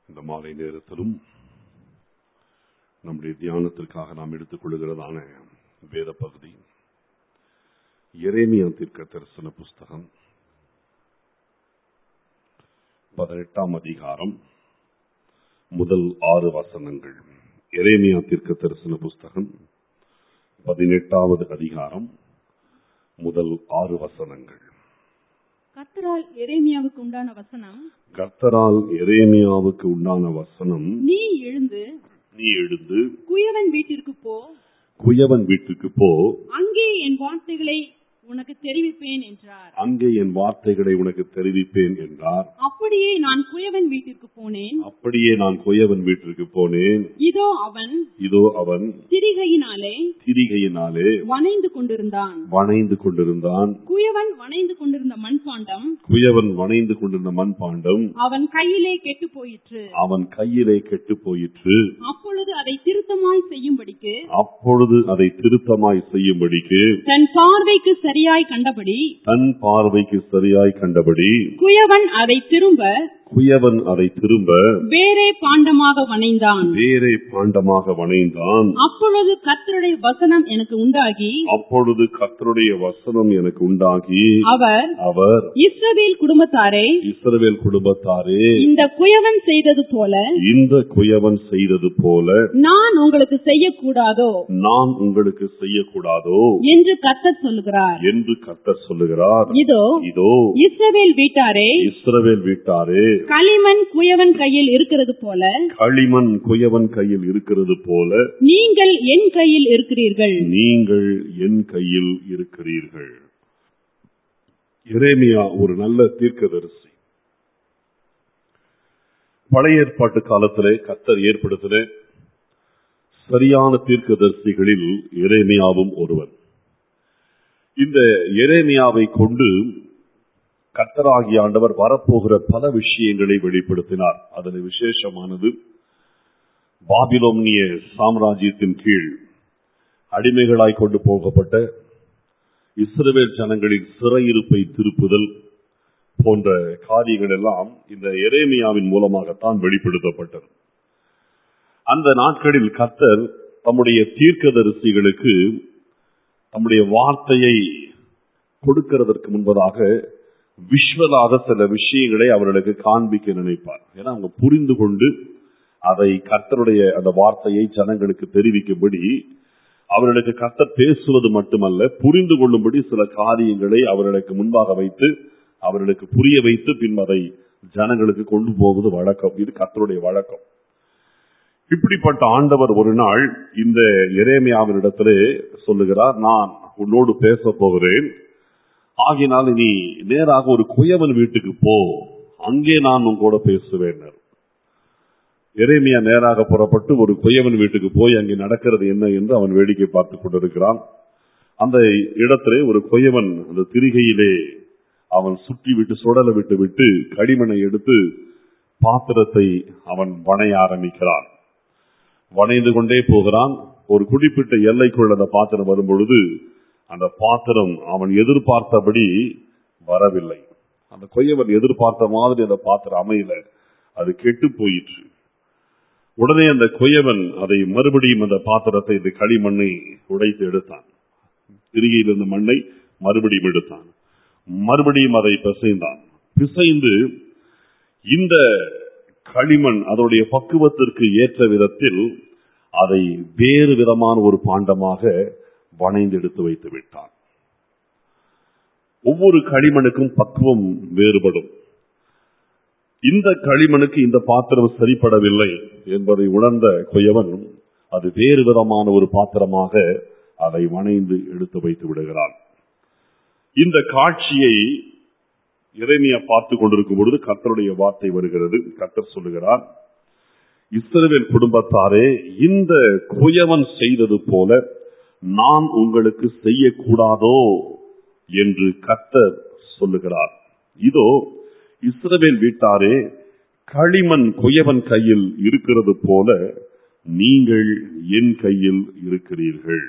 இந்த மாலை நேரத்திலும் நம்முடைய தியானத்திற்காக நாம் எடுத்துக் கொள்கிறதான வேத பகுதி எரேமியா தீர்க்க தரிசன புஸ்தகம் பதினெட்டாம் அதிகாரம் முதல் ஆறு வசனங்கள் எரேமியா தீர்க்க தரிசன புஸ்தகம் பதினெட்டாவது அதிகாரம் முதல் ஆறு வசனங்கள் கர்த்தரால் எரேமியாவுக்கு உண்டான வசனம் கர்த்தரால் எரேமியாவுக்கு உண்டான வசனம் நீ எழுந்து நீ எழுந்து குயவன் வீட்டிற்கு போ குயவன் வீட்டுக்கு போ அங்கே என் வார்த்தைகளை உனக்கு தெரிவிப்பேன் என்றார் அங்கே என் வார்த்தைகளை உனக்கு தெரிவிப்பேன் என்றார் அப்படியே நான் குயவன் வீட்டிற்கு போனேன் அப்படியே நான் குயவன் வீட்டிற்கு போனேன் இதோ அவன் இதோ அவன் திரிகையினாலே திரிகையினாலே வனைந்து கொண்டிருந்தான் வணைந்து கொண்டிருந்தான் குயவன் வனைந்து கொண்டிருந்த மண்பாண்டம் குயவன் வணைந்து கொண்டிருந்த மண்பாண்டம் அவன் கையிலே கெட்டு போயிற்று அவன் கையிலே கெட்டு போயிற்று அப்பொழுது அதை திருத்தமாய் செய்யும்படிக்கு அப்பொழுது அதை திருத்தமாய் செய்யும்படிக்கு தன் பார்வைக்கு சரியாய் கண்டபடி தன் பார்வைக்கு சரியாய் கண்டபடி குயவன் அதை திரும்ப குயவன் அதை திரும்ப வேறே பாண்டமாக வனைந்தான் வேறே பாண்டமாக வணைந்தான் அப்பொழுது கர்த்தருடைய வசனம் எனக்கு உண்டாகி அப்பொழுது கர்த்தருடைய வசனம் எனக்கு உண்டாகி அவர் அவர் இஸ்ரவேல் குடும்பத்தாரே இஸ்ரவேல் குடும்பத்தாரே இந்த குயவன் செய்தது போல இந்த குயவன் செய்தது போல நான் உங்களுக்கு செய்யக்கூடாதோ நான் உங்களுக்கு செய்யக்கூடாதோ என்று கர்த்தர் சொல்லுகிறார் என்று கர்த்தர் சொல்லுகிறார் இதோ இதோ இஸ்ரவேல் வீட்டாரே இஸ்ரவேல் வீட்டாரே களிமண் குயவன் கையில் இருக்கிறது போல களிமண் குயவன் கையில் இருக்கிறது போல நீங்கள் என் கையில் இருக்கிறீர்கள் நீங்கள் என் கையில் இருக்கிறீர்கள் எரேமியா ஒரு நல்ல தீர்க்கதரிசி பழைய ஏற்பாட்டு காலத்திலே கத்தர் ஏற்படுத்தின சரியான தீர்க்கதரிசிகளில் எரேமியாவும் ஒருவன் இந்த எரேமியாவை கொண்டு கர்த்தராகிய ஆண்டவர் வரப்போகிற பல விஷயங்களை வெளிப்படுத்தினார் அதில் விசேஷமானது பாபிலோனிய சாம்ராஜ்யத்தின் கீழ் அடிமைகளாய் கொண்டு போகப்பட்ட இஸ்ரவேல் ஜனங்களின் சிறையிருப்பை திருப்புதல் போன்ற காரியங்கள் எல்லாம் இந்த எரேமியாவின் மூலமாகத்தான் வெளிப்படுத்தப்பட்டது அந்த நாட்களில் கர்த்தர் தம்முடைய தீர்க்கதரிசிகளுக்கு தம்முடைய வார்த்தையை கொடுக்கிறதற்கு முன்பதாக விஷுவலாக சில விஷயங்களை அவர்களுக்கு காண்பிக்க நினைப்பார் ஏன்னா அவங்க புரிந்து கொண்டு அதை கர்த்தருடைய அந்த வார்த்தையை ஜனங்களுக்கு தெரிவிக்கும்படி அவர்களுக்கு கர்த்தர் பேசுவது மட்டுமல்ல புரிந்து கொள்ளும்படி சில காரியங்களை அவர்களுக்கு முன்பாக வைத்து அவர்களுக்கு புரிய வைத்து பின் அதை ஜனங்களுக்கு கொண்டு போவது வழக்கம் இது கர்த்தருடைய வழக்கம் இப்படிப்பட்ட ஆண்டவர் ஒரு நாள் இந்த எரேமியாவினிடத்திலே சொல்லுகிறார் நான் உன்னோடு பேச போகிறேன் ஆகினால் நீ நேராக ஒரு குயவன் வீட்டுக்கு போ அங்கே நான் உன் கூட பேசுவேன் எரேமியா நேராக புறப்பட்டு ஒரு குயவன் வீட்டுக்கு போய் அங்கே நடக்கிறது என்ன என்று அவன் வேடிக்கை பார்த்துக் கொண்டிருக்கிறான் அந்த இடத்திலே ஒரு குயவன் அந்த திரிகையிலே அவன் சுற்றி விட்டு சுடல விட்டு விட்டு களிமண்ணை எடுத்து பாத்திரத்தை அவன் வணைய ஆரம்பிக்கிறான் வணைந்து கொண்டே போகிறான் ஒரு குறிப்பிட்ட எல்லைக்குள் அந்த பாத்திரம் வரும் பொழுது அந்த பாத்திரம் அவன் எதிர்பார்த்தபடி வரவில்லை அந்த கொய்யவன் எதிர்பார்த்த மாதிரி அந்த பாத்திரம் அமையல அது கெட்டு போயிற்று உடனே அந்த கொய்யவன் அதை மறுபடியும் அந்த பாத்திரத்தை இந்த களிமண்ணை உடைத்து எடுத்தான் திருகையில் இருந்த மண்ணை மறுபடியும் எடுத்தான் மறுபடியும் அதை பிசைந்தான் பிசைந்து இந்த களிமண் அதனுடைய பக்குவத்திற்கு ஏற்ற விதத்தில் அதை வேறு விதமான ஒரு பாண்டமாக வணைந்து எடுத்து வைத்து விட்டான் ஒவ்வொரு களிமணுக்கும் பக்குவம் வேறுபடும் இந்த களிமணுக்கு இந்த பாத்திரம் சரிப்படவில்லை என்பதை உணர்ந்த கொயவன் அது வேறு விதமான ஒரு பாத்திரமாக அதை வணைந்து எடுத்து வைத்து விடுகிறான் இந்த காட்சியை இறைமையா பார்த்து கொண்டிருக்கும் பொழுது கர்த்தருடைய வார்த்தை வருகிறது கர்த்தர் சொல்லுகிறார் இஸ்ரவேல் குடும்பத்தாரே இந்த குயவன் செய்தது போல நான் உங்களுக்கு செய்யக்கூடாதோ என்று கர்த்தர் சொல்லுகிறார் இதோ இஸ்ரவேல் வீட்டாரே களிமண் குயவன் கையில் இருக்கிறது போல நீங்கள் என் கையில் இருக்கிறீர்கள்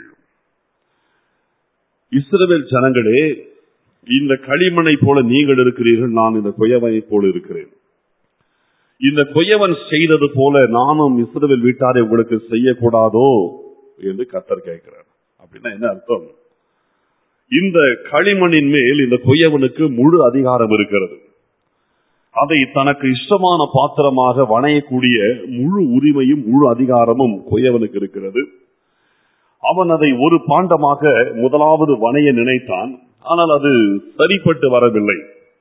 இஸ்ரவேல் ஜனங்களே இந்த களிமண்ணை போல நீங்கள் இருக்கிறீர்கள் நான் இந்த குயவனை போல இருக்கிறேன் இந்த கொய்யவன் செய்தது போல நானும் இஸ்ரவேல் வீட்டாரை உங்களுக்கு செய்யக்கூடாதோ என்று கர்த்தர் கேட்கிறார் அப்படின்னா என்ன அர்த்தம் இந்த களிமண்ணின் மேல் இந்த கொய்யவனுக்கு முழு அதிகாரம் இருக்கிறது அதை தனக்கு இஷ்டமான பாத்திரமாக வணையக்கூடிய முழு உரிமையும் முழு அதிகாரமும் கொய்யவனுக்கு இருக்கிறது அவன் அதை ஒரு பாண்டமாக முதலாவது வணைய நினைத்தான் ஆனால் அது சரிப்பட்டு வரவில்லை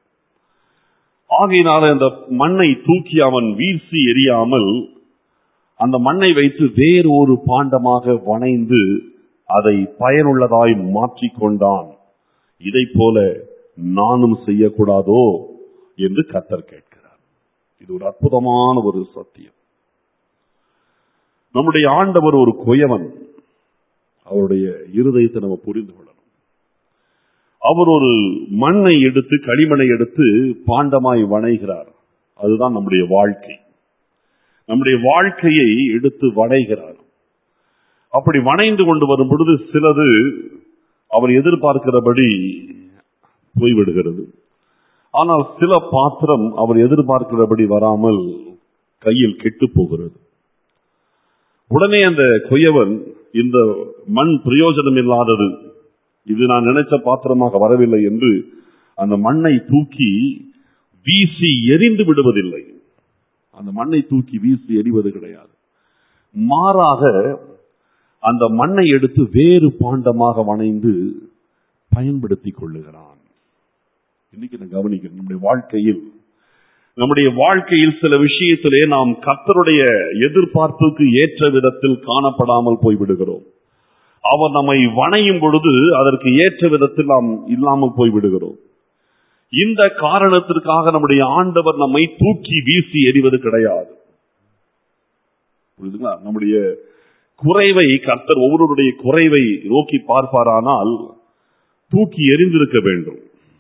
ஆகையினால அந்த மண்ணை தூக்கி அவன் வீசி எறியாமல் அந்த மண்ணை வைத்து வேறொரு பாண்டமாக வணைந்து அதை பயனுள்ளதாய் மாற்றிக்கொண்டான் இதை போல நானும் செய்யக்கூடாதோ என்று கத்தர் கேட்கிறார் இது ஒரு அற்புதமான ஒரு சத்தியம் நம்முடைய ஆண்டவர் ஒரு கொயவன் அவருடைய இருதயத்தை நம்ம புரிந்து கொள்ளணும் அவர் ஒரு மண்ணை எடுத்து களிமண்ணை எடுத்து பாண்டமாய் வணைகிறார் அதுதான் நம்முடைய வாழ்க்கை நம்முடைய வாழ்க்கையை எடுத்து வணைகிறார் அப்படி வணைந்து கொண்டு வரும் பொழுது சிலது அவர் எதிர்பார்க்கிறபடி போய்விடுகிறது ஆனால் சில பாத்திரம் அவர் எதிர்பார்க்கிறபடி வராமல் கையில் கெட்டு போகிறது உடனே அந்த கொய்யவன் இந்த மண் பிரயோஜனம் இல்லாதது இது நான் நினைச்ச பாத்திரமாக வரவில்லை என்று அந்த மண்ணை தூக்கி வீசி எரிந்து விடுவதில்லை அந்த மண்ணை தூக்கி வீசி எறிவது கிடையாது மாறாக அந்த மண்ணை எடுத்து வேறு பாண்டமாக வணைந்து பயன்படுத்திக் கொள்ளுகிறான் இன்னைக்கு நான் கவனிக்கிறேன் நம்முடைய வாழ்க்கையில் நம்முடைய வாழ்க்கையில் சில விஷயத்திலே நாம் கர்த்தருடைய எதிர்பார்ப்புக்கு ஏற்ற விதத்தில் காணப்படாமல் போய்விடுகிறோம் அவர் நம்மை வணையும் பொழுது அதற்கு ஏற்ற விதத்தில் நாம் இல்லாமல் போய்விடுகிறோம் இந்த காரணத்திற்காக நம்முடைய ஆண்டவர் நம்மை தூக்கி வீசி எறிவது கிடையாது புரியுதுங்களா நம்முடைய குறைவை கர்த்தர் ஒவ்வொருடைய குறைவை நோக்கி பார்ப்பாரானால் தூக்கி எரிந்திருக்க வேண்டும்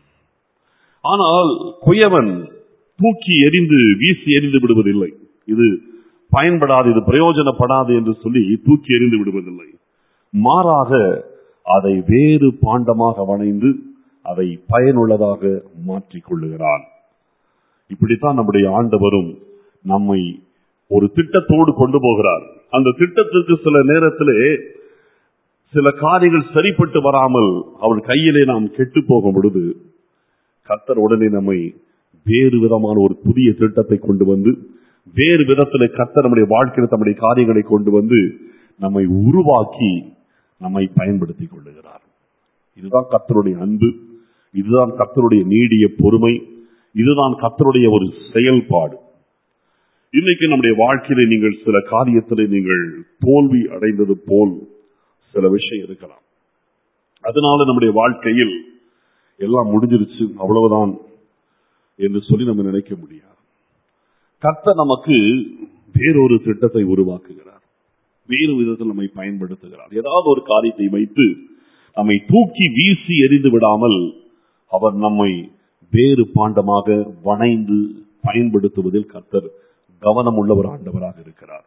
ஆனால் குயவன் தூக்கி எரிந்து வீசி எரிந்து விடுவதில்லை இது பயன்படாது இது பிரயோஜனப்படாது என்று சொல்லி தூக்கி எறிந்து விடுவதில்லை மாறாக அதை வேறு பாண்டமாக வணைந்து அதை பயனுள்ளதாக மாற்றிக் கொள்ளுகிறான் இப்படித்தான் நம்முடைய ஆண்டவரும் நம்மை ஒரு திட்டத்தோடு கொண்டு போகிறார் அந்த திட்டத்திற்கு சில நேரத்திலே சில காரியங்கள் சரிப்பட்டு வராமல் அவள் கையிலே நாம் கெட்டு போகும் பொழுது கர்த்தர் உடனே நம்மை வேறு விதமான ஒரு புதிய திட்டத்தை கொண்டு வந்து வேறு விதத்தில் கர்த்தர் நம்முடைய வாழ்க்கையில் தம்முடைய காரியங்களை கொண்டு வந்து நம்மை உருவாக்கி நம்மை பயன்படுத்திக் கொள்ளுகிறார் இதுதான் கர்த்தருடைய அன்பு இதுதான் கர்த்தருடைய நீடிய பொறுமை இதுதான் கர்த்தருடைய ஒரு செயல்பாடு இன்னைக்கு நம்முடைய வாழ்க்கையில நீங்கள் சில காரியத்திலே நீங்கள் தோல்வி அடைந்தது போல் சில விஷயம் இருக்கலாம் அதனால நம்முடைய வாழ்க்கையில் எல்லாம் முடிஞ்சிருச்சு அவ்வளவுதான் என்று சொல்லி நம்ம நினைக்க முடியாது கர்த்தர் நமக்கு வேறொரு திட்டத்தை உருவாக்குகிறார் வேறு விதத்தில் நம்மை பயன்படுத்துகிறார் ஏதாவது ஒரு காரியத்தை வைத்து நம்மை தூக்கி வீசி எறிந்து விடாமல் அவர் நம்மை வேறு பாண்டமாக வணைந்து பயன்படுத்துவதில் கர்த்தர் கவனம் உள்ள ஒரு ஆண்டவராக இருக்கிறார்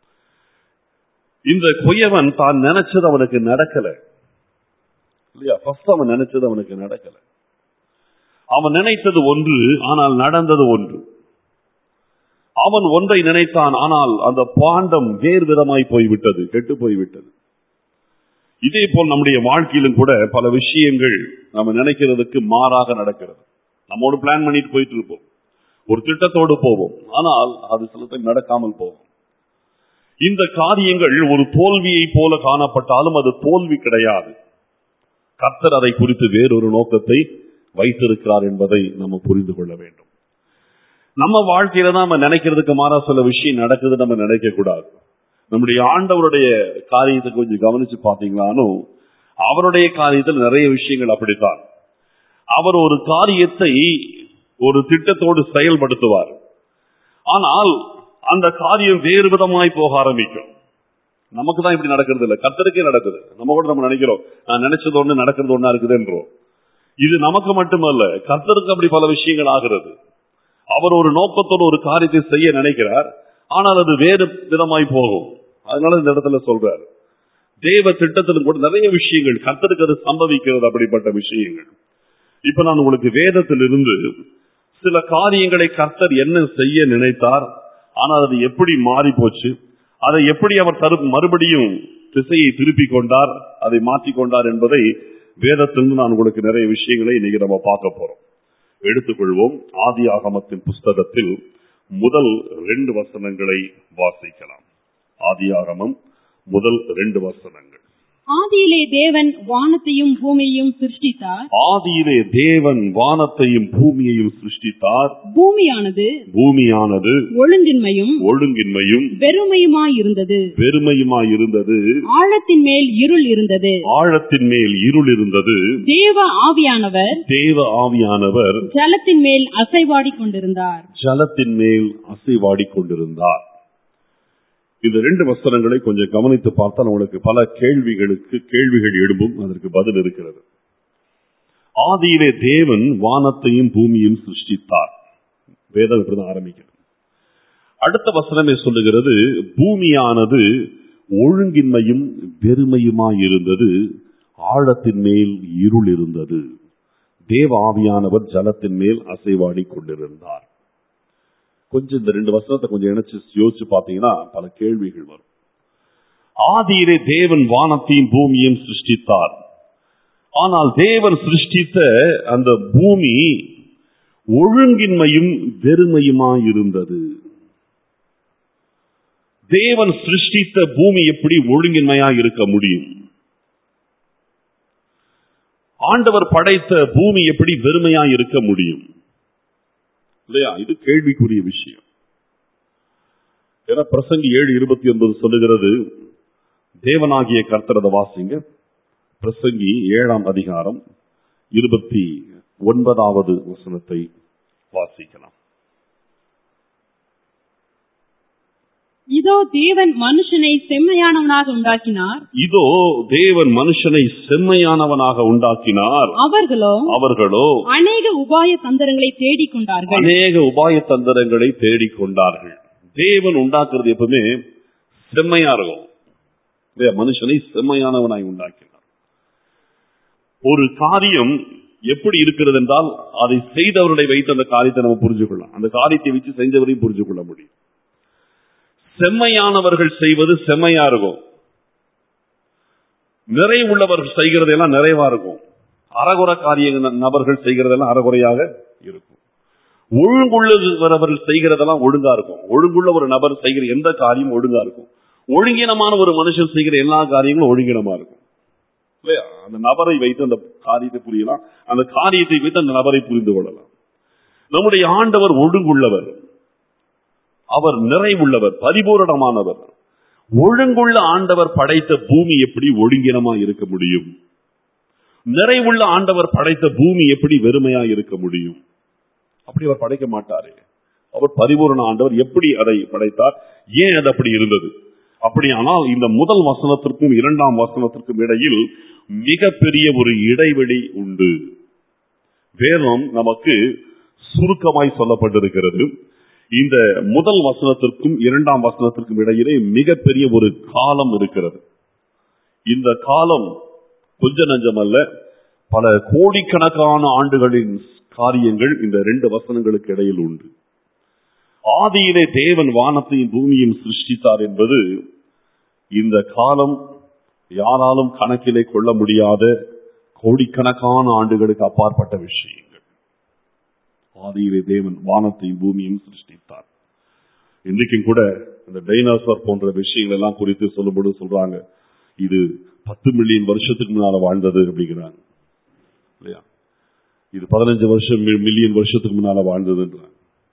இந்த கொய்யவன் தான் நினைச்சது அவனுக்கு நடக்கல இல்லையா ஃபர்ஸ்ட் அவன் நினைச்சது அவனுக்கு நடக்கல அவன் நினைத்தது ஒன்று ஆனால் நடந்தது ஒன்று அவன் ஒன்றை நினைத்தான் ஆனால் அந்த பாண்டம் வேறு விதமாய் போய்விட்டது கெட்டு போய்விட்டது இதே போல் நம்முடைய வாழ்க்கையிலும் கூட பல விஷயங்கள் நம்ம நினைக்கிறதுக்கு மாறாக நடக்கிறது நம்ம ஒரு பிளான் பண்ணிட்டு போயிட்டு இருப்போம் ஒரு திட்டத்தோடு போவோம் ஆனால் அது சில டைம் நடக்காமல் போகும் இந்த காரியங்கள் ஒரு தோல்வியை போல காணப்பட்டாலும் அது தோல்வி கிடையாது கர்த்தர் அதை குறித்து வேறொரு நோக்கத்தை வைத்திருக்கிறார் என்பதை நம்ம புரிந்து கொள்ள வேண்டும் நம்ம வாழ்க்கையில தான் நம்ம நினைக்கிறதுக்கு மாறா சில விஷயம் நடக்குது நம்ம நினைக்க கூடாது நம்முடைய ஆண்டவருடைய காரியத்தை கொஞ்சம் கவனிச்சு பாத்தீங்களானும் அவருடைய காரியத்தில் நிறைய விஷயங்கள் அப்படித்தான் அவர் ஒரு காரியத்தை ஒரு திட்டத்தோடு செயல்படுத்துவார் ஆனால் அந்த காரியம் வேறு விதமாய் போக ஆரம்பிக்கும் நமக்கு தான் இப்படி நடக்கிறது இல்லை கத்தருக்கே நடக்குது நம்ம கூட நம்ம நினைக்கிறோம் நான் நினைச்சது ஒண்ணு நடக்கிறது ஒண்ணா இருக்குதுன்றோம் இது நமக்கு மட்டுமல்ல கர்த்தருக்கு அப்படி பல விஷயங்கள் ஆகிறது அவர் ஒரு நோக்கத்தோடு ஒரு காரியத்தை செய்ய நினைக்கிறார் ஆனால் அது வேறு விதமாய் போகும் அதனால இந்த இடத்துல சொல்றார் தேவ திட்டத்திலும் கூட நிறைய விஷயங்கள் கர்த்தருக்கு அது சம்பவிக்கிறது அப்படிப்பட்ட விஷயங்கள் இப்ப நான் உங்களுக்கு வேதத்திலிருந்து சில காரியங்களை கர்த்தர் என்ன செய்ய நினைத்தார் ஆனால் அது எப்படி மாறி போச்சு அதை எப்படி அவர் தரு மறுபடியும் திசையை திருப்பிக் கொண்டார் அதை மாற்றிக் கொண்டார் என்பதை வேதத்திலிருந்து நான் உங்களுக்கு நிறைய விஷயங்களை இன்னைக்கு நம்ம பார்க்க போறோம் எடுத்துக்கொள்வோம் ஆதி ஆகமத்தின் புஸ்தகத்தில் முதல் ரெண்டு வசனங்களை வாசிக்கலாம் ஆதி ஆகமம் முதல் ரெண்டு வசனங்கள் ஆதியிலே தேவன் வானத்தையும் பூமியையும் சிருஷ்டித்தார் ஆதியிலே தேவன் வானத்தையும் பூமியையும் சிருஷ்டித்தார் பூமியானது பூமியானது ஒழுங்கின்மையும் ஒழுங்கின்மையும் வெறுமையுமாயிருந்தது வெறுமையுமாய் இருந்தது ஆழத்தின் மேல் இருள் இருந்தது ஆழத்தின் மேல் இருள் இருந்தது தேவ ஆவியானவர் தேவ ஆவியானவர் ஜலத்தின் மேல் அசைவாடிக் கொண்டிருந்தார் ஜலத்தின் மேல் அசைவாடிக் கொண்டிருந்தார் இந்த ரெண்டு வசனங்களை கொஞ்சம் கவனித்து பார்த்தால் உங்களுக்கு பல கேள்விகளுக்கு கேள்விகள் எழும்பும் அதற்கு பதில் இருக்கிறது ஆதியிலே தேவன் வானத்தையும் பூமியையும் சிருஷ்டித்தார் வேதம் இப்படிதான் ஆரம்பிக்கிறது அடுத்த வசனமே சொல்லுகிறது பூமியானது ஒழுங்கின்மையும் வெறுமையுமாய் இருந்தது ஆழத்தின் மேல் இருள் இருந்தது தேவ ஆவியானவர் ஜலத்தின் மேல் அசைவாடி கொண்டிருந்தார் கொஞ்சம் இந்த ரெண்டு வசனத்தை கொஞ்சம் இணைச்சு யோசிச்சு பார்த்தீங்கன்னா பல கேள்விகள் வரும் ஆதியிலே தேவன் வானத்தையும் பூமியையும் சிருஷ்டித்தார் ஆனால் தேவன் சிருஷ்டித்த அந்த பூமி ஒழுங்கின்மையும் வெறுமையுமாய் இருந்தது தேவன் சிருஷ்டித்த பூமி எப்படி ஒழுங்கின்மையா இருக்க முடியும் ஆண்டவர் படைத்த பூமி எப்படி வெறுமையா இருக்க முடியும் இல்லையா இது கேள்விக்குரிய விஷயம் ஏன்னா பிரசங்கி ஏழு இருபத்தி ஒன்பது சொல்லுகிறது தேவனாகிய கர்த்தரத வாசிங்க பிரசங்கி ஏழாம் அதிகாரம் இருபத்தி ஒன்பதாவது வசனத்தை வாசிக்கலாம் இதோ தேவன் மனுஷனை செம்மையானவனாக உண்டாக்கினார் இதோ தேவன் மனுஷனை செம்மையானவனாக உண்டாக்கினார் அவர்களோ அவர்களோ அநேக உபாய தந்திரங்களை தேடிக் கொண்டார்கள் அநேக உபாய தந்திரங்களை தேடிக்கொண்டார்கள் தேவன் உண்டாக்குறது எப்பவுமே செம்மையா இருக்கும் இல்லையா? மனுஷனை செம்மையானவனாய் உண்டாக்கினார் ஒரு காரியம் எப்படி இருக்கிறது என்றால் அதை செய்தவர்களை வைத்து அந்த காரியத்தை நம்ம புரிஞ்சு கொள்ளலாம் அந்த காரியத்தை வச்சு செஞ்சவரையும் புரிஞ்சு கொள்ள முடியும் செம்மையானவர்கள் செய்வது செம்மையா இருக்கும் நிறைவுள்ளவர்கள் செய்கிறதெல்லாம் நிறைவா இருக்கும் அறகுற காரிய நபர்கள் செய்கிறதெல்லாம் அறகுறையாக இருக்கும் ஒழுங்குள்ளவர்கள் செய்கிறதெல்லாம் ஒழுங்கா இருக்கும் ஒழுங்குள்ள ஒரு நபர் செய்கிற எந்த காரியம் ஒழுங்கா இருக்கும் ஒழுங்கினமான ஒரு மனுஷன் செய்கிற எல்லா காரியங்களும் ஒழுங்கினமா இருக்கும் இல்லையா அந்த நபரை வைத்து அந்த காரியத்தை புரியலாம் அந்த காரியத்தை வைத்து அந்த நபரை புரிந்து கொள்ளலாம் நம்முடைய ஆண்டவர் ஒழுங்குள்ளவர் அவர் நிறைவுள்ளவர் பரிபூரணமானவர் ஒழுங்குள்ள ஆண்டவர் படைத்த பூமி எப்படி ஒழுங்கினமா இருக்க முடியும் நிறைவுள்ள ஆண்டவர் படைத்த பூமி எப்படி வெறுமையா இருக்க முடியும் அப்படி அவர் படைக்க மாட்டாரே அவர் பரிபூரண ஆண்டவர் எப்படி அதை படைத்தார் ஏன் அது அப்படி இருந்தது அப்படியானால் இந்த முதல் வசனத்திற்கும் இரண்டாம் வசனத்திற்கும் இடையில் மிகப்பெரிய ஒரு இடைவெளி உண்டு வேதம் நமக்கு சுருக்கமாய் சொல்லப்பட்டிருக்கிறது இந்த முதல் வசனத்திற்கும் இரண்டாம் வசனத்திற்கும் இடையிலே மிகப்பெரிய ஒரு காலம் இருக்கிறது இந்த காலம் கொஞ்ச நஞ்சம் அல்ல பல கோடிக்கணக்கான ஆண்டுகளின் காரியங்கள் இந்த ரெண்டு வசனங்களுக்கு இடையில் உண்டு ஆதியிலே தேவன் வானத்தையும் பூமியையும் சிருஷ்டித்தார் என்பது இந்த காலம் யாராலும் கணக்கிலே கொள்ள முடியாத கோடிக்கணக்கான ஆண்டுகளுக்கு அப்பாற்பட்ட விஷயங்கள் ஆதியிலே தேவன் வானத்தையும் பூமியையும் சிருஷ்டித்தார் இன்றைக்கும் கூட இந்த டைனாசர் போன்ற விஷயங்கள் எல்லாம் குறித்து சொல்லும்போது சொல்றாங்க இது பத்து மில்லியன் வருஷத்துக்கு முன்னால வாழ்ந்தது அப்படிங்கிறாங்க இல்லையா இது பதினஞ்சு வருஷம் மில்லியன் வருஷத்துக்கு முன்னால வாழ்ந்ததுன்றாங்க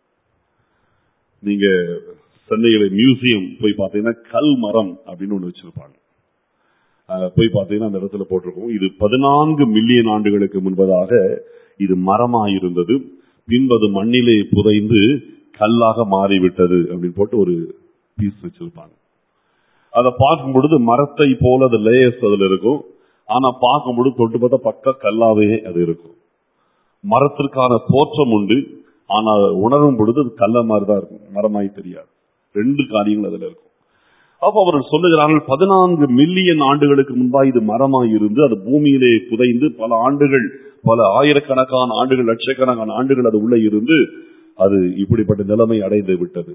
நீங்க சென்னையில மியூசியம் போய் பார்த்தீங்கன்னா கல் மரம் அப்படின்னு ஒண்ணு வச்சிருப்பாங்க அஹ் போய் பார்த்தீங்கன்னா அந்த இடத்துல போட்டிருக்கோம் இது பதினான்கு மில்லியன் ஆண்டுகளுக்கு முன்பதாக இது மரமா இருந்தது பின்பது மண்ணிலே புதைந்து கல்லாக மாறிவிட்டது அப்படின்னு போட்டு ஒரு பீஸ் வச்சிருப்பாங்க அதை பார்க்கும் பொழுது மரத்தை போல அது லேயர்ஸ் அதுல இருக்கும் ஆனா பார்க்கும் பொழுது தொட்டு பார்த்தா பக்க கல்லாவே அது இருக்கும் மரத்திற்கான தோற்றம் உண்டு ஆனா உணரும் பொழுது அது கல்ல மாதிரி தான் இருக்கும் மரமாய் தெரியாது ரெண்டு காரியங்கள் அதுல இருக்கும் அப்ப அவர்கள் சொல்லுகிறார்கள் பதினான்கு மில்லியன் ஆண்டுகளுக்கு முன்பா இது மரமாய் இருந்து அது பூமியிலே புதைந்து பல ஆண்டுகள் பல ஆயிரக்கணக்கான ஆண்டுகள் லட்சக்கணக்கான ஆண்டுகள் அது உள்ளே இருந்து அது இப்படிப்பட்ட நிலைமை அடைந்து விட்டது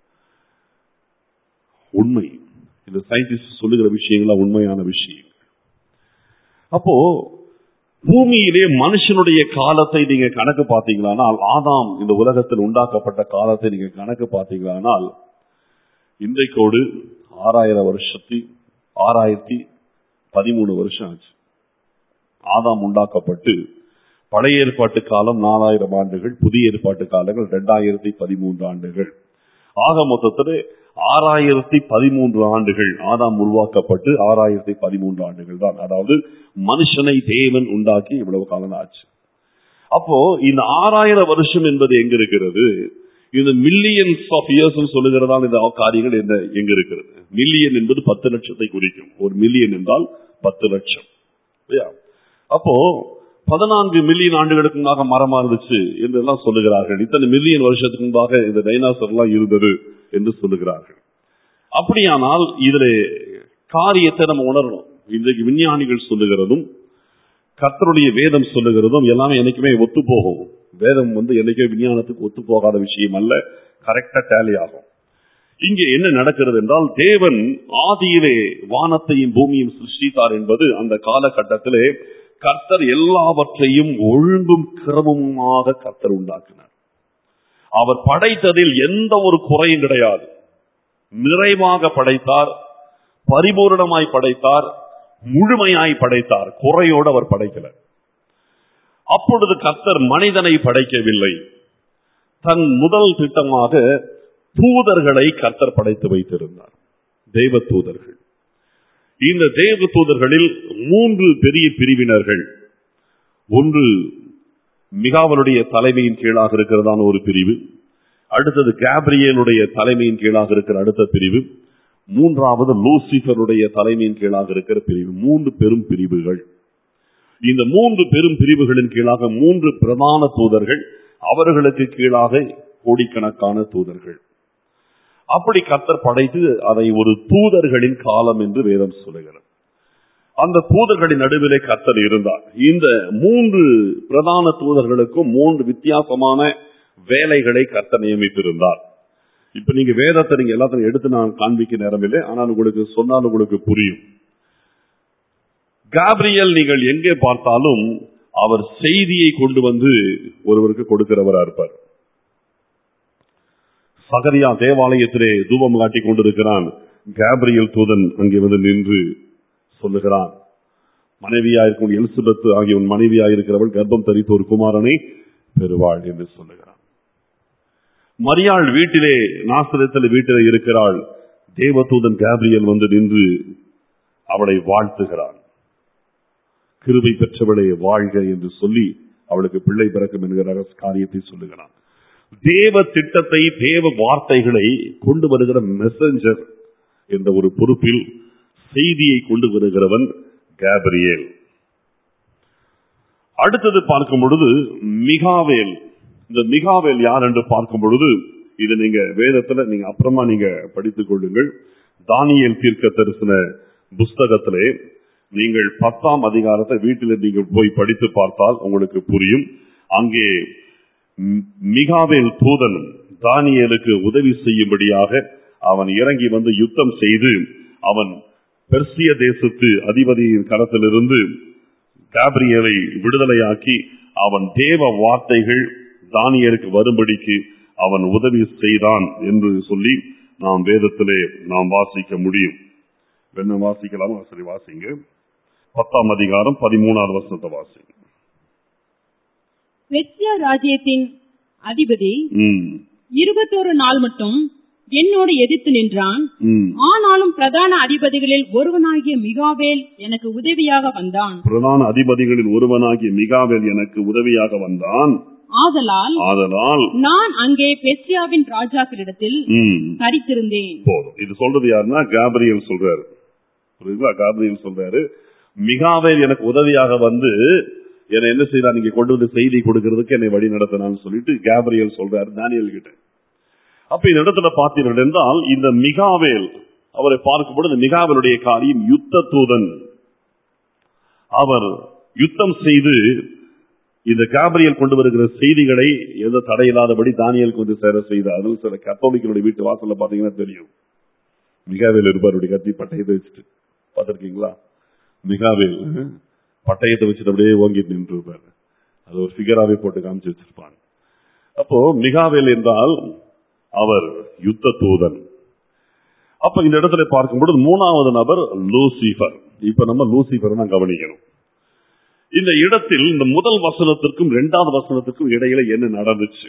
உண்மை இந்த சயின்டிஸ்ட் சொல்லுகிற விஷயங்கள்லாம் உண்மையான விஷயம் அப்போ பூமியிலே மனுஷனுடைய காலத்தை நீங்க கணக்கு பார்த்தீங்களானால் ஆதாம் இந்த உலகத்தில் உண்டாக்கப்பட்ட காலத்தை நீங்க கணக்கு பார்த்தீங்களானால் இன்றைக்கோடு ஆறாயிரம் வருஷத்தி ஆறாயிரத்தி பதிமூணு வருஷம் ஆச்சு ஆதாம் உண்டாக்கப்பட்டு பழைய ஏற்பாட்டு காலம் நாலாயிரம் ஆண்டுகள் புதிய ஏற்பாட்டு காலங்கள் இரண்டாயிரத்தி பதிமூன்று ஆண்டுகள் ஆக மொத்தத்தில் ஆறாயிரத்தி பதிமூன்று ஆண்டுகள் ஆதாம் உருவாக்கப்பட்டு ஆறாயிரத்தி பதிமூன்று ஆண்டுகள் தான் அதாவது மனுஷனை தேவன் உண்டாக்கி இவ்வளவு காலம் ஆச்சு அப்போ இந்த ஆறாயிரம் வருஷம் என்பது எங்க இருக்கிறது இந்த மில்லியன்ஸ் ஆஃப் இயர்ஸ் சொல்லுகிறதால் இந்த காரியங்கள் என்ன எங்க இருக்கிறது மில்லியன் என்பது பத்து லட்சத்தை குறிக்கும் ஒரு மில்லியன் என்றால் பத்து லட்சம் இல்லையா? அப்போ பதினான்கு மில்லியன் ஆண்டுகளுக்கு முன்பாக மரமா இருந்துச்சு என்று எல்லாம் சொல்லுகிறார்கள் இத்தனை மில்லியன் வருஷத்துக்கு முன்பாக இந்த டைனாசர் எல்லாம் இருந்தது என்று சொல்லுகிறார்கள் அப்படியானால் இதுல காரியத்தை நம்ம உணரணும் இன்றைக்கு விஞ்ஞானிகள் சொல்லுகிறதும் கர்த்தருடைய வேதம் சொல்லுகிறதும் எல்லாமே என்னைக்குமே ஒத்து போகும் வேதம் வந்து என்னைக்கே விஞ்ஞானத்துக்கு ஒத்து போகாத விஷயம் அல்ல கரெக்டா டேலி ஆகும் இங்கே என்ன நடக்கிறது என்றால் தேவன் ஆதியிலே வானத்தையும் பூமியும் சிருஷ்டித்தார் என்பது அந்த காலகட்டத்திலே கர்த்தர் எல்லாவற்றையும் ஒழுங்கும் கிரமமுமாக கர்த்தர் உண்டாக்கினார் அவர் படைத்ததில் எந்த ஒரு குறையும் கிடையாது நிறைவாக படைத்தார் பரிபூரணமாய் படைத்தார் முழுமையாய் படைத்தார் குறையோடு அவர் படைக்கல அப்பொழுது கர்த்தர் மனிதனை படைக்கவில்லை தன் முதல் திட்டமாக தூதர்களை கர்த்தர் படைத்து வைத்திருந்தார் தெய்வ தூதர்கள் இந்த தேவ தூதர்களில் மூன்று பெரிய பிரிவினர்கள் ஒன்று மிகாவலுடைய தலைமையின் கீழாக இருக்கிறதான ஒரு பிரிவு அடுத்தது கேப்ரியனுடைய தலைமையின் கீழாக இருக்கிற அடுத்த பிரிவு மூன்றாவது லூசிபருடைய தலைமையின் கீழாக இருக்கிற பிரிவு மூன்று பெரும் பிரிவுகள் இந்த மூன்று பெரும் பிரிவுகளின் கீழாக மூன்று பிரதான தூதர்கள் அவர்களுக்கு கீழாக கோடிக்கணக்கான தூதர்கள் அப்படி கத்தர் படைத்து அதை ஒரு தூதர்களின் காலம் என்று வேதம் சொல்லுகிறது அந்த தூதர்களின் நடுவிலே கத்தர் இருந்தார் இந்த மூன்று பிரதான தூதர்களுக்கும் மூன்று வித்தியாசமான வேலைகளை கத்தர் நியமித்திருந்தார் இப்ப நீங்க வேதத்தை நீங்க எல்லாத்தையும் எடுத்து நான் காண்பிக்க நேரமில்லை ஆனால் உங்களுக்கு சொன்னால் உங்களுக்கு புரியும் காப்ரியல் நீங்கள் எங்கே பார்த்தாலும் அவர் செய்தியை கொண்டு வந்து ஒருவருக்கு கொடுக்கிறவரா இருப்பார் சகரியா தேவாலயத்திலே தூபம் காட்டி கொண்டிருக்கிறான் கேப்ரியல் தூதன் அங்கே வந்து நின்று சொல்லுகிறான் மனைவியா இருக்கும் எலிசபெத் ஆகிய உன் மனைவியா இருக்கிறவள் கர்ப்பம் தரித்த ஒரு குமாரனை பெறுவாள் என்று சொல்லுகிறான் மரியாள் வீட்டிலே நாசிரத்தில் வீட்டிலே இருக்கிறாள் தேவதூதன் கேப்ரியல் வந்து நின்று அவளை வாழ்த்துகிறான் கிருபை பெற்றவளே வாழ்க என்று சொல்லி அவளுக்கு பிள்ளை பிறக்கும் என்கிற காரியத்தை சொல்லுகிறான் தேவ திட்டத்தை தேவ வார்த்தைகளை கொண்டு வருகிற மெசஞ்சர் என்ற ஒரு பொறுப்பில் செய்தியை கொண்டு வருகிறவன் கேப்ரியேல் அடுத்தது பார்க்கும் பொழுது மிகாவேல் இந்த மிகாவேல் யார் என்று பார்க்கும் பொழுது இது நீங்க வேதத்துல நீங்க அப்புறமா நீங்க படித்துக் கொள்ளுங்கள் தானியல் தீர்க்க தரிசன புஸ்தகத்திலே நீங்கள் பத்தாம் அதிகாரத்தை வீட்டில் நீங்கள் போய் படித்து பார்த்தால் உங்களுக்கு புரியும் அங்கே மி- மிகாவேல் தூதன் தானியேலுக்கு உதவி செய்யும்படியாக அவன் இறங்கி வந்து யுத்தம் செய்து அவன் பெர்சிய தேசத்து அதிபதியின் கரத்திலிருந்து காபிரியலை விடுதலையாக்கி அவன் தேவ வார்த்தைகள் தானியலுக்கு வரும்படிக்கு அவன் உதவி செய்தான் என்று சொல்லி நாம் வேதத்திலே நாம் வாசிக்க முடியும் என்ன வாசிக்கலாமா சரி வாசிங்க பத்தாம் அதிகாரம் பதிமூணாவது வருஷத்தை வாசிங்க பெர்சியா ராஜ்யத்தின் அதிபதி ம், இருபத்தோரு நாள் மட்டும் என்னோடு எதிர்த்து நின்றான் ம். ஆனாலும் பிரதான அதிபதிகளில் ஒருவனாகிய மிகாவேல் எனக்கு உதவியாக வந்தான் பிரதான அதிபதிகளில் ஒருவனாகிய மிகாவேல் எனக்கு உதவியாக வந்தான் ஆதலால் ஆதலால் நான் அங்கே பெர்சியாவின் ராஜாக்களிடத்தில் ம், தரித்திருந்தேன் போதும் இது சொல்றது யாருன்னா காபிரியல் சொல்றாரு புரியுதுங்களா காபிரியல் சொல்றாரு மிகாவேல் எனக்கு உதவியாக வந்து என்னை என்ன செய்யறான் நீங்க கொண்டு வந்து செய்தி கொடுக்கறதுக்கு என்னை வழி நடத்தினான்னு சொல்லிட்டு கேப்ரியல் சொல்றாரு தானியல் கிட்ட அப்ப இந்த இடத்துல பார்த்தீர்கள் என்றால் இந்த மிகாவேல் அவரை பார்க்கும் பொழுது மிகாவிலுடைய காரியம் யுத்த தூதன் அவர் யுத்தம் செய்து இந்த காபிரியல் கொண்டு வருகிற செய்திகளை எந்த தடையில்லாதபடி தானியல் கொண்டு சேர செய்தார் அதில் சில கத்தோலிக்கனுடைய வீட்டு வாசல்ல பாத்தீங்கன்னா தெரியும் மிகாவேல் இருப்பாருடைய கத்தி பட்டயத்தை வச்சுட்டு பார்த்திருக்கீங்களா மிகாவேல் பட்டயத்தை வச்சுட்டு அப்படியே ஓங்கிட்டு நின்று இருப்பாரு அது ஒரு ஃபிகராவே போட்டு காமிச்சு வச்சிருப்பாங்க அப்போ மிகாவேல் என்றால் அவர் யுத்த தூதன் அப்ப இந்த இடத்துல பார்க்கும்பொழுது மூணாவது நபர் லூசிபர் இப்ப நம்ம லூசிபர் தான் கவனிக்கணும் இந்த இடத்தில் இந்த முதல் வசனத்திற்கும் இரண்டாவது வசனத்திற்கும் இடையில என்ன நடந்துச்சு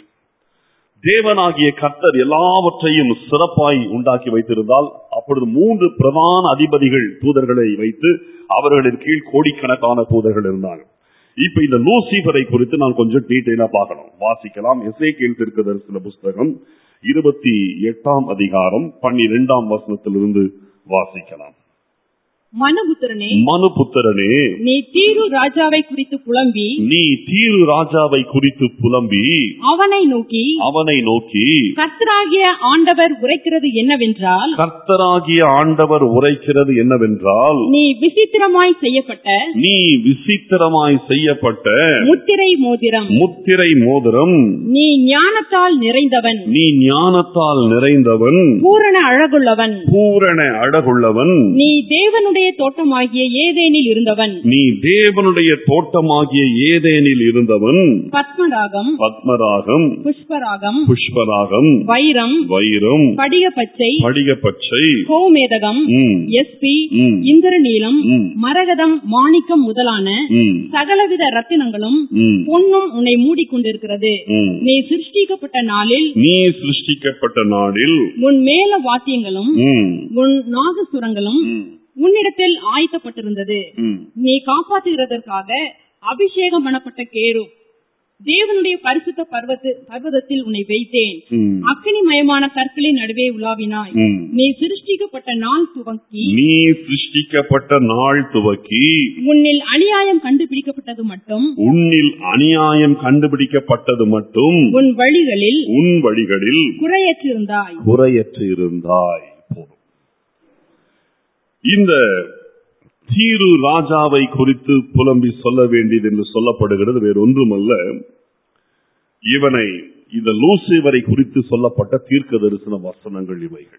தேவனாகிய கர்த்தர் எல்லாவற்றையும் சிறப்பாய் உண்டாக்கி வைத்திருந்தால் அப்பொழுது மூன்று பிரதான அதிபதிகள் தூதர்களை வைத்து அவர்களின் கீழ் கோடிக்கணக்கான தூதர்கள் இருந்தாங்க இப்ப இந்த லூசிபரை குறித்து நான் கொஞ்சம் டீட்டெயிலா பார்க்கணும் வாசிக்கலாம் எஸ்ஏ கீழ் திருக்கதரிசன புஸ்தகம் இருபத்தி எட்டாம் அதிகாரம் பன்னிரெண்டாம் வசனத்திலிருந்து வாசிக்கலாம் மனுபுத்திரனே மனு புத்திரனே நீ தீரு ராஜாவை குறித்து புலம்பி நீ தீரு ராஜாவை குறித்து புலம்பி அவனை நோக்கி அவனை நோக்கி கர்த்தராகிய ஆண்டவர் உரைக்கிறது என்னவென்றால் கர்த்தராகிய ஆண்டவர் உரைக்கிறது என்னவென்றால் நீ விசித்திரமாய் செய்யப்பட்ட நீ விசித்திரமாய் செய்யப்பட்ட முத்திரை மோதிரம் முத்திரை மோதிரம் நீ ஞானத்தால் நிறைந்தவன் நீ ஞானத்தால் நிறைந்தவன் பூரண அழகுள்ளவன் பூரண அழகுள்ளவன் நீ தேவனுடைய தோட்டமாகிய ஏதேனில் இருந்தவன் நீ தேவனுடைய தோட்டமாகிய ஏதேனில் இருந்தவன் பத்மராகம் பத்மராகம் புஷ்பராகம் புஷ்பராகம் வைரம் வைரம் படிக பச்சை படிக பச்சை கோமேதகம் ம், எஸ்பி ம், இந்திரநீலம் ம், மரகதம் மாணிக்கம் முதலான ம், சகலவித ரத்தினங்களும் ம், பொன்னும் உன்னை மூடிக்கொண்டிருக்கிறது ம். நீ சிருஷ்டிக்கப்பட்ட நாளில் நீ சிருஷ்டிக்கப்பட்ட நாளில் உன் மேல வாத்தியங்களும் ம், உன் நாகசுரங்களும் ம், உன்னிடத்தில் ஆயத்தப்பட்டிருந்தது ம். நீ காப்பாற்றுகிறதற்காக அபிஷேகம் பண்ணப்பட்ட கேரு தேவனுடைய பரிசுத்த பர்வத்து பர்வதத்தில் உன்னை வைத்தேன் ம், அக்கினிமயமான கற்களின் நடுவே உலாவினாய் ம். நீ சிருஷ்டிக்கப்பட்ட நாள் துவக்கி நீ சிருஷ்டிக்கப்பட்ட நாள் துவக்கி உன்னில் அநியாயம் கண்டுபிடிக்கப்பட்டது மட்டும் உன்னில் அநியாயம் கண்டுபிடிக்கப்பட்டது மட்டும் உன் வழிகளில் உன் வழிகளில் குறையற்றிருந்தாய் குறையற்று இருந்தாய் போதும் இந்த தீரு ராஜாவை குறித்து புலம்பி சொல்ல வேண்டியது என்று சொல்லப்படுகிறது வேறொன்றுமல்ல இவனை இந்த லூசிவரை குறித்து சொல்லப்பட்ட தீர்க்க தரிசன வசனங்கள் இவைகள்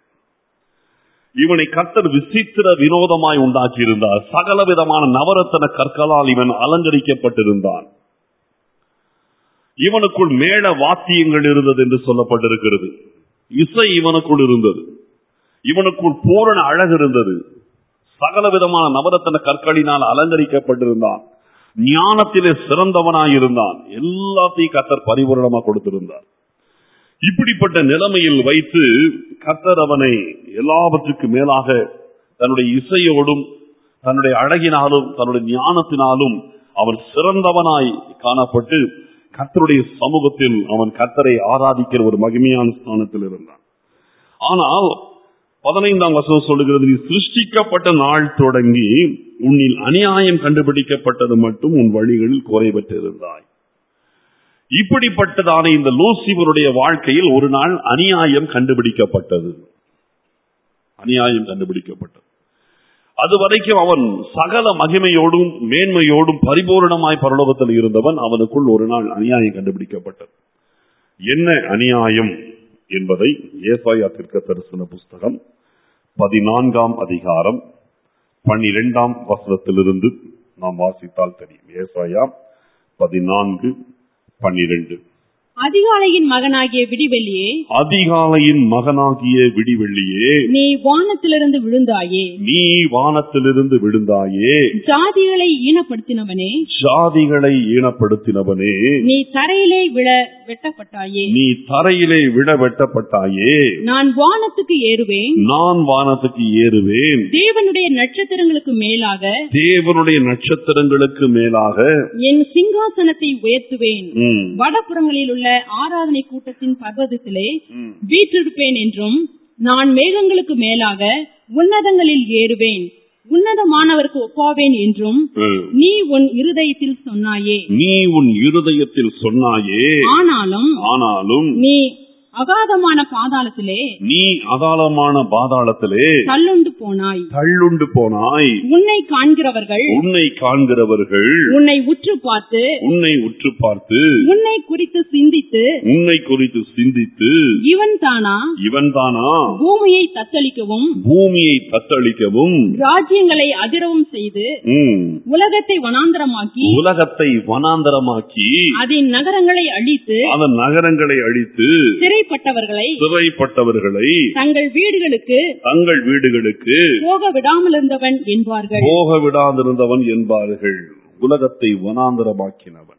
இவனை கர்த்தர் விசித்திர வினோதமாய் உண்டாக்கியிருந்தார் சகல விதமான நவரத்தன கற்களால் இவன் அலங்கரிக்கப்பட்டிருந்தான் இவனுக்குள் மேல வாத்தியங்கள் இருந்தது என்று சொல்லப்பட்டிருக்கிறது இசை இவனுக்குள் இருந்தது இவனுக்குள் பூரண அழகு இருந்தது சகல விதமான நவரத்தன கற்களினால் அலங்கரிக்கப்பட்டிருந்தான் ஞானத்திலே சிறந்தவனாயிருந்தான் எல்லாத்தையும் கத்தர் பரிபூரணமா கொடுத்திருந்தார் இப்படிப்பட்ட நிலைமையில் வைத்து கத்தர் அவனை எல்லாவற்றுக்கு மேலாக தன்னுடைய இசையோடும் தன்னுடைய அழகினாலும் தன்னுடைய ஞானத்தினாலும் அவன் சிறந்தவனாய் காணப்பட்டு கத்தருடைய சமூகத்தில் அவன் கத்தரை ஆராதிக்கிற ஒரு மகிமையான ஸ்தானத்தில் இருந்தான் ஆனால் பதினைந்தாம் வசனம் சொல்லுகிறது நீ சிருஷ்டிக்கப்பட்ட நாள் தொடங்கி உன்னில் அநியாயம் கண்டுபிடிக்கப்பட்டது மட்டும் உன் வழிகளில் குறைபட்டிருந்தாய் இப்படிப்பட்டதான இந்த லூசிபருடைய வாழ்க்கையில் ஒரு நாள் அநியாயம் கண்டுபிடிக்கப்பட்டது அநியாயம் கண்டுபிடிக்கப்பட்டது அது வரைக்கும் அவன் சகல மகிமையோடும் மேன்மையோடும் பரிபூரணமாய் பரலோகத்தில் இருந்தவன் அவனுக்குள் ஒரு நாள் அநியாயம் கண்டுபிடிக்கப்பட்டது என்ன அநியாயம் என்பதை ஏசாயா தீர்க்க தரிசன புஸ்தகம் பதினான்காம் அதிகாரம் பன்னிரெண்டாம் வசனத்திலிருந்து நாம் வாசித்தால் தெரியும் ஏசாயா பதினான்கு பன்னிரெண்டு அதிகாலையின் மகனாகிய விடிவெளியே அதிகாலையின் மகனாகிய விடிவெள்ளியே நீ வானத்திலிருந்து விழுந்தாயே நீ வானத்திலிருந்து விழுந்தாயே ஜாதிகளை ஈனப்படுத்தினவனே ஜாதிகளை ஈனப்படுத்தினவனே நீ தரையிலே விழ வெட்டப்பட்டாயே நீ தரையிலே விட வெட்டப்பட்டாயே நான் வானத்துக்கு ஏறுவேன் நான் வானத்துக்கு ஏறுவேன் தேவனுடைய நட்சத்திரங்களுக்கு மேலாக தேவனுடைய நட்சத்திரங்களுக்கு மேலாக என் சிங்காசனத்தை உயர்த்துவேன் ம், வடபுறங்களில் உள்ள ஆராதனை கூட்டத்தின் பர்வதத்திலே ம், வீற்றிருப்பேன் என்றும் நான் மேகங்களுக்கு மேலாக உன்னதங்களில் ஏறுவேன் உன்னதமானவருக்கு ஒப்பாவேன் என்றும் ம். நீ உன் இருதயத்தில் சொன்னாயே நீ உன் இருதயத்தில் சொன்னாயே ஆனாலும் ஆனாலும் நீ அகாதமான பாதாளத்திலே நீ அகாலமான பாதாளத்திலே தள்ளுண்டு போனாய் தள்ளுண்டு போனாய் உன்னை காண்கிறவர்கள் உன்னை காண்கிறவர்கள் உன்னை உற்று பார்த்து உன்னை உற்று பார்த்து உன்னை குறித்து சிந்தித்து உன்னை குறித்து சிந்தித்து இவன் தானா இவன்தானா பூமியை தத்தளிக்கவும் பூமியை தத்தளிக்கவும் ராஜ்யங்களை அதிரவும் செய்து ம், உலகத்தை வனாந்தரமாக்கி உலகத்தை வனாந்தரமாக்கி அதன் நகரங்களை அழித்து அதன் நகரங்களை அழித்து சிறைப்பட்டவர்களை சிறைப்பட்டவர்களை தங்கள் வீடுகளுக்கு தங்கள் வீடுகளுக்கு போக விடாமல் இருந்தவன் என்பார்கள் போக விடாதிருந்தவன் என்பார்கள் உலகத்தை வனாந்தரமாக்கினவன்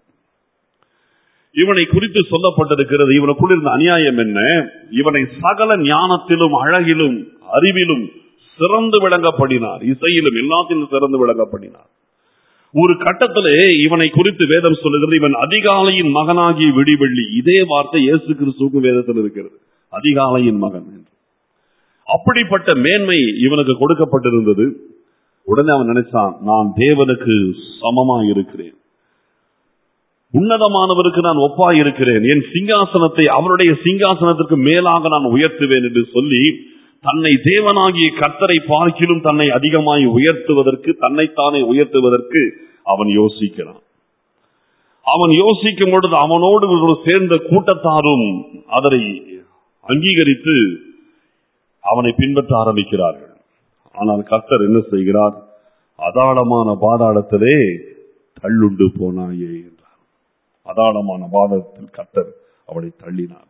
இவனை குறித்து சொல்லப்பட்டிருக்கிறது இவனுக்குள் இருந்த அநியாயம் என்ன இவனை சகல ஞானத்திலும் அழகிலும் அறிவிலும் சிறந்து விளங்கப்படினார் இசையிலும் எல்லாத்திலும் சிறந்து விளங்கப்படினார் ஒரு கட்டத்திலே இவனை குறித்து வேதம் சொல்லுகிறது இவன் அதிகாலையின் மகனாகிய விடிவெள்ளி இதே வார்த்தை இயேசு கிறிஸ்துவுக்கு வேதத்தில் இருக்கிறது அதிகாலையின் மகன் என்று அப்படிப்பட்ட மேன்மை இவனுக்கு கொடுக்கப்பட்டிருந்தது உடனே அவன் நினைச்சான் நான் தேவனுக்கு சமமா இருக்கிறேன் உன்னதமானவருக்கு நான் ஒப்பாய் இருக்கிறேன் என் சிங்காசனத்தை அவருடைய சிங்காசனத்திற்கு மேலாக நான் உயர்த்துவேன் என்று சொல்லி தன்னை தேவனாகிய கர்த்தரை பார்க்கிலும் தன்னை அதிகமாய் உயர்த்துவதற்கு தன்னைத்தானே உயர்த்துவதற்கு அவன் யோசிக்கிறான் அவன் யோசிக்கும் பொழுது அவனோடு ஒரு சேர்ந்த கூட்டத்தாரும் அதனை அங்கீகரித்து அவனை பின்பற்ற ஆரம்பிக்கிறார்கள் ஆனால் கர்த்தர் என்ன செய்கிறார் அதாளமான பாதாளத்திலே தள்ளுண்டு போனாயே என்றார் அதாளமான பாதாளத்தில் கர்த்தர் அவனை தள்ளினார்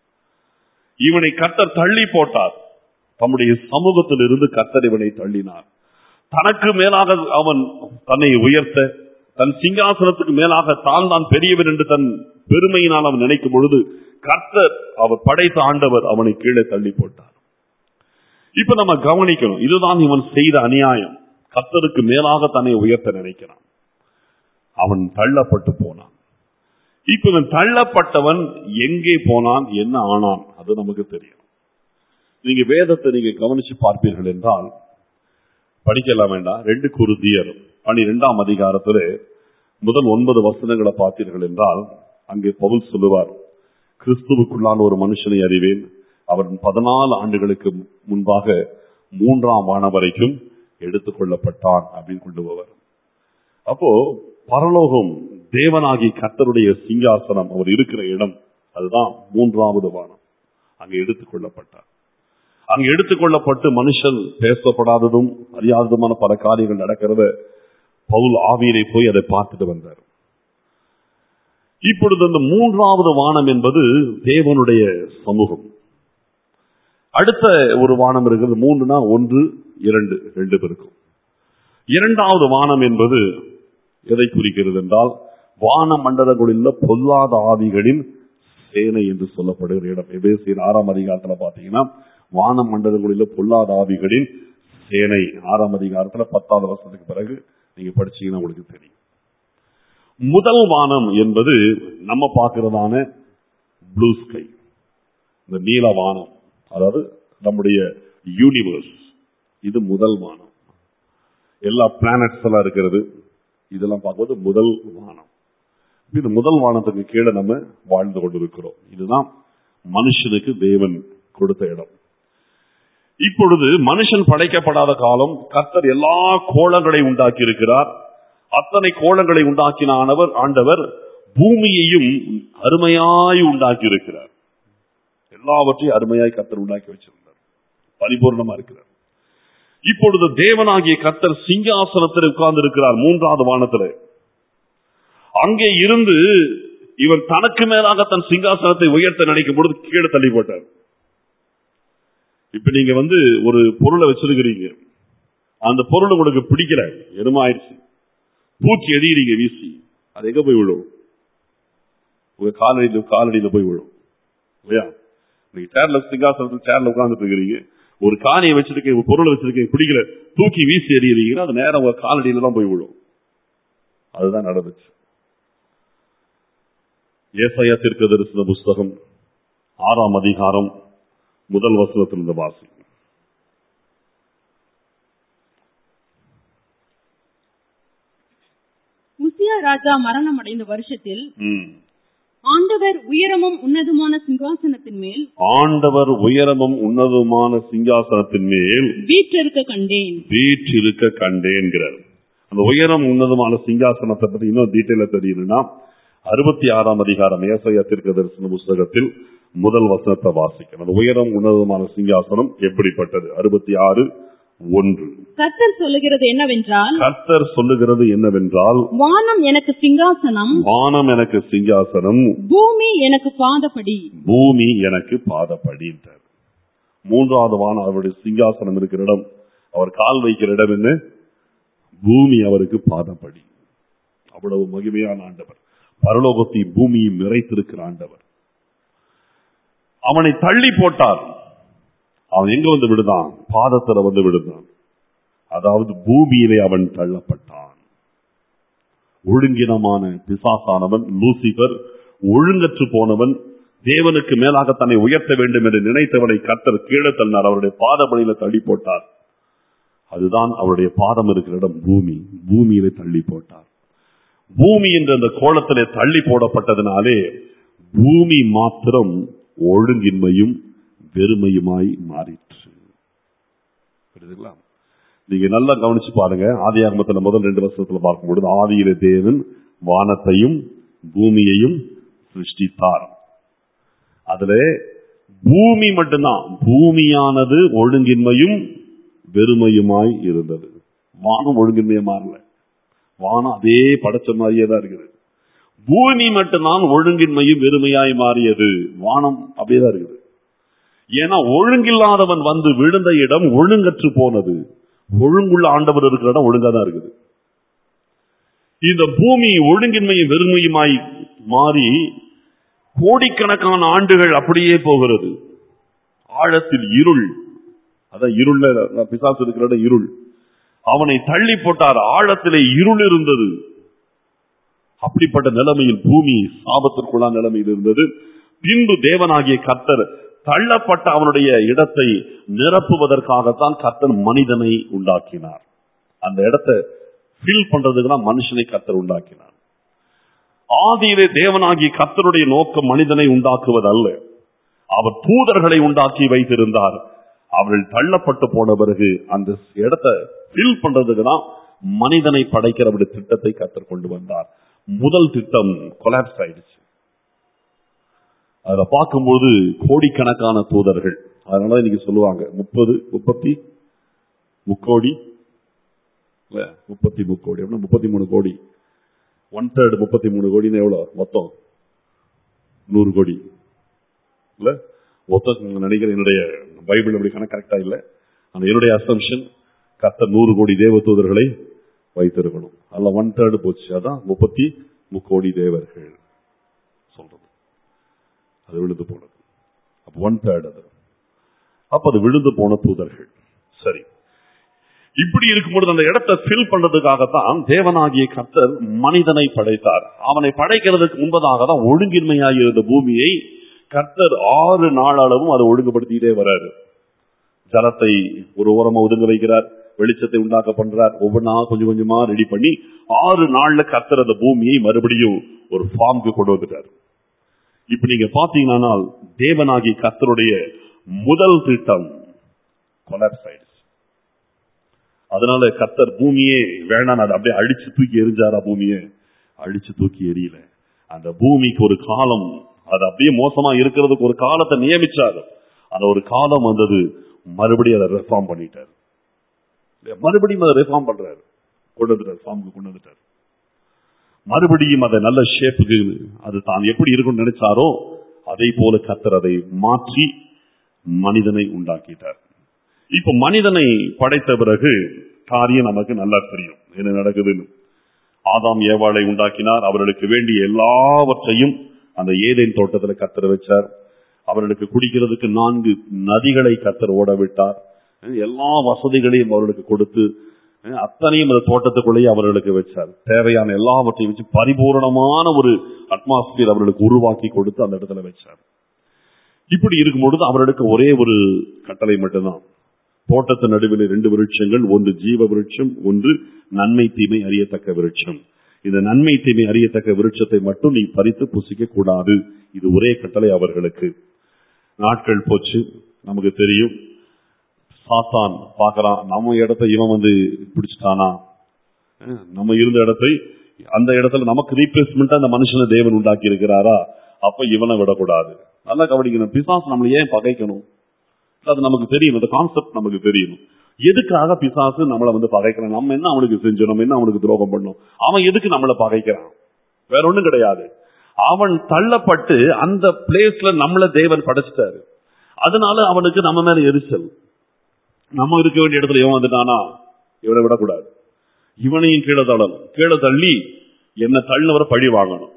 இவனை கர்த்தர் தள்ளி போட்டார் தம்முடைய சமூகத்தில் இருந்து கர்த்தர் இவனை தள்ளினார் தனக்கு மேலாக அவன் தன்னை உயர்த்த தன் சிங்காசனத்துக்கு மேலாக தான் தான் பெரியவன் என்று தன் பெருமையினால் அவன் நினைக்கும் பொழுது கர்த்தர் அவர் படைத்த ஆண்டவர் அவனை கீழே தள்ளி போட்டார் இப்ப நம்ம கவனிக்கணும் இதுதான் இவன் செய்த அநியாயம் கர்த்தருக்கு மேலாக தன்னை உயர்த்த நினைக்கிறான் அவன் தள்ளப்பட்டு போனான் இப்ப இவன் தள்ளப்பட்டவன் எங்கே போனான் என்ன ஆனான் அது நமக்கு தெரியும் நீங்க வேதத்தை நீங்க கவனிச்சு பார்ப்பீர்கள் என்றால் படிக்கலாம் வேண்டாம் ரெண்டு குருதியர் பனிரெண்டாம் அதிகாரத்துல முதல் ஒன்பது வசனங்களை பார்த்தீர்கள் என்றால் அங்கே பவுல் சொல்லுவார் கிறிஸ்துவுக்குள்ளான ஒரு மனுஷனை அறிவேன் அவர் பதினாலு ஆண்டுகளுக்கு முன்பாக மூன்றாம் வானம் வரைக்கும் எடுத்துக் கொள்ளப்பட்டான் அப்படின்னு கொண்டு போவார் அப்போ பரலோகம் தேவனாகி கர்த்தருடைய சிங்காசனம் அவர் இருக்கிற இடம் அதுதான் மூன்றாவது வானம் அங்கே எடுத்துக் கொள்ளப்பட்டார் அங்கு எடுத்துக்கொள்ளப்பட்டு மனுஷன் பேசப்படாததும் அறியாததுமான பல காரியங்கள் நடக்கிறத பவுல் ஆவியரை போய் அதை பார்த்துட்டு வந்தார் இப்பொழுது அந்த மூன்றாவது வானம் என்பது தேவனுடைய சமூகம் அடுத்த ஒரு வானம் இருக்கிறது மூன்றுனா ஒன்று இரண்டு ரெண்டு பேருக்கும் இரண்டாவது வானம் என்பது எதை குறிக்கிறது என்றால் வான மண்டலங்களில் பொல்லாத ஆவிகளின் சேனை என்று சொல்லப்படுகிற இடம் எபேசியர் ஆறாம் அதிகாரத்துல பாத்தீங்கன்னா வான மண்டலங்களில் பொல்லாத ஆவிகளின் சேனை ஆறாம் அதிகாரத்துல பத்தாவது வருஷத்துக்கு பிறகு நீங்க படிச்சீங்கன்னா உங்களுக்கு தெரியும் முதல் வானம் என்பது நம்ம பார்க்கிறதான ப்ளூ ஸ்கை இந்த நீல வானம் அதாவது நம்முடைய யூனிவர்ஸ் இது முதல் வானம் எல்லா பிளானட்ஸ் எல்லாம் இருக்கிறது இதெல்லாம் பார்க்கும்போது முதல் வானம் இது முதல் வானத்துக்கு கீழே நம்ம வாழ்ந்து கொண்டிருக்கிறோம் இதுதான் மனுஷனுக்கு தேவன் கொடுத்த இடம் இப்பொழுது மனுஷன் படைக்கப்படாத காலம் கர்த்தர் எல்லா கோலங்களை உண்டாக்கி இருக்கிறார் அத்தனை கோலங்களை உண்டாக்கினானவர் ஆண்டவர் பூமியையும் அருமையாய் உண்டாக்கி இருக்கிறார் எல்லாவற்றையும் அருமையாய் கர்த்தர் உண்டாக்கி வச்சிருந்தார் பரிபூர்ணமா இருக்கிறார் இப்பொழுது தேவனாகிய கர்த்தர் சிங்காசனத்தில் உட்கார்ந்து இருக்கிறார் மூன்றாவது வானத்தில் அங்கே இருந்து இவன் தனக்கு மேலாக தன் சிங்காசனத்தை உயர்த்த நினைக்கும் பொழுது கீழே தள்ளி போட்டார் இப்ப நீங்க வந்து ஒரு பொருளை வச்சிருக்கிறீங்க அந்த பொருள் உங்களுக்கு பிடிக்கல எருமாயிடுச்சு தூக்கி எறிகிறீங்க வீசி அது எங்க போய் விழும் உங்க காலடியில காலடியில போய் விழும் இல்லையா நீங்க சேர்ல சிங்காசனத்தில் சேர்ல உட்கார்ந்துட்டு இருக்கிறீங்க ஒரு காணியை வச்சிருக்கீங்க ஒரு பொருளை வச்சிருக்கீங்க பிடிக்கல தூக்கி வீசி எறிகிறீங்கன்னா அது நேரம் உங்க காலடியில தான் போய் விழும் அதுதான் நடந்துச்சு ஏசாயா தீர்க்க தரிசன புஸ்தகம் ஆறாம் அதிகாரம் முதல் வசனத்திலிருந்து வாசி உசியா ராஜா மரணம் அடைந்த வருஷத்தில் ம், ஆண்டவர் உயரமும் உன்னதமான சிங்காசனத்தின் மேல் ஆண்டவர் உயரமும் உன்னதமான சிங்காசனத்தின் மேல் வீற்றிருக்க கண்டேன் வீற்றிருக்க கண்டேன்கிறார் அந்த உயரம் உன்னதமான சிங்காசனத்தை பத்தி இன்னும் டீட்டெயிலா தெரியணும்னா அறுபத்தி ஆறாம் அதிகாரம் ஏசையா தீர்க்க தரிசன புஸ்தகத்தில் முதல் வசனத்தை வாசிக்கணும் அந்த உயரம் உன்னதமான சிங்காசனம் எப்படிப்பட்டது அறுபத்தி ஆறு ஒன்று கர்த்தர் சொல்லுகிறது என்னவென்றால் கர்த்தர் சொல்லுகிறது என்னவென்றால் வானம் எனக்கு சிங்காசனம் வானம் எனக்கு சிங்காசனம் பூமி எனக்கு பாதப்படி பூமி எனக்கு பாதப்படி என்றார் மூன்றாவது வானம் அவருடைய சிங்காசனம் இருக்கிற இடம் அவர் கால் வைக்கிற இடம் என்ன பூமி அவருக்கு பாதப்படி அவ்வளவு மகிமையான ஆண்டவர் பரலோகத்தை பூமியும் நிறைத்திருக்கிற ஆண்டவர் அவனை தள்ளி போட்டார் அவன் எங்க வந்து விடுதான் பாதத்துல வந்து விடுதான் அதாவது பூமியிலே அவன் தள்ளப்பட்டான் ஒழுங்கினமான பிசாசானவன் லூசிபர் ஒழுங்கற்று போனவன் தேவனுக்கு மேலாக தன்னை உயர்த்த வேண்டும் என்று நினைத்தவனை கர்த்தர் கீழே தள்ளினார் அவருடைய பாதபடியில தள்ளி போட்டார் அதுதான் அவருடைய பாதம் இருக்கிற இடம் பூமி பூமியிலே தள்ளி போட்டார் பூமி என்ற அந்த கோலத்திலே தள்ளி போடப்பட்டதினாலே பூமி மாத்திரம் ஒழுங்கின்மையும் வெறுமையுமாய் மாறிற்று புரியுதுங்களா நீங்க நல்லா கவனிச்சு பாருங்க ஆதி ஆகமத்துல முதல் ரெண்டு வருஷத்துல பார்க்கும்பொழுது ஆதியிலே தேவன் வானத்தையும் பூமியையும் சிருஷ்டித்தார் அதுல பூமி மட்டும்தான் பூமியானது ஒழுங்கின்மையும் வெறுமையுமாய் இருந்தது வானம் ஒழுங்கின்மையா மாறல வானம் அதே படைச்ச மாதிரியே தான் இருக்குது பூமி மட்டும்தான் ஒழுங்கின்மையும் வெறுமையாய் மாறியது வானம் அப்படியே தான் இருக்குது ஏன்னா ஒழுங்கில்லாதவன் வந்து விழுந்த இடம் ஒழுங்கற்று போனது ஒழுங்குள்ள ஆண்டவர் இருக்கிற இடம் ஒழுங்கா தான் இருக்குது இந்த பூமி ஒழுங்கின்மையும் வெறுமையுமாய் மாறி கோடிக்கணக்கான ஆண்டுகள் அப்படியே போகிறது ஆழத்தில் இருள் அதான் இருள்ல பிசாசு இருக்கிற இடம் இருள் அவனை தள்ளி போட்டார் ஆழத்திலே இருள் இருந்தது அப்படிப்பட்ட நிலைமையில் பூமி சாபத்திற்குள்ளான நிலைமையில் இருந்தது பின்பு தேவனாகிய கர்த்தர் தள்ளப்பட்ட அவனுடைய இடத்தை நிரப்புவதற்காகத்தான் கர்த்தர் மனிதனை உண்டாக்கினார் அந்த இடத்தை ஃபில் பண்றதுக்கு தான் மனுஷனை கர்த்தர் உண்டாக்கினார் ஆதியிலே தேவனாகிய கர்த்தருடைய நோக்கம் மனிதனை உண்டாக்குவதல்ல அவர் தூதர்களை உண்டாக்கி வைத்திருந்தார் அவர்கள் தள்ளப்பட்டு போன பிறகு அந்த இடத்தை ஃபில் பண்றதுக்கு தான் மனிதனை படைக்கிற அவருடைய திட்டத்தை கத்தர் கொண்டு வந்தார் முதல் திட்டம் கொலாப்ஸ் ஆயிடுச்சு அதுல பார்க்கும்போது கோடிக்கணக்கான தூதர்கள் அதனால இன்னைக்கு சொல்லுவாங்க முப்பது முப்பத்தி முக்கோடி இல்ல முப்பத்தி முக்கோடி அப்படின்னா முப்பத்தி மூணு கோடி ஒன் தேர்ட் முப்பத்தி மூணு கோடின்னு எவ்வளவு மொத்தம் நூறு கோடி இல்ல மொத்தம் நினைக்கிறேன் என்னுடைய பைபிள் அப்படி கணக்கு கரெக்டா இல்ல அந்த என்னுடைய அசம்ஷன் கத்த நூறு கோடி தேவ தூதர்களை வைத்திருக்கணும் அதுல ஒன் தேர்டு போச்சு அதான் முப்பத்தி முக்கோடி தேவர்கள் சொல்றது அது விழுந்து போனது அப்ப ஒன் தேர்ட் அது அப்ப அது விழுந்து போன தூதர்கள் சரி இப்படி இருக்கும்பொழுது அந்த இடத்தை ஃபில் பண்றதுக்காகத்தான் தேவனாகிய கர்த்தர் மனிதனை படைத்தார் அவனை படைக்கிறதுக்கு முன்பதாக தான் ஒழுங்கின்மையாக இருந்த பூமியை கர்த்தர் ஆறு நாள் அளவும் அதை ஒழுங்குபடுத்திட்டே வராரு ஜலத்தை ஒரு ஓரமா ஒதுங்க வைக்கிறார் வெளிச்சத்தை உண்டாக்க பண்றார் ஒவ்வொன்றா கொஞ்சம் கொஞ்சமா ரெடி பண்ணி ஆறு நாள்ல கர்த்தர் அந்த பூமியை மறுபடியும் ஒரு ஃபார்முக்கு கொண்டு வந்துட்டார் இப்ப நீங்க பாத்தீங்கன்னா தேவனாகி கர்த்தருடைய முதல் திட்டம் கொலாப்ஸ் ஆயிடுச்சு அதனால கர்த்தர் பூமியே வேணாம் அதை அப்படியே அழிச்சு தூக்கி எரிஞ்சாரா பூமியை அழிச்சு தூக்கி எரியல அந்த பூமிக்கு ஒரு காலம் அது அப்படியே மோசமா இருக்கிறதுக்கு ஒரு காலத்தை நியமிச்சாரு அந்த ஒரு காலம் வந்தது மறுபடியும் அதை ரெஃபார்ம் பண்ணிட்டார் மறுபடியும் அதை ரெஃபார்ம் பண்றாரு கொண்டு வந்துட்டார் ஃபார்முக்கு கொண்டு வந்துட்டார் மறுபடியும் அதை நல்ல ஷேப்புக்கு அது தான் எப்படி இருக்கும்னு நினைச்சாரோ அதே போல கத்தர் அதை மாற்றி மனிதனை உண்டாக்கிட்டார் இப்ப மனிதனை படைத்த பிறகு காரியம் நமக்கு நல்லா தெரியும் என்ன நடக்குதுன்னு ஆதாம் ஏவாளை உண்டாக்கினார் அவர்களுக்கு வேண்டிய எல்லாவற்றையும் அந்த ஏதேன் தோட்டத்தில் கத்தர் வச்சார் அவர்களுக்கு குடிக்கிறதுக்கு நான்கு நதிகளை கத்தர் ஓட விட்டார் எல்லா வசதிகளையும் அவர்களுக்கு கொடுத்து அத்தனையும் அந்த தோட்டத்துக்குள்ளேயே அவர்களுக்கு வச்சார் தேவையான எல்லாவற்றையும் வச்சு பரிபூர்ணமான ஒரு அட்மாஸ்பியர் அவர்களுக்கு உருவாக்கி கொடுத்து அந்த இடத்துல வச்சார் இப்படி இருக்கும்பொழுது அவர்களுக்கு ஒரே ஒரு கட்டளை மட்டும்தான் தோட்டத்து நடுவில் ரெண்டு விருட்சங்கள் ஒன்று ஜீவ விருட்சம் ஒன்று நன்மை தீமை அறியத்தக்க விருட்சம் இந்த நன்மை தீமை அறியத்தக்க விருட்சத்தை மட்டும் நீ பறித்து புசிக்க கூடாது இது ஒரே கட்டளை அவர்களுக்கு நாட்கள் போச்சு நமக்கு தெரியும் சாத்தான் பார்க்கறான் நம்ம இடத்தை இவன் வந்து பிடிச்சிட்டானா அஹ் நம்ம இருந்த இடத்தை அந்த இடத்துல நமக்கு ரீப்ளேஸ்மெண்ட் அந்த மனுஷனை தேவன் உண்டாக்கி இருக்கிறாரா அப்ப இவனை விடக்கூடாது நல்லா கவனிக்கணும் பிசாசு நம்மளை ஏன் பகைக்கணும் அது நமக்கு தெரியும் அந்த கான்செப்ட் நமக்கு தெரியணும் எதுக்காக பிசாசு நம்மளை வந்து பகைக்கிறான் நம்ம என்ன அவனுக்கு செஞ்சோம் நம்ம என்ன அவனுக்கு துரோகம் பண்ணோம் அவன் எதுக்கு நம்மளை பகைக்கிறான் வேற ஒண்ணும் கிடையாது அவன் தள்ளப்பட்டு அந்த பிளேஸ்ல நம்மள தேவன் படைச்சிட்டாரு அதனால அவனுக்கு நம்ம மேல எரிச்சல் நம்ம இருக்க வேண்டிய இடத்துல இவன் வந்துட்டானா இவனை விடக்கூடாது இவனையும் கீழே தள்ளணும் கீழே தள்ளி என்ன தள்ளினவரை பழி வாங்கணும்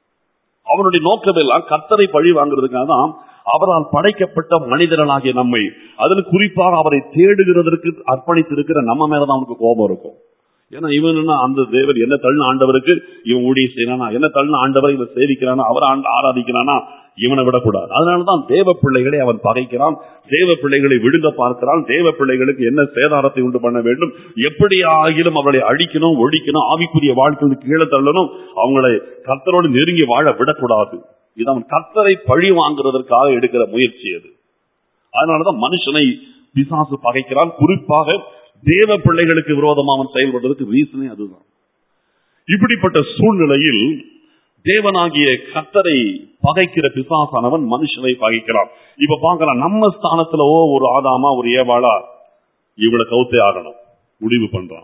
அவனுடைய நோக்கம் எல்லாம் கர்த்தரை பழி வாங்குறதுக்காக தான் அவரால் படைக்கப்பட்ட மனிதர்களாகிய நம்மை அதில் குறிப்பாக அவரை தேடுகிறதற்கு அர்ப்பணித்திருக்கிற நம்ம மேலதான் அவனுக்கு கோபம் இருக்கும் ஏன்னா இவன் என்ன அந்த தேவர் என்ன தள்ளின ஆண்டவருக்கு இவன் ஊழியம் செய்யறானா என்ன தள்ளின ஆண்டவர் இவன் சேவிக்கிறானா அவர் ஆண்ட- ஆராதிக்கிறானா இவனை விடக்கூடாது அதனாலதான் தேவ பிள்ளைகளை அவன் பகைக்கிறான் தேவ பிள்ளைகளை விடுங்க பார்க்கிறான் தேவ பிள்ளைகளுக்கு என்ன சேதாரத்தை உண்டு பண்ண வேண்டும் எப்படி ஆகிலும் அவர்களை அழிக்கணும் ஒழிக்கணும் ஆவிக்குரிய வாழ்க்கையில் கீழே தள்ளணும் அவங்களை கர்த்தரோடு நெருங்கி வாழ விடக்கூடாது இது அவன் கர்த்தரை பழி வாங்குறதற்காக எடுக்கிற முயற்சி அது அதனாலதான் மனுஷனை பிசாசு பகைக்கிறான் குறிப்பாக தேவ பிள்ளைகளுக்கு விரோதமா அவன் செயல்படுறதுக்கு ரீசனே அதுதான் இப்படிப்பட்ட சூழ்நிலையில் தேவனாகிய கர்த்தரை பகைக்கிற பிசாசானவன் மனுஷனை பகைக்கிறான் இப்ப பார்க்கலாம் நம்ம ஸ்தானத்துல ஓ ஒரு ஆதாமா ஒரு ஏவாளா இவளை கவுத்தே ஆகணும் முடிவு பண்றான்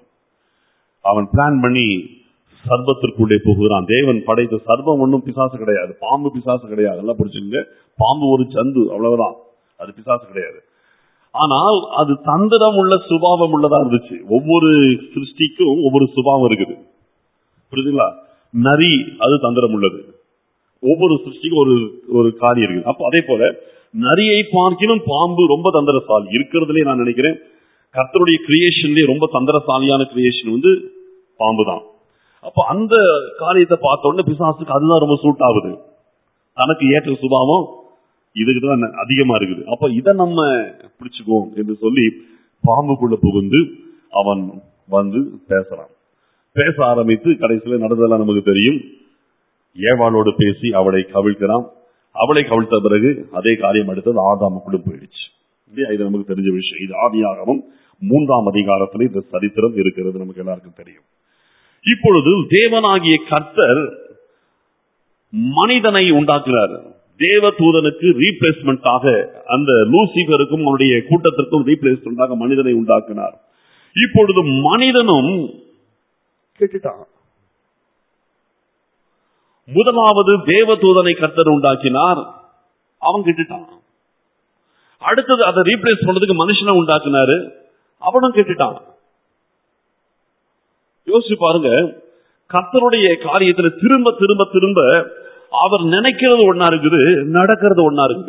அவன் பிளான் பண்ணி சர்வத்திற்குள்ளே போகிறான் தேவன் படைத்த சர்வம் ஒண்ணும் பிசாசு கிடையாது பாம்பு பிசாசு கிடையாது எல்லாம் புரிச்சுங்க பாம்பு ஒரு சந்து அவ்வளவுதான் அது பிசாசு கிடையாது ஆனால் அது தந்திரம் உள்ள சுபாவம் உள்ளதா இருந்துச்சு ஒவ்வொரு சிருஷ்டிக்கும் ஒவ்வொரு சுபாவம் இருக்குது புரியுதுங்களா நரி அது தந்திரம் உள்ளது ஒவ்வொரு சிருஷ்டிக்கும் ஒரு ஒரு காரியம் இருக்குது அப்போ அதே போல நரியை பார்க்கிலும் பாம்பு ரொம்ப தந்திரசாலி இருக்கிறதுலே நான் நினைக்கிறேன் கர்த்தருடைய கிரியேஷன்லயே ரொம்ப தந்திரசாலியான கிரியேஷன் வந்து பாம்பு தான் அப்போ அந்த காரியத்தை பார்த்த உடனே பிசாசுக்கு அதுதான் ரொம்ப சூட் ஆகுது தனக்கு ஏற்ற சுபாவம் இதுக்கு தான் அதிகமா இருக்குது அப்ப இதை நம்ம பிடிச்சுக்குவோம் என்று சொல்லி பாம்புக்குள்ள புகுந்து அவன் வந்து பேசுறான் பேச ஆரம்பித்து கடைசியில நடந்ததெல்லாம் நமக்கு தெரியும் ஏவாளோடு பேசி அவளை கவிழ்க்கிறான் அவளை கவிழ்த்த பிறகு அதே காரியம் அடுத்தது ஆதாமுக்குள்ள போயிடுச்சு இல்லையா? இது நமக்கு தெரிஞ்ச விஷயம் இது ஆதியாகவும் மூன்றாம் அதிகாரத்தில் இந்த சரித்திரம் இருக்கிறது நமக்கு எல்லாருக்கும் தெரியும் இப்பொழுது தேவனாகிய கர்த்தர் மனிதனை உண்டாக்கினார் தேவ தூதனுக்கு ரீப்ளேஸ்மெண்டாக அந்த லூசிபருக்கும் அவருடைய கூட்டத்திற்கும் ரீப்ளேஸ்மெண்டாக மனிதனை உண்டாக்கினார் இப்பொழுது மனிதனும் கேட்டுட்டான் முதலாவது தேவதூதனை கர்த்தர் உண்டாக்கினார் அவன் கேட்டுட்டான் அடுத்தது அதை ரீப்ளேஸ் பண்றதுக்கு மனுஷனை உண்டாக்குனாரு அவனும் கேட்டுட்டான் யோசிச்சு பாருங்க கர்த்தருடைய காரியத்துல திரும்ப திரும்ப திரும்ப அவர் நினைக்கிறது ஒன்னா இருக்குது நடக்கிறது ஒன்னா இருக்குது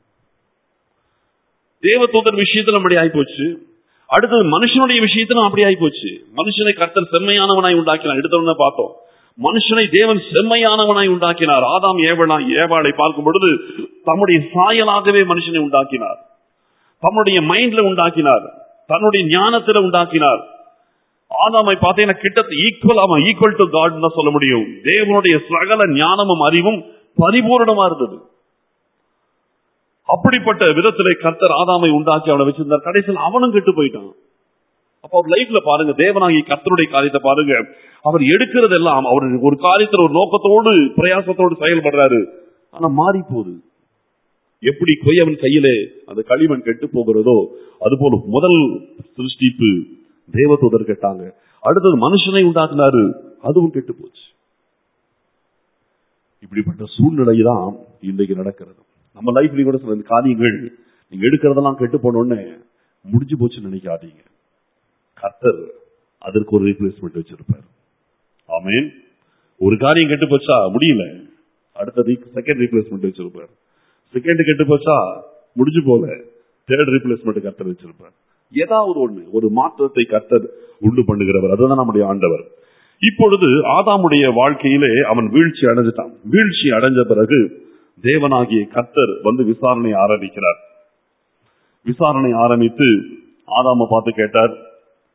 தேவதூதன் விஷயத்துல அப்படி ஆயிப்போச்சு அடுத்தது மனுஷனுடைய விஷயத்திலும் அப்படி ஆயிப்போச்சு மனுஷனை கர்த்தர் செம்மையானவனாய் உண்டாக்கினார் எடுத்தவன பார்த்தோம் மனுஷனை தேவன் செம்மையானவனாய் உண்டாக்கினார் ஆதாம் ஏவலா ஏவாளை பார்க்கும் பொழுது தம்முடைய சாயலாகவே மனுஷனை உண்டாக்கினார் தம்முடைய மைண்ட்ல உண்டாக்கினார் தன்னுடைய ஞானத்துல உண்டாக்கினார் ஆதாமை பார்த்தீங்கன்னா கிட்ட ஈக்குவல் அவன் ஈக்குவல் டு காட் தான் சொல்ல முடியும் தேவனுடைய சகல ஞானமும் அறிவும் பரிபூரணமா இருந்தது அப்படிப்பட்ட விதத்திலே கர்த்தர் ஆதாமை உண்டாக்கி அவனை வச்சிருந்தார் கடைசியில் அவனும் கெட்டு போயிட்டான் அப்ப அவர் லைஃப்ல பாருங்க தேவனாகி கர்த்தருடைய காரியத்தை பாருங்க அவர் எடுக்கிறதெல்லாம் அவர் ஒரு காரியத்துல ஒரு நோக்கத்தோடு பிரயாசத்தோடு செயல்படுறாரு ஆனா மாறி போகுது எப்படி கொய்யவன் கையிலே அந்த களிமண் கெட்டு போகிறதோ அதுபோல முதல் சிருஷ்டிப்பு தேவதூதர் கெட்டாங்க அடுத்தது மனுஷனை உண்டாக்குனாரு அதுவும் கெட்டு போச்சு இப்படிப்பட்ட சூழ்நிலை தான் இன்றைக்கு நடக்கிறது நம்ம லைஃப்லயும் கூட சில காரியங்கள் நீங்க எடுக்கிறதெல்லாம் கெட்டு போனோடனே முடிஞ்சு போச்சுன்னு நினைக்காதீங்க கர்த்தர் அதற்கு ஒரு ரீப்ளேஸ்மெண்ட் வச்சிருப்பார் ஆமேன் ஒரு காரியம் கெட்டு போச்சா முடியல அடுத்த செகண்ட் ரீப்ளேஸ்மெண்ட் வச்சிருப்பார் செகண்ட் கெட்டு போச்சா முடிஞ்சு போல தேர்ட் ரீப்ளேஸ்மெண்ட் கர்த்தர் வச்சிருப்பார் ஏதாவது ஒண்ணு ஒரு மாற்றத்தை கர்த்தர் உண்டு பண்ணுகிறவர் அதுதான் நம்முடைய ஆண்டவர் இப்பொழுது ஆதாமுடைய வாழ்க்கையிலே அவன் வீழ்ச்சி அடைஞ்சிட்டான் வீழ்ச்சி அடைஞ்ச பிறகு தேவனாகிய கர்த்தர் வந்து விசாரணை ஆரம்பிக்கிறார் விசாரணை ஆரம்பித்து ஆதாம பார்த்து கேட்டார்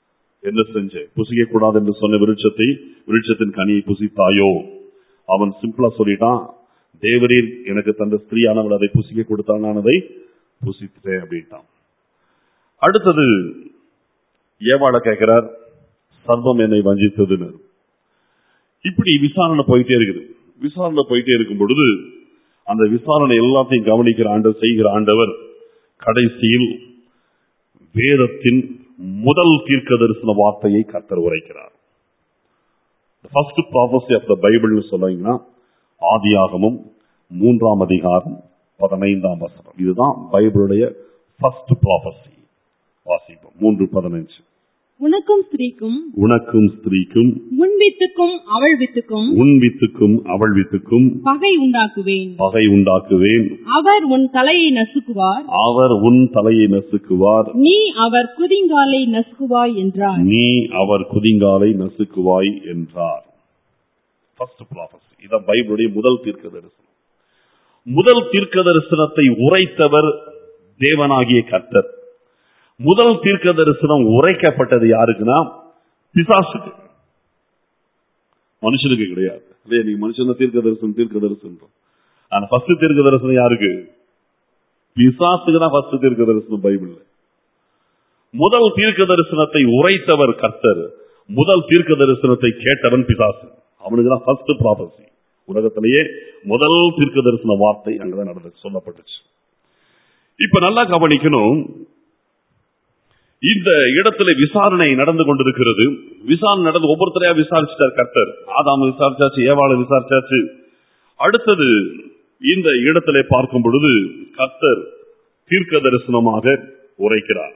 என்ன செஞ்ச புசிக்க கூடாது என்று சொன்ன விருட்சத்தை விருட்சத்தின் கனியை புசித்தாயோ அவன் சிம்பிளா சொல்லிட்டான் தேவரீர் எனக்கு தந்த ஸ்திரீயானவள் அதை புசிக்க கொடுத்தான் நான் அதை புசித்தேன் அப்படின்ட்டான் அடுத்தது ஏவாள கேட்கிறார் சர்வம் என்னை வஞ்சித்ததுன்னு இப்படி விசாரணை போயிட்டே இருக்குது விசாரணை போயிட்டே இருக்கும் பொழுது அந்த விசாரணை எல்லாத்தையும் கவனிக்கிற ஆண்டவர் செய்கிற ஆண்டவர் கடைசியில் வேதத்தின் முதல் தீர்க்க தரிசன வார்த்தையை கர்த்தர் உரைக்கிறார் ஃபர்ஸ்ட் ப்ராபஸி ஆஃப் த பைபிள்னு சொன்னீங்கன்னா ஆதியாகமும் மூன்றாம் அதிகாரம் பதினைந்தாம் வசனம் இதுதான் பைபிளுடைய ஃபர்ஸ்ட் ப்ராபஸி வாசிப்போம் மூன்று பதினைஞ்சு உனக்கும் ஸ்திரீக்கும் உனக்கும் ஸ்திரீக்கும் உன் வித்துக்கும் அவள் வித்துக்கும் உன் வித்துக்கும் அவள் வித்துக்கும் பகை உண்டாக்குவேன் பகை உண்டாக்குவேன் அவர் உன் தலையை நசுக்குவார் அவர் உன் தலையை நசுக்குவார் நீ அவர் குதிங்காலை நசுக்குவாய் என்றார் நீ அவர் குதிங்காலை நசுக்குவாய் என்றார் ஃபர்ஸ்ட் ப்ராபஸி இதான் பைபிளுடைய முதல் தீர்க்க தரிசனம் முதல் தீர்க்க தரிசனத்தை உரைத்தவர் தேவனாகிய கர்த்தர் முதல் தீர்க்க தரிசனம் உரைக்கப்பட்டது யாருக்குன்னா பிசாசுக்கு மனுஷனுக்கு கிடையாது இல்லையா நீங்க மனுஷன் தீர்க்க தரிசனம் தீர்க்க தரிசனம் ஆனா ஃபர்ஸ்ட் தீர்க்க தரிசனம் யாருக்கு பிசாசுக்கு தான் ஃபர்ஸ்ட் தீர்க்க தரிசனம் பைபிள்ல முதல் தீர்க்க தரிசனத்தை உரைத்தவர் கர்த்தர் முதல் தீர்க்க தரிசனத்தை கேட்டவன் பிசாசு அவனுக்கு தான் ஃபர்ஸ்ட் ப்ராபசி உலகத்திலேயே முதல் தீர்க்க தரிசன வார்த்தை அங்கதான் நடந்து சொல்லப்பட்டுச்சு இப்ப நல்லா கவனிக்கணும் இந்த இடத்துல விசாரணை நடந்து கொண்டிருக்கிறது விசாரணை நடந்து ஒவ்வொருத்தரையா விசாரிச்சிட்டார் கர்த்தர் ஆதாம் விசாரிச்சாச்சு ஏவாளை விசாரிச்சாச்சு அடுத்தது இந்த இடத்திலே பார்க்கும் பொழுது கர்த்தர் தீர்க்க தரிசனமாக உரைக்கிறார்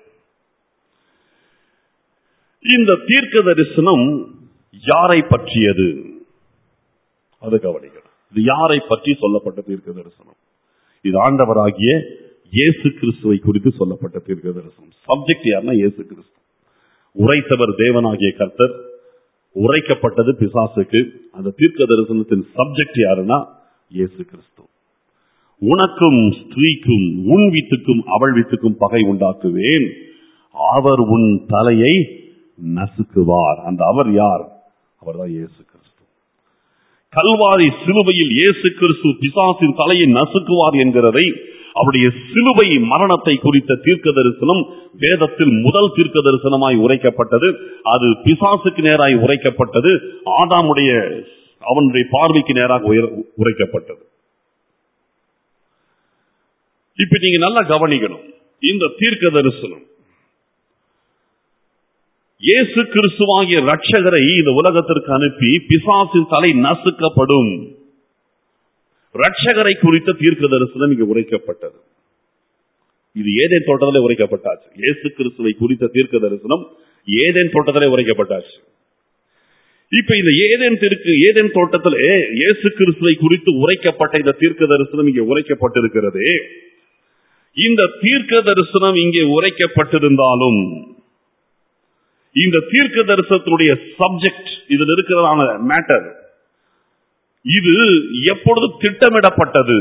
இந்த தீர்க்க தரிசனம் யாரை பற்றியது அது கவனிக்கணும் இது யாரை பற்றி சொல்லப்பட்ட தீர்க்க தரிசனம் இது ஆண்டவராகிய இயேசு கிறிஸ்துவை குறித்து சொல்லப்பட்ட தீர்க்க தரிசனம் சப்ஜெக்ட் யாருன்னா இயேசு கிறிஸ்து உரைத்தவர் தேவனாகிய கர்த்தர் உரைக்கப்பட்டது பிசாசுக்கு அந்த தீர்க்க தரிசனத்தின் சப்ஜெக்ட் யாருன்னா இயேசு கிறிஸ்து உனக்கும் ஸ்திரீக்கும் உன் வித்துக்கும் அவள் வித்துக்கும் பகை உண்டாக்குவேன் அவர் உன் தலையை நசுக்குவார் அந்த அவர் யார் அவர்தான் இயேசு கிறிஸ்து கல்வாரி சிலுவையில் இயேசு கிறிஸ்து பிசாசின் தலையை நசுக்குவார் என்கிறதை அவருடைய சிலுவை மரணத்தை குறித்த தீர்க்க தரிசனம் வேதத்தில் முதல் தீர்க்க தரிசனமாய் உரைக்கப்பட்டது அது பிசாசுக்கு நேராய் உரைக்கப்பட்டது ஆதாமுடைய அவனுடைய பார்வைக்கு நேராக உயர- உரைக்கப்பட்டது இப்ப நீங்க நல்லா கவனிக்கணும் இந்த தீர்க்க தரிசனம் இயேசு கிறிஸ்துவாகிய ரட்சகரை இந்த உலகத்திற்கு அனுப்பி பிசாசின் தலை நசுக்கப்படும் ரட்சகரை குறித்த தீர்க்க தரிசனம் இங்கு உரைக்கப்பட்டது இது ஏதேன் தோட்டத்திலே உரைக்கப்பட்டாச்சு இயேசு கிறிஸ்துவை குறித்த தீர்க்க தரிசனம் ஏதேன் தோட்டத்திலே உரைக்கப்பட்டாச்சு இப்ப இந்த ஏதேன் திருக்கு ஏதேன் தோட்டத்திலே இயேசு கிறிஸ்துவை குறித்து உரைக்கப்பட்ட இந்த தீர்க்க தரிசனம் இங்கே உரைக்கப்பட்டிருக்கிறதே இந்த தீர்க்க தரிசனம் இங்கே உரைக்கப்பட்டிருந்தாலும் இந்த தீர்க்க தரிசனத்தினுடைய சப்ஜெக்ட் இதுல இருக்கிறதான மேட்டர் இது எப்பொழுது திட்டமிடப்பட்டது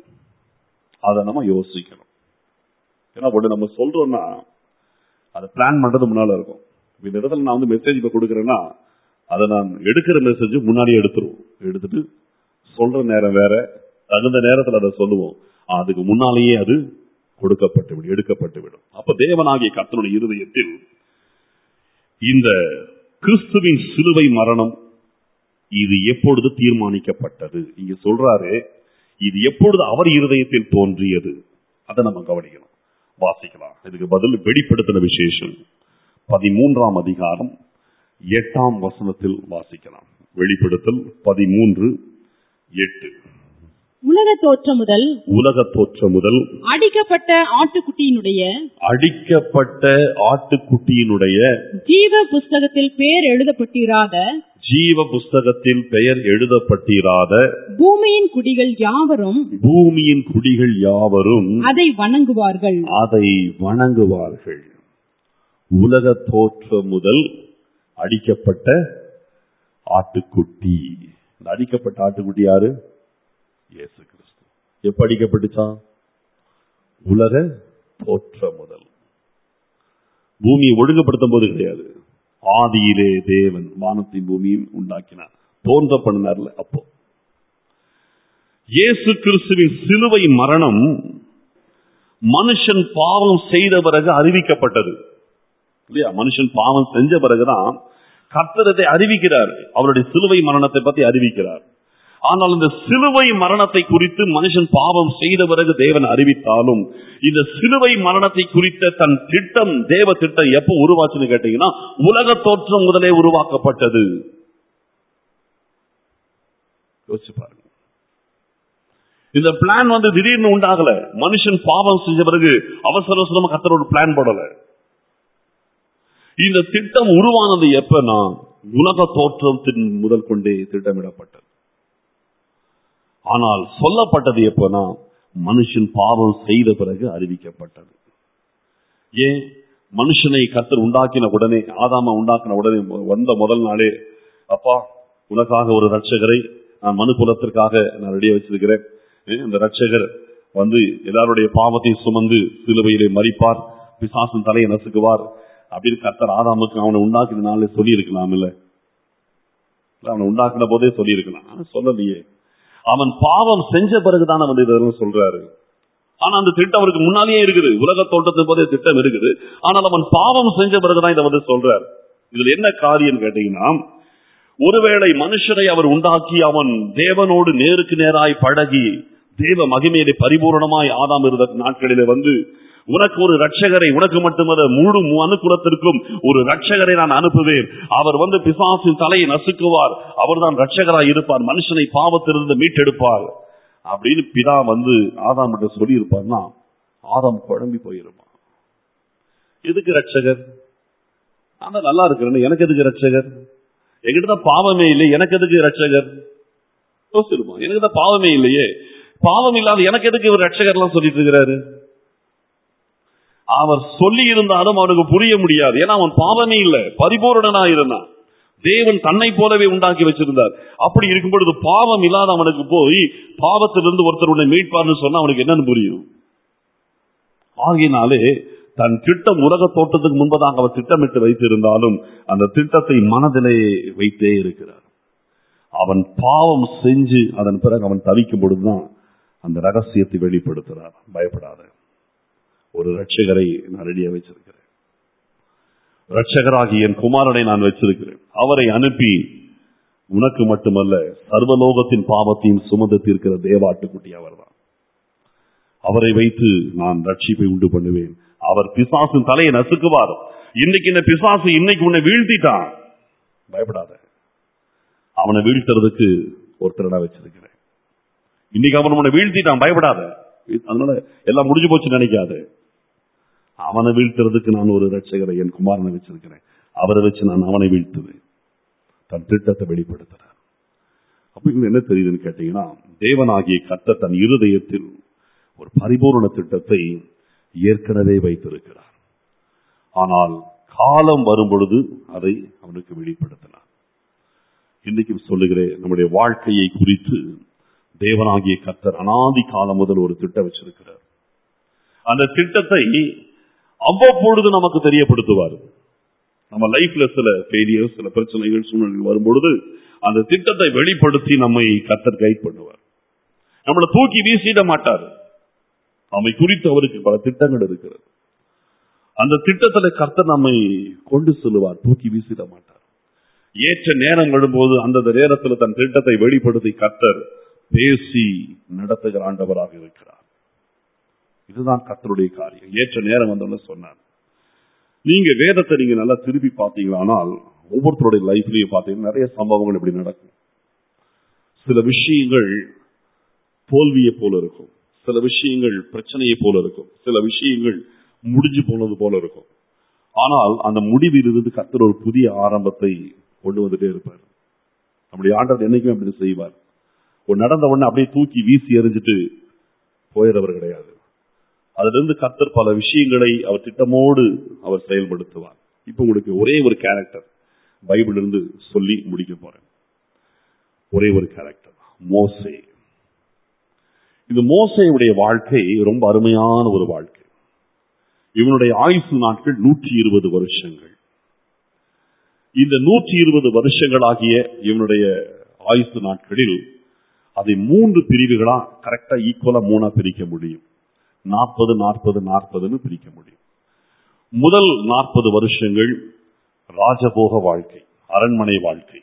அதை நம்ம யோசிக்கணும் ஏன்னா ஒண்ணு நம்ம சொல்றோம்னா அதை பிளான் பண்றது முன்னால இருக்கும் இப்ப இந்த இடத்துல நான் வந்து மெசேஜ் இப்ப கொடுக்குறேன்னா அதை நான் எடுக்கிற மெசேஜ் முன்னாடியே எடுத்துருவோம் எடுத்துட்டு சொல்ற நேரம் வேற தகுந்த நேரத்தில் அதை சொல்லுவோம் அதுக்கு முன்னாலேயே அது கொடுக்கப்பட்டு விடும் எடுக்கப்பட்டு விடும் அப்ப தேவனாகிய கர்த்தனுடைய இருதயத்தில் இந்த கிறிஸ்துவின் சிலுவை மரணம் இது எப்பொழுது தீர்மானிக்கப்பட்டது இங்க சொல்றாரு இது எப்பொழுது அவர் இருதயத்தில் தோன்றியது அதை நம்ம கவனிக்கணும் வாசிக்கலாம் இதுக்கு பதில் வெளிப்படுத்தின விசேஷம் பதிமூன்றாம் அதிகாரம் எட்டாம் வசனத்தில் வாசிக்கலாம் வெளிப்படுத்தல் பதிமூன்று எட்டு உலக தோற்றம் முதல் உலக தோற்றம் முதல் அடிக்கப்பட்ட ஆட்டுக்குட்டியினுடைய அடிக்கப்பட்ட ஆட்டுக்குட்டியினுடைய ஜீவ புஸ்தகத்தில் பேர் எழுதப்பட்டிராத ஜீவ புஸ்தகத்தில் பெயர் எழுதப்பட்டிராத பூமியின் குடிகள் யாவரும் பூமியின் குடிகள் யாவரும் அதை வணங்குவார்கள் அதை வணங்குவார்கள் உலக தோற்றம் முதல் அடிக்கப்பட்ட ஆட்டுக்குட்டி இந்த அடிக்கப்பட்ட ஆட்டுக்குட்டி யாரு இயேசு கிறிஸ்து எப்ப அடிக்கப்பட்டுச்சான் உலக தோற்றம் முதல் பூமியை ஒழுங்குபடுத்தும் போது கிடையாது ஆதியிலே தேவன் வானத்தின் பூமியும் உண்டாக்கினார் தோன்ற பண்ணினார்ல அப்போ இயேசு கிறிஸ்துவின் சிலுவை மரணம் மனுஷன் பாவம் செய்த பிறகு அறிவிக்கப்பட்டது இல்லையா மனுஷன் பாவம் செஞ்ச பிறகுதான் கர்த்தரத்தை அறிவிக்கிறார் அவருடைய சிலுவை மரணத்தை பத்தி அறிவிக்கிறார் ஆனால் இந்த சிலுவை மரணத்தை குறித்து மனுஷன் பாவம் செய்த பிறகு தேவன் அறிவித்தாலும் இந்த சிலுவை மரணத்தை குறித்த தன் திட்டம் தேவ திட்டம் எப்போ உருவாச்சுன்னு கேட்டீங்கன்னா உலக தோற்றம் முதலே உருவாக்கப்பட்டது யோசிச்சு பாருங்க இந்த பிளான் வந்து திடீர்னு உண்டாகல மனுஷன் பாவம் செஞ்ச பிறகு அவசர அவசரமா கத்தரோட பிளான் போடல இந்த திட்டம் உருவானது எப்பனா உலக தோற்றத்தின் முதல் கொண்டே திட்டமிடப்பட்டது ஆனால் சொல்லப்பட்டது எப்பனா மனுஷன் பாவம் செய்த பிறகு அறிவிக்கப்பட்டது ஏன் மனுஷனை கத்தர் உண்டாக்கின உடனே ஆதாம உண்டாக்கின உடனே வந்த முதல் நாளே அப்பா உனக்காக ஒரு ரட்சகரை நான் மனு குலத்திற்காக நான் ரெடியா வச்சிருக்கிறேன் ஏன் இந்த ரட்சகர் வந்து எல்லாருடைய பாவத்தை சுமந்து சிலுவையிலே மறிப்பார் பிசாசின் தலையை நசுக்குவார் அப்படின்னு கர்த்தர் ஆதாமுக்கு அவனை உண்டாக்கின நாளே சொல்லி இருக்கலாம் இல்ல இல்ல, அவனை உண்டாக்கின போதே சொல்லி இருக்கலாம் சொல்லலையே அவன் பாவம் செஞ்ச பிறகுதான் அவன் இதெல்லாம் சொல்றாரு ஆனா அந்த திட்டம் அவருக்கு முன்னாலேயே இருக்குது உலக தோட்டத்தின் போதே திட்டம் இருக்குது ஆனால் அவன் பாவம் செஞ்ச பிறகுதான் இதை வந்து சொல்றார் இதுல என்ன காரியம் கேட்டீங்கன்னா ஒருவேளை மனுஷனை அவர் உண்டாக்கி அவன் தேவனோடு நேருக்கு நேராய் பழகி தேவ மகிமையிலே பரிபூரணமாய் ஆதாம் இருந்த நாட்களிலே வந்து உனக்கு ஒரு ரட்சகரை உனக்கு மட்டுமல்ல முழு அனுகுலத்திற்கும் ஒரு ரட்சகரை நான் அனுப்புவேன் அவர் வந்து பிசாசின் தலையை நசுக்குவார் அவர்தான் ரட்சகராய் இருப்பார் மனுஷனை பாவத்திலிருந்து மீட்டெடுப்பார் அப்படின்னு பிதா வந்து ஆதாம் கிட்ட சொல்லி இருப்பார்னா ஆதாம் குழம்பி போயிருப்பான் எதுக்கு ரட்சகர் நான் தான் நல்லா இருக்கிறேன்னு எனக்கு எதுக்கு ரட்சகர் என்கிட்ட தான் பாவமே இல்லை எனக்கு எதுக்கு ரட்சகர் யோசிச்சிருப்போம் எனக்கு தான் பாவமே இல்லையே பாவம் இல்லாத எனக்கு எதுக்கு இவர் ரட்சகர்லாம் சொல்லிட்டு இருக்கிறாரு அவர் சொல்லி இருந்தாலும் அவனுக்கு புரிய முடியாது ஏன்னா அவன் பாவமே இல்லை பரிபூரணனா இருந்தான் தேவன் தன்னை போலவே உண்டாக்கி வச்சிருந்தார் அப்படி இருக்கும் பொழுது பாவம் இல்லாத அவனுக்கு போய் பாவத்திலிருந்து ஒருத்தர் உன்னை மீட்பார்னு சொன்னா அவனுக்கு என்னன்னு புரியும் ஆகினாலே தன் திட்டம் உலக தோட்டத்துக்கு முன்பதாக அவர் திட்டமிட்டு வைத்திருந்தாலும் அந்த திட்டத்தை மனதிலே வைத்தே இருக்கிறார் அவன் பாவம் செஞ்சு அதன் பிறகு அவன் தவிக்கும் பொழுதுதான் அந்த ரகசியத்தை வெளிப்படுத்துறார் பயப்படாத ஒரு ரட்சகரை நான் ரெடியா வச்சிருக்கிறேன் ரட்சகராகி என் குமாரனை நான் வச்சிருக்கிறேன் அவரை அனுப்பி உனக்கு மட்டுமல்ல சர்வலோகத்தின் பாவத்தையும் சுமந்து தீர்க்கிற தேவாட்டுக்குட்டி அவர்தான் அவரை வைத்து நான் ரட்சிப்பை உண்டு பண்ணுவேன் அவர் பிசாசின் தலையை நசுக்குவார் இன்னைக்கு இந்த பிசாசு இன்னைக்கு உன்னை வீழ்த்திட்டான் பயப்படாத அவனை வீழ்த்துறதுக்கு ஒருத்தரடா வச்சிருக்கிறேன் இன்னைக்கு அவன் உன்னை வீழ்த்திட்டான் பயப்படாத அதனால எல்லாம் முடிஞ்சு போச்சு நினைக்காத அவனை வீழ்த்துறதுக்கு நான் ஒரு ரட்சகரை என் குமாரனை வச்சிருக்கிறேன் அவரை வச்சு நான் அவனை வீழ்த்துவேன் தன் திட்டத்தை வெளிப்படுத்துறார் அப்ப இங்க என்ன தெரியுதுன்னு கேட்டீங்கன்னா தேவனாகிய கத்த தன் இருதயத்தில் ஒரு பரிபூர்ண திட்டத்தை ஏற்கனவே வைத்திருக்கிறார் ஆனால் காலம் வரும் பொழுது அதை அவனுக்கு வெளிப்படுத்தினார் இன்னைக்கும் சொல்லுகிறேன் நம்முடைய வாழ்க்கையை குறித்து தேவனாகிய கத்தர் அனாதி காலம் முதல் ஒரு திட்டம் வச்சிருக்கிறார் அந்த திட்டத்தை அவ்வப்பொழுது நமக்கு தெரியப்படுத்துவார் நம்ம லைஃப்ல சில ஃபெயிலியர் சில பிரச்சனைகள் சூழ்நிலைகள் வரும்பொழுது அந்த திட்டத்தை வெளிப்படுத்தி நம்மை கத்தர் கைட் பண்ணுவார் நம்மளை தூக்கி வீசிட மாட்டார் நம்மை குறித்து அவருக்கு பல திட்டங்கள் இருக்கிறது அந்த திட்டத்துல கர்த்தர் நம்மை கொண்டு செல்லுவார் தூக்கி வீசிட மாட்டார் ஏற்ற நேரம் வரும்போது அந்த நேரத்தில் தன் திட்டத்தை வெளிப்படுத்தி கர்த்தர் பேசி நடத்துகிற ஆண்டவராக இருக்கிறார் இதுதான் கர்த்தருடைய காரியம் ஏற்ற நேரம் வந்தோன்னு சொன்னார் நீங்க வேதத்தை நீங்க நல்லா திருப்பி பார்த்தீங்களானால் ஒவ்வொருத்தருடைய லைஃப்லயும் பார்த்தீங்கன்னா நிறைய சம்பவங்கள் இப்படி நடக்கும் சில விஷயங்கள் தோல்வியை போல இருக்கும் சில விஷயங்கள் பிரச்சனையை போல இருக்கும் சில விஷயங்கள் முடிஞ்சு போனது போல இருக்கும் ஆனால் அந்த முடிவிலிருந்து கர்த்தர் ஒரு புதிய ஆரம்பத்தை கொண்டு வந்துட்டே இருப்பார் நம்முடைய ஆண்டவர் என்னைக்குமே அப்படி செய்வார் ஒரு நடந்த உடனே அப்படியே தூக்கி வீசி எறிஞ்சிட்டு போயிடவர் கிடையாது அதிலிருந்து கர்த்தர் பல விஷயங்களை அவர் திட்டமோடு அவர் செயல்படுத்துவார் இப்ப உங்களுக்கு ஒரே ஒரு கேரக்டர் பைபிள் இருந்து சொல்லி முடிக்க போறேன் ஒரே ஒரு கேரக்டர் மோசே இந்த மோசையுடைய வாழ்க்கை ரொம்ப அருமையான ஒரு வாழ்க்கை இவனுடைய ஆயுசு நாட்கள் நூற்றி இருபது வருஷங்கள் இந்த நூற்றி இருபது வருஷங்களாகிய இவனுடைய ஆயுசு நாட்களில் அதை மூன்று பிரிவுகளா கரெக்டா ஈக்குவலா மூணா பிரிக்க முடியும் நாற்பது நாற்பது நாற்பதுன்னு பிரிக்க முடியும் முதல் நாற்பது வருஷங்கள் ராஜபோக வாழ்க்கை அரண்மனை வாழ்க்கை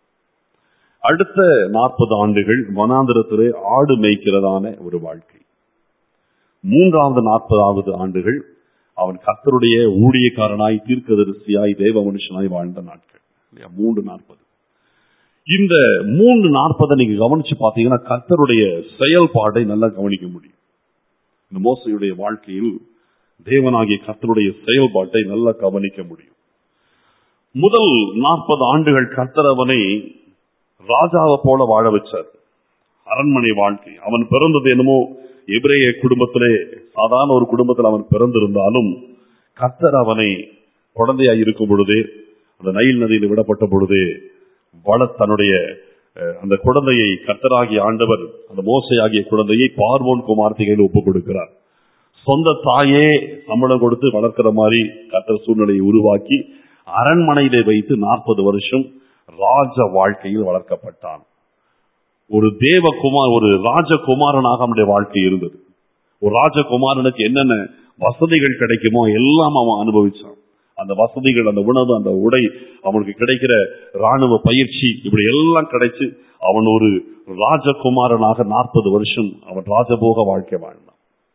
அடுத்த நாற்பது ஆண்டுகள் வனாந்திரத்திலே ஆடு மேய்க்கிறதான ஒரு வாழ்க்கை மூன்றாவது நாற்பதாவது ஆண்டுகள் அவன் கர்த்தருடைய ஊழியக்காரனாய் தீர்க்கதரிசியாய் தேவ மனுஷனாய் வாழ்ந்த நாட்கள் இல்லையா மூன்று நாற்பது இந்த மூன்று நாற்பதை நீங்க கவனிச்சு பார்த்தீங்கன்னா கர்த்தருடைய செயல்பாடை நல்லா கவனிக்க முடியும் இந்த மோசையுடைய வாழ்க்கையில் தேவனாகிய கர்த்தருடைய செயல்பாட்டை நல்லா கவனிக்க முடியும் முதல் நாற்பது ஆண்டுகள் கர்த்தர் அவனை ராஜாவை போல வாழ வச்சார் அரண்மனை வாழ்க்கை அவன் பிறந்தது என்னமோ எபிரேய குடும்பத்திலே சாதாரண ஒரு குடும்பத்தில் அவன் பிறந்திருந்தாலும் கர்த்தர் அவனை குழந்தையாய் இருக்கும் பொழுதே அந்த நைல் நதியில் விடப்பட்ட பொழுதே வள தன்னுடைய அஹ், அந்த குழந்தையை கர்த்தராகிய ஆண்டவர் அந்த மோசையாகிய குழந்தையை பார்வோன் குமார்த்திகையில் ஒப்புக் கொடுக்கிறார் சொந்த தாயே சம்பளம் கொடுத்து வளர்க்கிற மாதிரி கர்த்தர் சூழ்நிலையை உருவாக்கி அரண்மனையிலே வைத்து நாற்பது வருஷம் ராஜ வாழ்க்கையில் வளர்க்கப்பட்டான் ஒரு தேவகுமார் ஒரு ராஜகுமாரனாக அவனுடைய வாழ்க்கை இருந்தது ஒரு ராஜகுமாரனுக்கு என்னென்ன வசதிகள் கிடைக்குமோ எல்லாம் அவன் அனுபவிச்சான் அந்த வசதிகள் அந்த உணவு அந்த உடை அவனுக்கு கிடைக்கிற ராணுவ பயிற்சி இப்படி எல்லாம் கிடைச்சு அவன் ஒரு ராஜகுமாரனாக நாற்பது வருஷம் அவன் ராஜபோக வாழ்க்கை வாழ்ந்தான்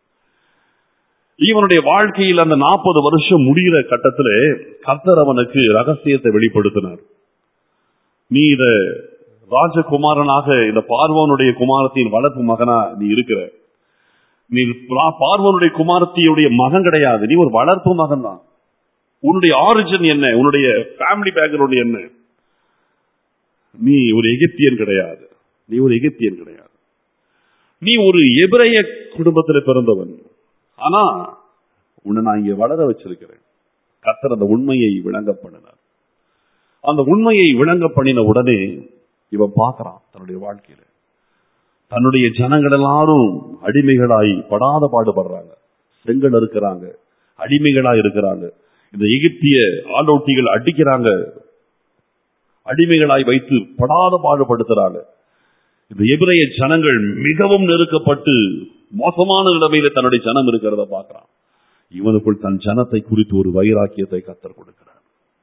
இவனுடைய வாழ்க்கையில் அந்த நாற்பது வருஷம் முடிகிற கட்டத்திலே கர்த்தர் அவனுக்கு ரகசியத்தை வெளிப்படுத்தினார் நீ இத ராஜகுமாரனாக இந்த பார்வோனுடைய குமாரத்தின் வளர்ப்பு மகனா நீ இருக்கிற நீ பா- பார்வோனுடைய குமாரத்தியுடைய மகன் கிடையாது நீ ஒரு வளர்ப்பு மகன் தான் உன்னுடைய ஆரிஜின் என்ன உன்னுடைய ஃபேமிலி பேக்ரவுண்ட் என்ன நீ ஒரு எகிப்தியன் கிடையாது நீ ஒரு எகிப்தியன் கிடையாது நீ ஒரு எபிரேய குடும்பத்தில் பிறந்தவன் ஆனா உன்னை நான் இங்க வளர வச்சிருக்கிறேன் கர்த்தர் அந்த உண்மையை விளங்க பண்ணினார் அந்த உண்மையை விளங்க பண்ணின உடனே இவன் பார்க்கறான் தன்னுடைய வாழ்க்கையில தன்னுடைய ஜனங்கள் எல்லாரும் அடிமைகளாய் படாத பாடுபடுறாங்க செங்கல் இருக்கிறாங்க அடிமைகளா இருக்கிறாங்க இந்த எகிப்திய ஆலோட்டிகள் அடிக்கிறாங்க அடிமைகளாய் வைத்து படாத பாடுபடுத்துறாங்க இந்த எபிரேய ஜனங்கள் மிகவும் நெருக்கப்பட்டு மோசமான நிலைமையில தன்னுடைய ஜனம் இருக்கிறத பார்க்கறான் இவனுக்குள் தன் ஜனத்தை குறித்து ஒரு வைராக்கியத்தை கத்தர் கொடுக்கிறார்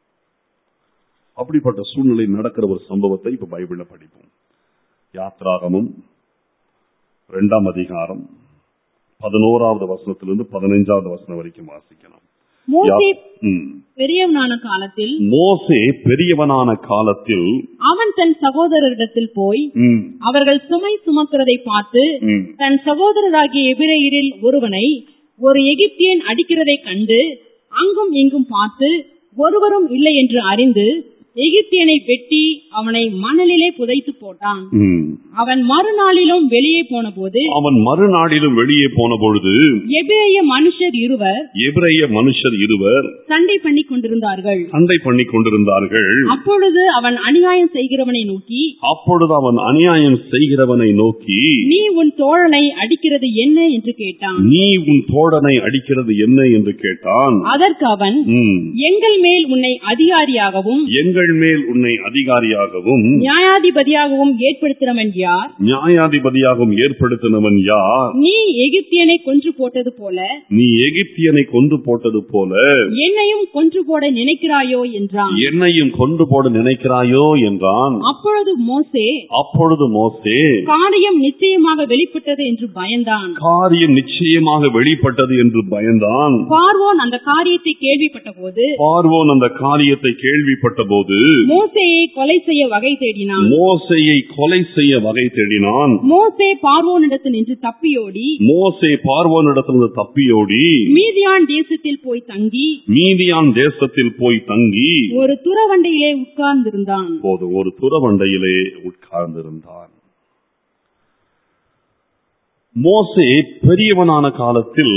அப்படிப்பட்ட சூழ்நிலை நடக்கிற ஒரு சம்பவத்தை இப்ப பைபிள்ல படிப்போம் யாத்ராகமும் இரண்டாம் அதிகாரம் பதினோராவது வசனத்திலிருந்து பதினைஞ்சாவது வசனம் வரைக்கும் வாசிக்கலாம் மோசே யா- ம். பெரியவனான காலத்தில் மோசே பெரியவனான காலத்தில் அவன் தன் சகோதரரிடத்தில் போய் ம், அவர்கள் சுமை சுமக்கிறதை பார்த்து ம், தன் சகோதரராகிய எபிரேயரில் ஒருவனை ஒரு எகிப்தியன் அடிக்கிறதைக் கண்டு அங்கும் இங்கும் பார்த்து ஒருவரும் இல்லை என்று அறிந்து எகிப்தியனை வெட்டி அவனை மணலிலே புதைத்து போட்டான் ம். அவன் மறுநாளிலும் வெளியே போனபோது அவன் மறுநாளிலும் வெளியே போன பொழுது எபிரேய மனுஷர் இருவர் எபிரேய மனுஷர் இருவர் சண்டை பண்ணி கொண்டிருந்தார்கள் சண்டை பண்ணி கொண்டிருந்தார்கள் அப்பொழுது அவன் அநியாயம் செய்கிறவனை நோக்கி அப்பொழுது அவன் அநியாயம் செய்கிறவனை நோக்கி நீ உன் தோழனை அடிக்கிறது என்ன என்று கேட்டான் நீ உன் தோழனை அடிக்கிறது என்ன என்று கேட்டான் அதற்கு அவன் ம், எங்கள் மேல் உன்னை அதிகாரியாகவும் எங்கள் மேல் உன்னை அதிகாரியாகவும் நியாயாதிபதியாகவும் ஏற்படுத்தினவன் யார் நியாயாதிபதியாகவும் ஏற்படுத்தினவன் யார் நீ எகிப்தியனை கொன்று போட்டது போல நீ எகிப்தியனை கொண்டு போட்டது போல என்னையும் கொன்று போட நினைக்கிறாயோ என்றான் என்னையும் கொண்டு போட நினைக்கிறாயோ என்றான் அப்பொழுது மோசே அப்பொழுது மோசே காரியம் நிச்சயமாக வெளிப்பட்டது என்று பயந்தான் காரியம் நிச்சயமாக வெளிப்பட்டது என்று பயந்தான் பார்வோன் அந்த காரியத்தை கேள்விப்பட்ட போது பார்வோன் அந்த காரியத்தை கேள்விப்பட்ட போது மோசேயை கொலை செய்ய வகை தேடினான் மோசையை கொலை செய்ய வகை தேடினான் மோசே பார்வோனிடத்தில் நின்று தப்பியோடி மோசே பார்வோனிடத்திலிருந்து தப்பியோடி மீதியான் தேசத்தில் போய் தங்கி மீதியான் தேசத்தில் போய் தங்கி ஒரு துறவண்டையிலே உட்கார்ந்திருந்தான் போது ஒரு துறவண்டையிலே உட்கார்ந்திருந்தான் மோசே பெரியவனான காலத்தில்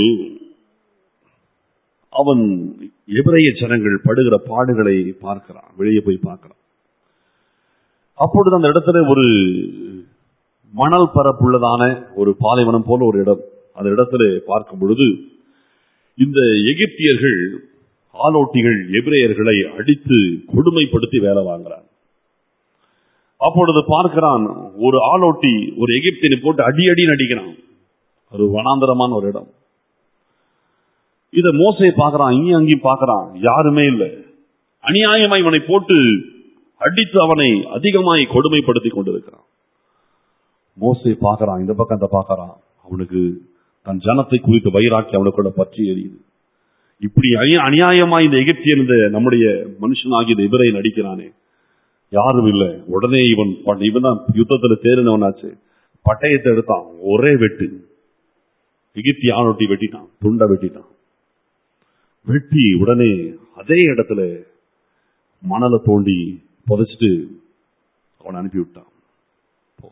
அவன் எபிரேய ஜனங்கள் படுகிற பாடுகளை பார்க்கிறான் வெளியே போய் பார்க்கிறான் அப்பொழுது அந்த இடத்துல ஒரு மணல் பரப்புள்ளதான ஒரு பாலைவனம் போல ஒரு இடம் அந்த இடத்துல பார்க்கும் பொழுது இந்த எகிப்தியர்கள் ஆலோட்டிகள் எபிரேயர்களை அடித்து கொடுமைப்படுத்தி வேலை வாங்குறான் அப்பொழுது பார்க்கிறான் ஒரு ஆலோட்டி ஒரு எகிப்தினை போட்டு அடி அடி நடிக்கிறான் ஒரு வனாந்தரமான ஒரு இடம் இத மோசையை பார்க்கறான் இங்கேயும் அங்கேயும் பார்க்கறான் யாருமே இல்லை அநியாயமா இவனை போட்டு அடித்து அவனை அதிகமாய் கொடுமைப்படுத்தி கொண்டிருக்கிறான் மோசை பார்க்கறான் இந்த பக்கம் அந்த பார்க்கறான் அவனுக்கு தன் ஜனத்தை குறித்து வைராக்கி அவனுக்குள்ள பற்றி எரியுது இப்படி அநியா- அநியாயமா இந்த எகிப்தியன் இந்த நம்முடைய மனுஷனாகி இந்த இவரை நடிக்கிறானே யாரும் இல்லை உடனே இவன் ப- இவன் தான் யுத்தத்துல தேறினவனாச்சு பட்டயத்தை எடுத்தான் ஒரே வெட்டு எகிப்திய ஆணொட்டி வெட்டிட்டான் துண்டை வெட்டிட்டான் வெட்டி உடனே அதே இடத்துல மணலை தோண்டி புதைச்சிட்டு அவனை அனுப்பி விட்டான் போ.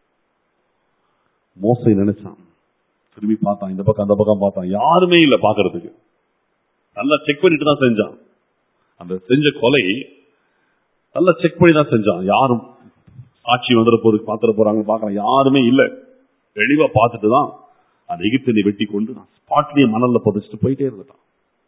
மோசை நினைச்சான் திரும்பி பார்த்தான் இந்த பக்கம் அந்த பக்கம் பார்த்தான் யாருமே இல்லை பார்க்கிறதுக்கு நல்லா செக் பண்ணிட்டு தான் செஞ்சான் அந்த செஞ்ச கொலை நல்லா செக் பண்ணி தான் செஞ்சான் யாரும் சாட்சி வந்துட போறது பாத்திர போறாங்க பார்க்கலாம் யாருமே இல்ல தெளிவா பார்த்துட்டு தான் அந்த எகிப்தினை வெட்டி கொண்டு நான் ஸ்பாட்லயே மணல்ல புதைச்சிட்டு போயிட்டே இருந்துட்டான்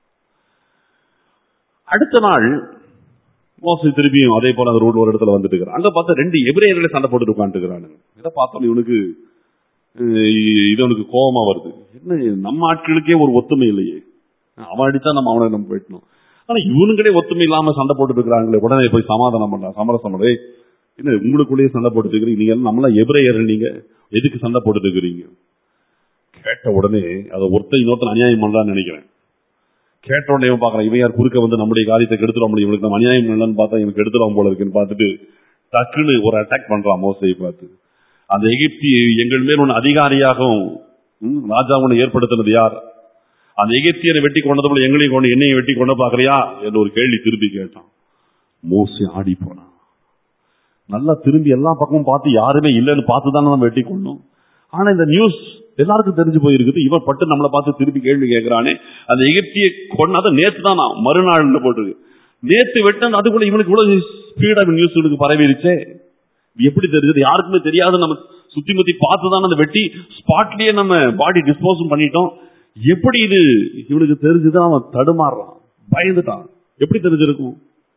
அடுத்த நாள் மோசை திரும்பியும் அதே போல அந்த ரோடு ஒரு இடத்துல வந்துட்டு இருக்கிறான் அங்க பார்த்தா ரெண்டு எபிரேயர்களே சண்டை போட்டு உட்காந்துக்கிறானுங்க இதை பார்த்தோம் இவனுக்கு அஹ், இது அவனுக்கு கோபமா வருது என்ன நம்ம ஆட்களுக்கே ஒரு ஒத்துமை இல்லையே அவன் அடிச்சா நம்ம அவனை நம்ம வெட்டணும் ஆனா இவனுங்களே ஒத்துமை இல்லாம சண்டை போட்டு இருக்கிறாங்களே உடனே போய் சமாதானம் பண்ணலாம் சமரசம் பண்ண "ஏய், என்ன உங்களுக்குள்ளேயே சண்டை போட்டு இருக்கிறீங்க நீங்க எல்லாம் நம்மளாம் எபிரேயர்கள் நீங்க எதுக்கு சண்டை போட்டு இருக்கிறீங்க கேட்ட உடனே அதை ஒருத்தன் இன்னொருத்தன் அநியாயம் பண்ணலாம்னு நினைக்கிறேன் கேட்ட உடனே இவன் பார்க்கறான் இவன் யார் குறுக்க வந்து நம்முடைய காரியத்தை கெடுத்துட முடியும் இவனுக்கு நம்ம அநியாயம் பண்ணலான்னு பார்த்தா இவனுக்கு கெடுத்துடும் போல இருக்குன்னு பார்த்துட்டு டக்குன்னு ஒரு அட்டாக் பண்றான் மோசையை பார்த்து அந்த எகிப்தி எங்கள் மேல் ஒன்று அதிகாரியாகவும் ம், ராஜா ஒன்று ஏற்படுத்தினது யார் அந்த எகிப்தியனை வெட்டி கொண்டது போல எங்களையும் கொண்டு என்னையும் வெட்டி கொண்டு பாக்குறியா என்று ஒரு கேள்வி திருப்பி கேட்டான் மோசை ஆடி போனான் நல்லா திரும்பி எல்லா பக்கமும் பார்த்து யாருமே இல்லைன்னு பார்த்து தானே நம்ம வெட்டி கொண்டோம் ஆனா இந்த நியூஸ் எல்லாருக்கும் தெரிஞ்சு போயிருக்குது இவன் பட்டு நம்மளை பார்த்து திருப்பி கேள்வி கேட்கிறானே அந்த எகிப்திய கொண்டாத நேத்து தான் நான் மறுநாள் போட்டிருக்கு நேத்து வெட்டன் அதுக்குள்ள இவனுக்கு இவ்வளவு ஸ்பீடா நியூஸ் இவனுக்கு பரவிருச்சே இது எப்படி தெரிஞ்சது யாருக்குமே தெரியாது நம்ம சுத்தி முத்தி பார்த்து தான் அந்த வெட்டி ஸ்பாட்லயே நம்ம பாடி டிஸ்போசல் பண்ணிட்டோம் எப்படி இது இவனுக்கு தெரிஞ்சது அவன் தடுமாறுறான் பயந்துட்டான் எப்படி தெரிஞ்சிருக்கும்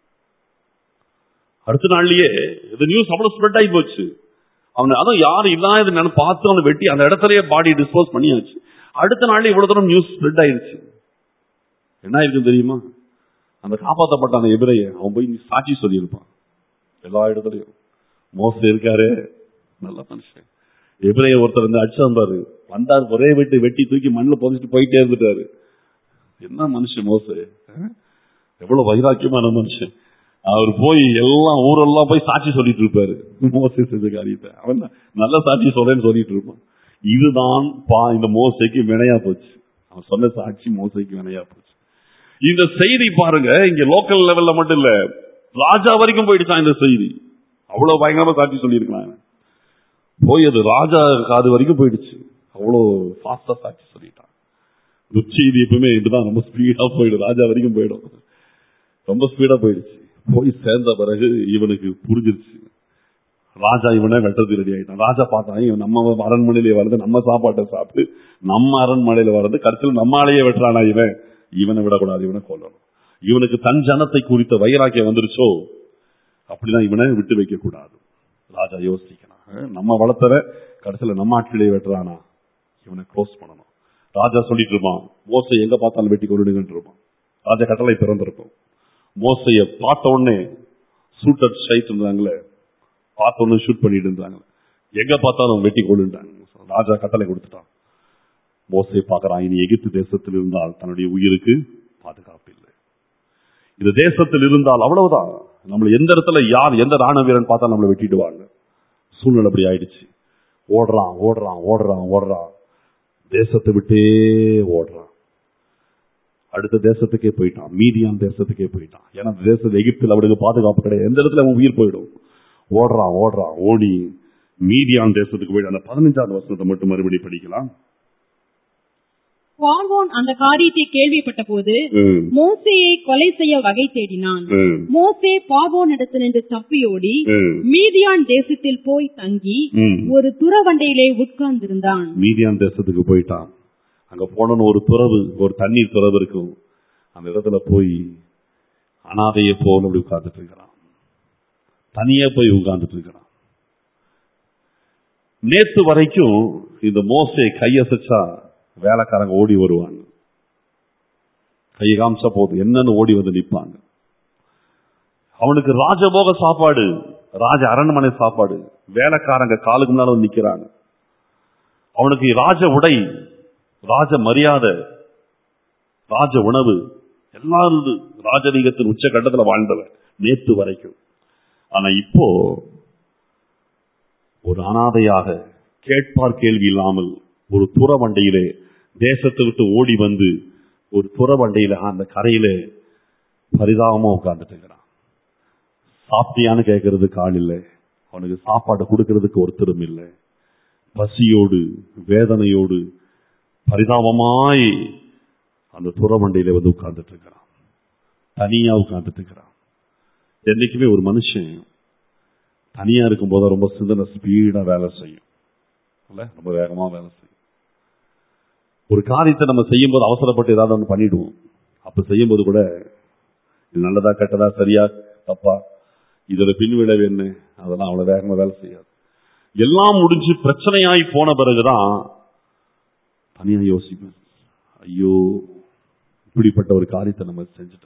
அடுத்த நாள்லயே இந்த நியூஸ் அவ்வளவு ஸ்ப்ரெட் ஆகி போச்சு அவன் அதுவும் யாரும் இல்லாத நான் பார்த்து அவனை வெட்டி அந்த இடத்துலயே பாடி டிஸ்போஸ் பண்ணியாச்சு அடுத்த நாள்ல இவ்வளவு தூரம் நியூஸ் ஸ்ப்ரெட் ஆயிருச்சு என்ன ஆயிருக்கு தெரியுமா அந்த காப்பாற்றப்பட்ட அந்த எதிரைய அவன் போய் சாட்சி சொல்லியிருப்பான் எல்லா இடத்துலயும் மோசம் இருக்காரு நல்ல மனுஷன் எபிரேய ஒருத்தர் வந்து அடிச்சான் பாரு வந்தார் ஒரே வெட்டி வெட்டி தூக்கி மண்ணில் புதைச்சிட்டு போயிட்டே இருந்துட்டாரு என்ன மனுஷன் மோச எவ்வளவு வைராக்கியமான மனுஷன் அவர் போய் எல்லாம் ஊரெல்லாம் போய் சாட்சி சொல்லிட்டு இருப்பாரு மோசை செஞ்ச காரியத்தை அவன் தான் நல்ல சாட்சி சொல்றேன்னு சொல்லிட்டு இருப்பான் இதுதான் பா இந்த மோசைக்கு வினையா போச்சு அவன் சொன்ன சாட்சி மோசைக்கு வினையா போச்சு இந்த செய்தி பாருங்க இங்க லோக்கல் லெவல்ல மட்டும் இல்ல ராஜா வரைக்கும் போயிடுச்சான் இந்த செய்தி அவ்வளவு பயங்கரமா சாட்சி சொல்லியிருக்கலாம் போய் அது ராஜா காது வரைக்கும் போயிடுச்சு அவ்வளோ ஃபாஸ்டா சாட்சி சொல்லிட்டான் செய்தி எப்பவுமே இதுதான் ரொம்ப ஸ்பீடா போயிடும் ராஜா வரைக்கும் போயிடும் ரொம்ப ஸ்பீடா போயிடுச்சு போய் சேர்ந்த பிறகு இவனுக்கு புரிஞ்சிருச்சு ராஜா இவனை வெட்டத்துக்கு ரெடி ஆயிட்டான் ராஜா பார்த்தான் இவன் நம்ம அரண்மனையிலே வரது நம்ம சாப்பாட்டை சாப்பிட்டு நம்ம அரண்மனையில வர்றது கடைசியில் நம்ம ஆளையே வெட்டுறானா இவன் இவனை விடக்கூடாது இவனை கொல்லணும் இவனுக்கு தன் ஜனத்தை குறித்த வைராக்கியம் வந்துருச்சோ அப்படிதான் இவனை விட்டு வைக்க கூடாது ராஜா யோசிக்கிறான் அஹ் நம்ம வளர்த்தற கடைசியில நம்ம ஆட்களே வெட்டுறானா இவனை க்ளோஸ் பண்ணணும் ராஜா சொல்லிட்டு இருப்பான் மோசை எங்க பார்த்தாலும் வெட்டி கொள்ளுடுங்கன்னு இருப்பான் ராஜா கட்டளை பிறந்திருக்கும் மோசைய பார்த்த உடனே சூட்டர் ஷைட் இருந்தாங்களே பார்த்த உடனே ஷூட் பண்ணிட்டு இருந்தாங்க எங்க பார்த்தாலும் வெட்டி கொள்ளுட்டாங்க ராஜா கட்டளை கொடுத்துட்டான் மோசை பார்க்கறான் இனி எகிப்து தேசத்தில் இருந்தால் தன்னுடைய உயிருக்கு பாதுகாப்பு இல்லை இந்த தேசத்தில் இருந்தால் அவ்வளவுதான் நம்மள எந்த இடத்துல யார் எந்த ராணுவ வீரன் பார்த்தா நம்மளை வெட்டிடுவாங்க சூழ்நிலை அப்படி ஆயிடுச்சு ஓடுறான் ஓடுறான் ஓடுறான் ஓடுறான் தேசத்தை விட்டே ஓடுறான் அடுத்த தேசத்துக்கே போயிட்டான் மீதியான் தேசத்துக்கே போயிட்டான் ஏன்னா அந்த தேசத்து எகிப்தில் அவனுக்கு பாதுகாப்பு கிடையாது எந்த இடத்துல அவன் உயிர் போயிடும் ஓடுறான் ஓடுறான் ஓடி மீதியான் தேசத்துக்கு போயிட்டு அந்த பதினஞ்சாவது வருஷத்தை மட்டும் மறுபடியும் படிக்கலாம் பார்வோன் அந்த காரியத்தை கேள்விப்பட்ட போது ம், மோசேயை கொலை செய்ய வகை தேடினான் ம், மோசே பார்வோனிடத்திலிருந்து தப்பியோடி ம், மீதியான் தேசத்தில் போய் தங்கி ம். ஒரு துறவண்டையிலே உட்கார்ந்திருந்தான் மீதியான் தேசத்துக்கு போயிட்டான் அங்க போனோன்னு ஒரு துறவு ஒரு தண்ணீர் துறவு இருக்கும் அந்த இடத்துல போய் அனாதையை போல அப்படி உட்கார்ந்துட்டு இருக்கிறான் தனியா போய் உட்கார்ந்துட்டு இருக்கிறான் நேத்து வரைக்கும் இந்த மோசை கையசைச்சா வேலைக்காரங்க ஓடி வருவாங்க கையை காமிச்சா போதும் என்னன்னு ஓடி வந்து நிப்பாங்க அவனுக்கு ராஜபோக சாப்பாடு ராஜ அரண்மனை சாப்பாடு வேலைக்காரங்க காலுக்கு முன்னால வந்து நிக்கிறாங்க அவனுக்கு ராஜ உடை ராஜ மரியாதை ராஜ உணவு எல்லாம் இருந்தது ராஜரீகத்தின் உச்சகட்டத்தில் வாழ்ந்தவன் நேத்து வரைக்கும் ஆனா இப்போ ஒரு அனாதையாக கேட்பார் கேள்வி இல்லாமல் ஒரு துறவண்டையிலே தேசத்தை விட்டு ஓடி வந்து ஒரு துறவண்டையில அந்த கரையில பரிதாபமா உட்கார்ந்துட்டு இருக்கிறான் சாப்பிட்டியான்னு கேட்கறதுக்கு ஆள் இல்லை அவனுக்கு சாப்பாடு கொடுக்கறதுக்கு ஒருத்தரும் இல்லை பசியோடு வேதனையோடு பரிதாபமாய் அந்த துறவண்டையில வந்து உட்கார்ந்துட்டு இருக்கிறான் தனியா உட்கார்ந்துட்டு இருக்கிறான் என்னைக்குமே ஒரு மனுஷன் தனியா இருக்கும்போது ரொம்ப சிந்தனை ஸ்பீடா வேலை செய்யும் இல்ல ரொம்ப வேகமா வேலை செய்யும் ஒரு காரியத்தை நம்ம செய்யும்போது அவசரப்பட்டு ஏதாவது ஒன்று பண்ணிடுவோம் அப்ப செய்யும்போது கூட இது நல்லதா கெட்டதா சரியா தப்பா இதோட பின்விளைவு என்ன அதெல்லாம் அவ்வளவு வேகமா வேலை செய்யாது எல்லாம் முடிஞ்சு பிரச்சனையாய் போன பிறகுதான் தனியா யோசிப்பேன் ஐயோ இப்படிப்பட்ட ஒரு காரியத்தை நம்ம செஞ்சுட்டோம்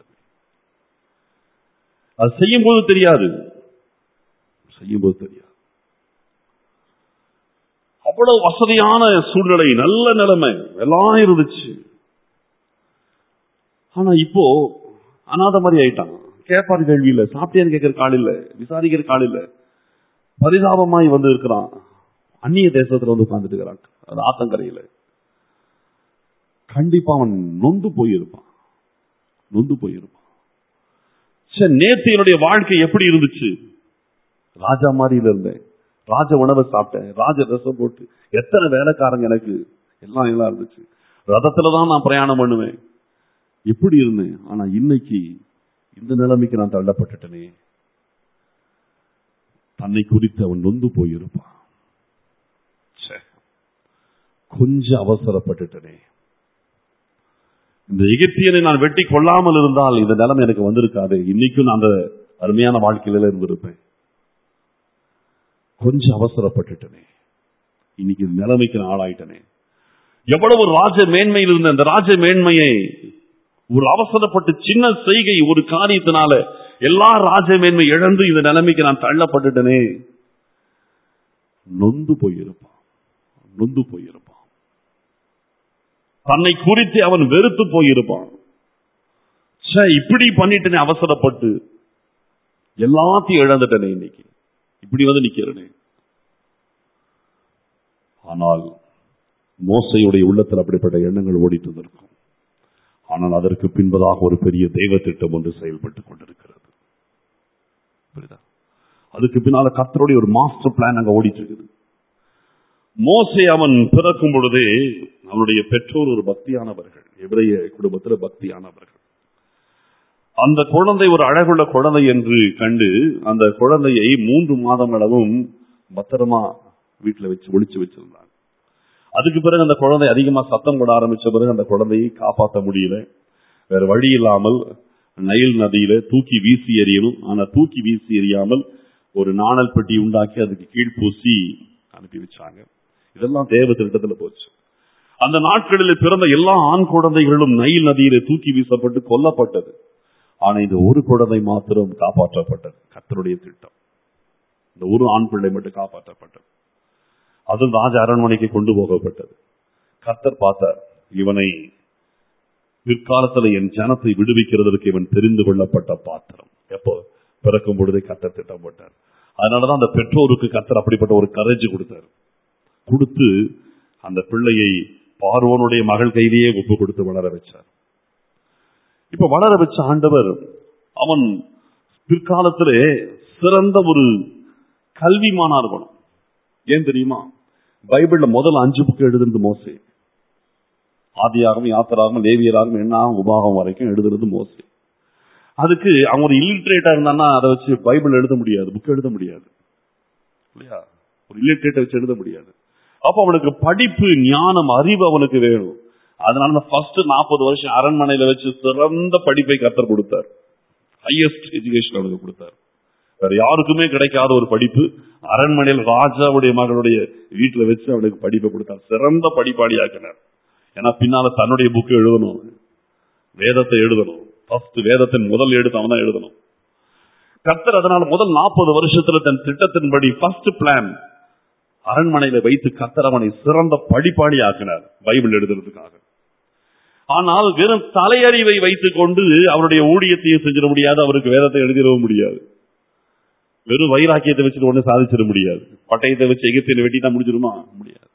அது செய்யும்போது தெரியாது செய்யும்போது தெரியாது அவ்வளவு வசதியான சூழ்நிலை நல்ல நிலைமை எல்லாம் இருந்துச்சு ஆனா இப்போ அனாத மாதிரி ஆயிட்டான் கேட்பாரு கேள்வி இல்ல சாப்பிட்டேன்னு கேட்கிற கால் இல்ல விசாரிக்கிற கால் இல்ல பரிதாபமாய் வந்து இருக்கிறான் அந்நிய தேசத்துல வந்து உட்கார்ந்துட்டு இருக்கிறான் அது ஆத்தங்கரையில கண்டிப்பா அவன் நொந்து போயிருப்பான் நொந்து போயிருப்பான் சரி நேத்து என்னுடைய வாழ்க்கை எப்படி இருந்துச்சு ராஜா மாதிரியில இருந்தேன் ராஜ உணவை சாப்பிட்டேன் ராஜ ரசம் போட்டு எத்தனை வேலைக்காரங்க எனக்கு எல்லாம் எல்லாம் இருந்துச்சு ரதத்துல தான் நான் பிரயாணம் பண்ணுவேன் எப்படி இருந்தேன் ஆனா இன்னைக்கு இந்த நிலைமைக்கு நான் தள்ளப்பட்டுட்டனே தன்னை குறித்து அவன் நொந்து போயிருப்பான் ச்சே. கொஞ்சம் அவசரப்பட்டுட்டனே இந்த எகிப்தியனை நான் வெட்டி கொள்ளாமல் இருந்தால் இந்த நிலைமை எனக்கு வந்திருக்காது இன்னைக்கும் நான் அந்த அருமையான வாழ்க்கையில இருந்திருப்பேன் கொஞ்சம் அவசரப்பட்டுட்டனே இன்னைக்கு இந்த நிலைமைக்கு நான் ஆளாயிட்டனே எவ்வளவு ராஜ மேன்மையில் இருந்த அந்த ராஜ மேன்மையை ஒரு அவசரப்பட்டு சின்ன செய்கை ஒரு காரியத்தினால எல்லா ராஜ மேன்மை இழந்து இந்த நிலைமைக்கு நான் தள்ளப்பட்டுட்டனே நொந்து போயிருப்பான் நொந்து போயிருப்பான் தன்னை குறித்து அவன் வெறுத்து போயிருப்பான் ச்சே, இப்படி பண்ணிட்டனே அவசரப்பட்டு எல்லாத்தையும் இழந்துட்டனே இன்னைக்கு இப்படி வந்து நிக்கிறனே ஆனால் மோசையுடைய உள்ளத்தில் அப்படிப்பட்ட எண்ணங்கள் ஓடிட்டு இருக்கும் ஆனால் அதற்கு பின்பதாக ஒரு பெரிய தெய்வ திட்டம் ஒன்று செயல்பட்டுக் கொண்டிருக்கிறது புரியுதா அதுக்கு பின்னால கர்த்தருடைய ஒரு மாஸ்டர் பிளான் அங்க ஓடிட்டு இருக்குது மோசே அவன் பிறக்கும் பொழுதே அவனுடைய பெற்றோர் ஒரு பக்தியானவர்கள் எபிரைய குடும்பத்தில் பக்தியானவர்கள் அந்த குழந்தை ஒரு அழகுள்ள குழந்தை என்று கண்டு அந்த குழந்தையை மூன்று மாதம் அளவும் பத்திரமா வீட்டுல வச்சு ஒளிச்சு வச்சிருந்தாங்க அதுக்கு பிறகு அந்த குழந்தை அதிகமா சத்தம் போட ஆரம்பிச்ச பிறகு அந்த குழந்தையை காப்பாற்ற முடியல வேற வழி இல்லாமல் நைல் நதியில தூக்கி வீசி எறியணும் ஆனா தூக்கி வீசி எறியாமல் ஒரு நாணல் பெட்டி உண்டாக்கி அதுக்கு கீழ் பூசி அனுப்பி வச்சாங்க இதெல்லாம் தேவ திட்டத்துல போச்சு அந்த நாட்களில் பிறந்த எல்லா ஆண் குழந்தைகளும் நைல் நதியில தூக்கி வீசப்பட்டு கொல்லப்பட்டது ஆனா இந்த ஒரு குழந்தை மாத்திரம் காப்பாற்றப்பட்டது கர்த்தருடைய திட்டம் இந்த ஒரு ஆண் பிள்ளை மட்டும் காப்பாற்றப்பட்டது அதுவும் ராஜ அரண்மனைக்கு கொண்டு போகப்பட்டது கர்த்தர் பார்த்தார் இவனை பிற்காலத்துல என் ஜனத்தை விடுவிக்கிறதற்கு இவன் தெரிந்து கொள்ளப்பட்ட பாத்திரம் எப்போ பிறக்கும் பொழுதே கர்த்தர் திட்டம் போட்டார் அதனாலதான் அந்த பெற்றோருக்கு கர்த்தர் அப்படிப்பட்ட ஒரு கரேஜ் கொடுத்தார் கொடுத்து அந்த பிள்ளையை பார்வோனுடைய மகள் கையிலேயே ஒப்பு கொடுத்து வளர வச்சார் இப்ப வளர வச்ச ஆண்டவர் அவன் பிற்காலத்திலே சிறந்த ஒரு கல்விமானா இருக்கணும் ஏன் தெரியுமா பைபிள்ல முதல் அஞ்சு புக்கு எழுதுனது மோசே ஆதியாகவும் யாத்திராகவும் லேவியராகவும் எண்ணாகும் உபாகம் வரைக்கும் எழுதுறது மோசே அதுக்கு அவன் ஒரு இல்லிட்ரேட்டா இருந்தான்னா அதை வச்சு பைபிள் எழுத முடியாது புக் எழுத முடியாது இல்லையா ஒரு இல்லிட்ரேட்டை வச்சு எழுத முடியாது அப்ப அவனுக்கு படிப்பு ஞானம் அறிவு அவனுக்கு வேணும் அதனால தான் ஃபர்ஸ்ட் நாற்பது வருஷம் அரண்மனையில வச்சு சிறந்த படிப்பை கத்தர் கொடுத்தார் ஹையஸ்ட் எஜுகேஷன் அவனுக்கு கொடுத்தார் வேற யாருக்குமே கிடைக்காத ஒரு படிப்பு அரண்மனையில் ராஜாவுடைய மகளுடைய வீட்டுல வச்சு அவனுக்கு படிப்பை கொடுத்தார் சிறந்த படிப்பாளி ஆக்கினார் ஏன்னா பின்னால தன்னுடைய புக்கு எழுதணும் வேதத்தை எழுதணும் ஃபர்ஸ்ட் வேதத்தின் முதல் எழுத்து அவன் தான் எழுதணும் கர்த்தர் அதனால முதல் நாற்பது வருஷத்துல தன் திட்டத்தின்படி ஃபர்ஸ்ட் பிளான் அரண்மனையில வைத்து கர்த்தர் அவனை சிறந்த படிப்பாளி ஆக்கினார் பைபிள் எழுதுறதுக்காக ஆனால் வெறும் தலையறிவை வைத்துக் கொண்டு அவருடைய ஊழியத்தையும் செஞ்சிட முடியாது அவருக்கு வேதத்தை எழுதிடவும் முடியாது வெறும் வைராக்கியத்தை வச்சுட்டு ஒண்ணு சாதிச்சிட முடியாது பட்டயத்தை வச்சு எகிப்தியனை வெட்டிட்டா முடிஞ்சிருமா முடியாது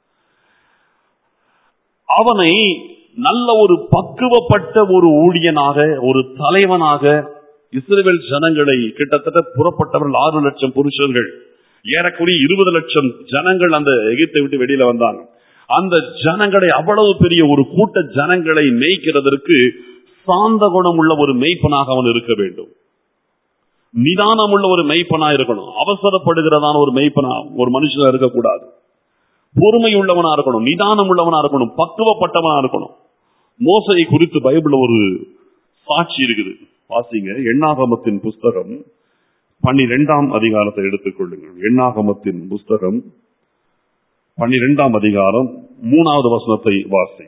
அவனை நல்ல ஒரு பக்குவப்பட்ட ஒரு ஊழியனாக ஒரு தலைவனாக இஸ்ரேல் ஜனங்களை கிட்டத்தட்ட புறப்பட்டவர்கள் ஆறு லட்சம் புருஷர்கள் ஏறக்குறைய இருபது லட்சம் ஜனங்கள் அந்த எகிப்தை விட்டு வெளியில வந்தாங்க அந்த ஜனங்களை அவ்வளவு பெரிய ஒரு கூட்ட ஜனங்களை மேய்க்கிறதற்கு சாந்த குணம் உள்ள ஒரு மெய்ப்பனாக அவன் இருக்க வேண்டும் நிதானம் உள்ள ஒரு மெய்ப்பனா இருக்கணும் அவசரப்படுகிறதான ஒரு மெய்ப்பனா ஒரு மனுஷனா இருக்கக்கூடாது பொறுமை உள்ளவனா இருக்கணும் நிதானம் உள்ளவனா இருக்கணும் பக்குவப்பட்டவனா இருக்கணும் மோசையை குறித்து பைபிள்ல ஒரு சாட்சி இருக்குது வாசிங்க எண்ணாகமத்தின் புஸ்தகம் பன்னிரெண்டாம் அதிகாரத்தை எடுத்துக்கொள்ளுங்கள் எண்ணாகமத்தின் புஸ்தகம் பன்னிரெண்டாம் அதிகாரம் மூணாவது வசனத்தை வாசிங்க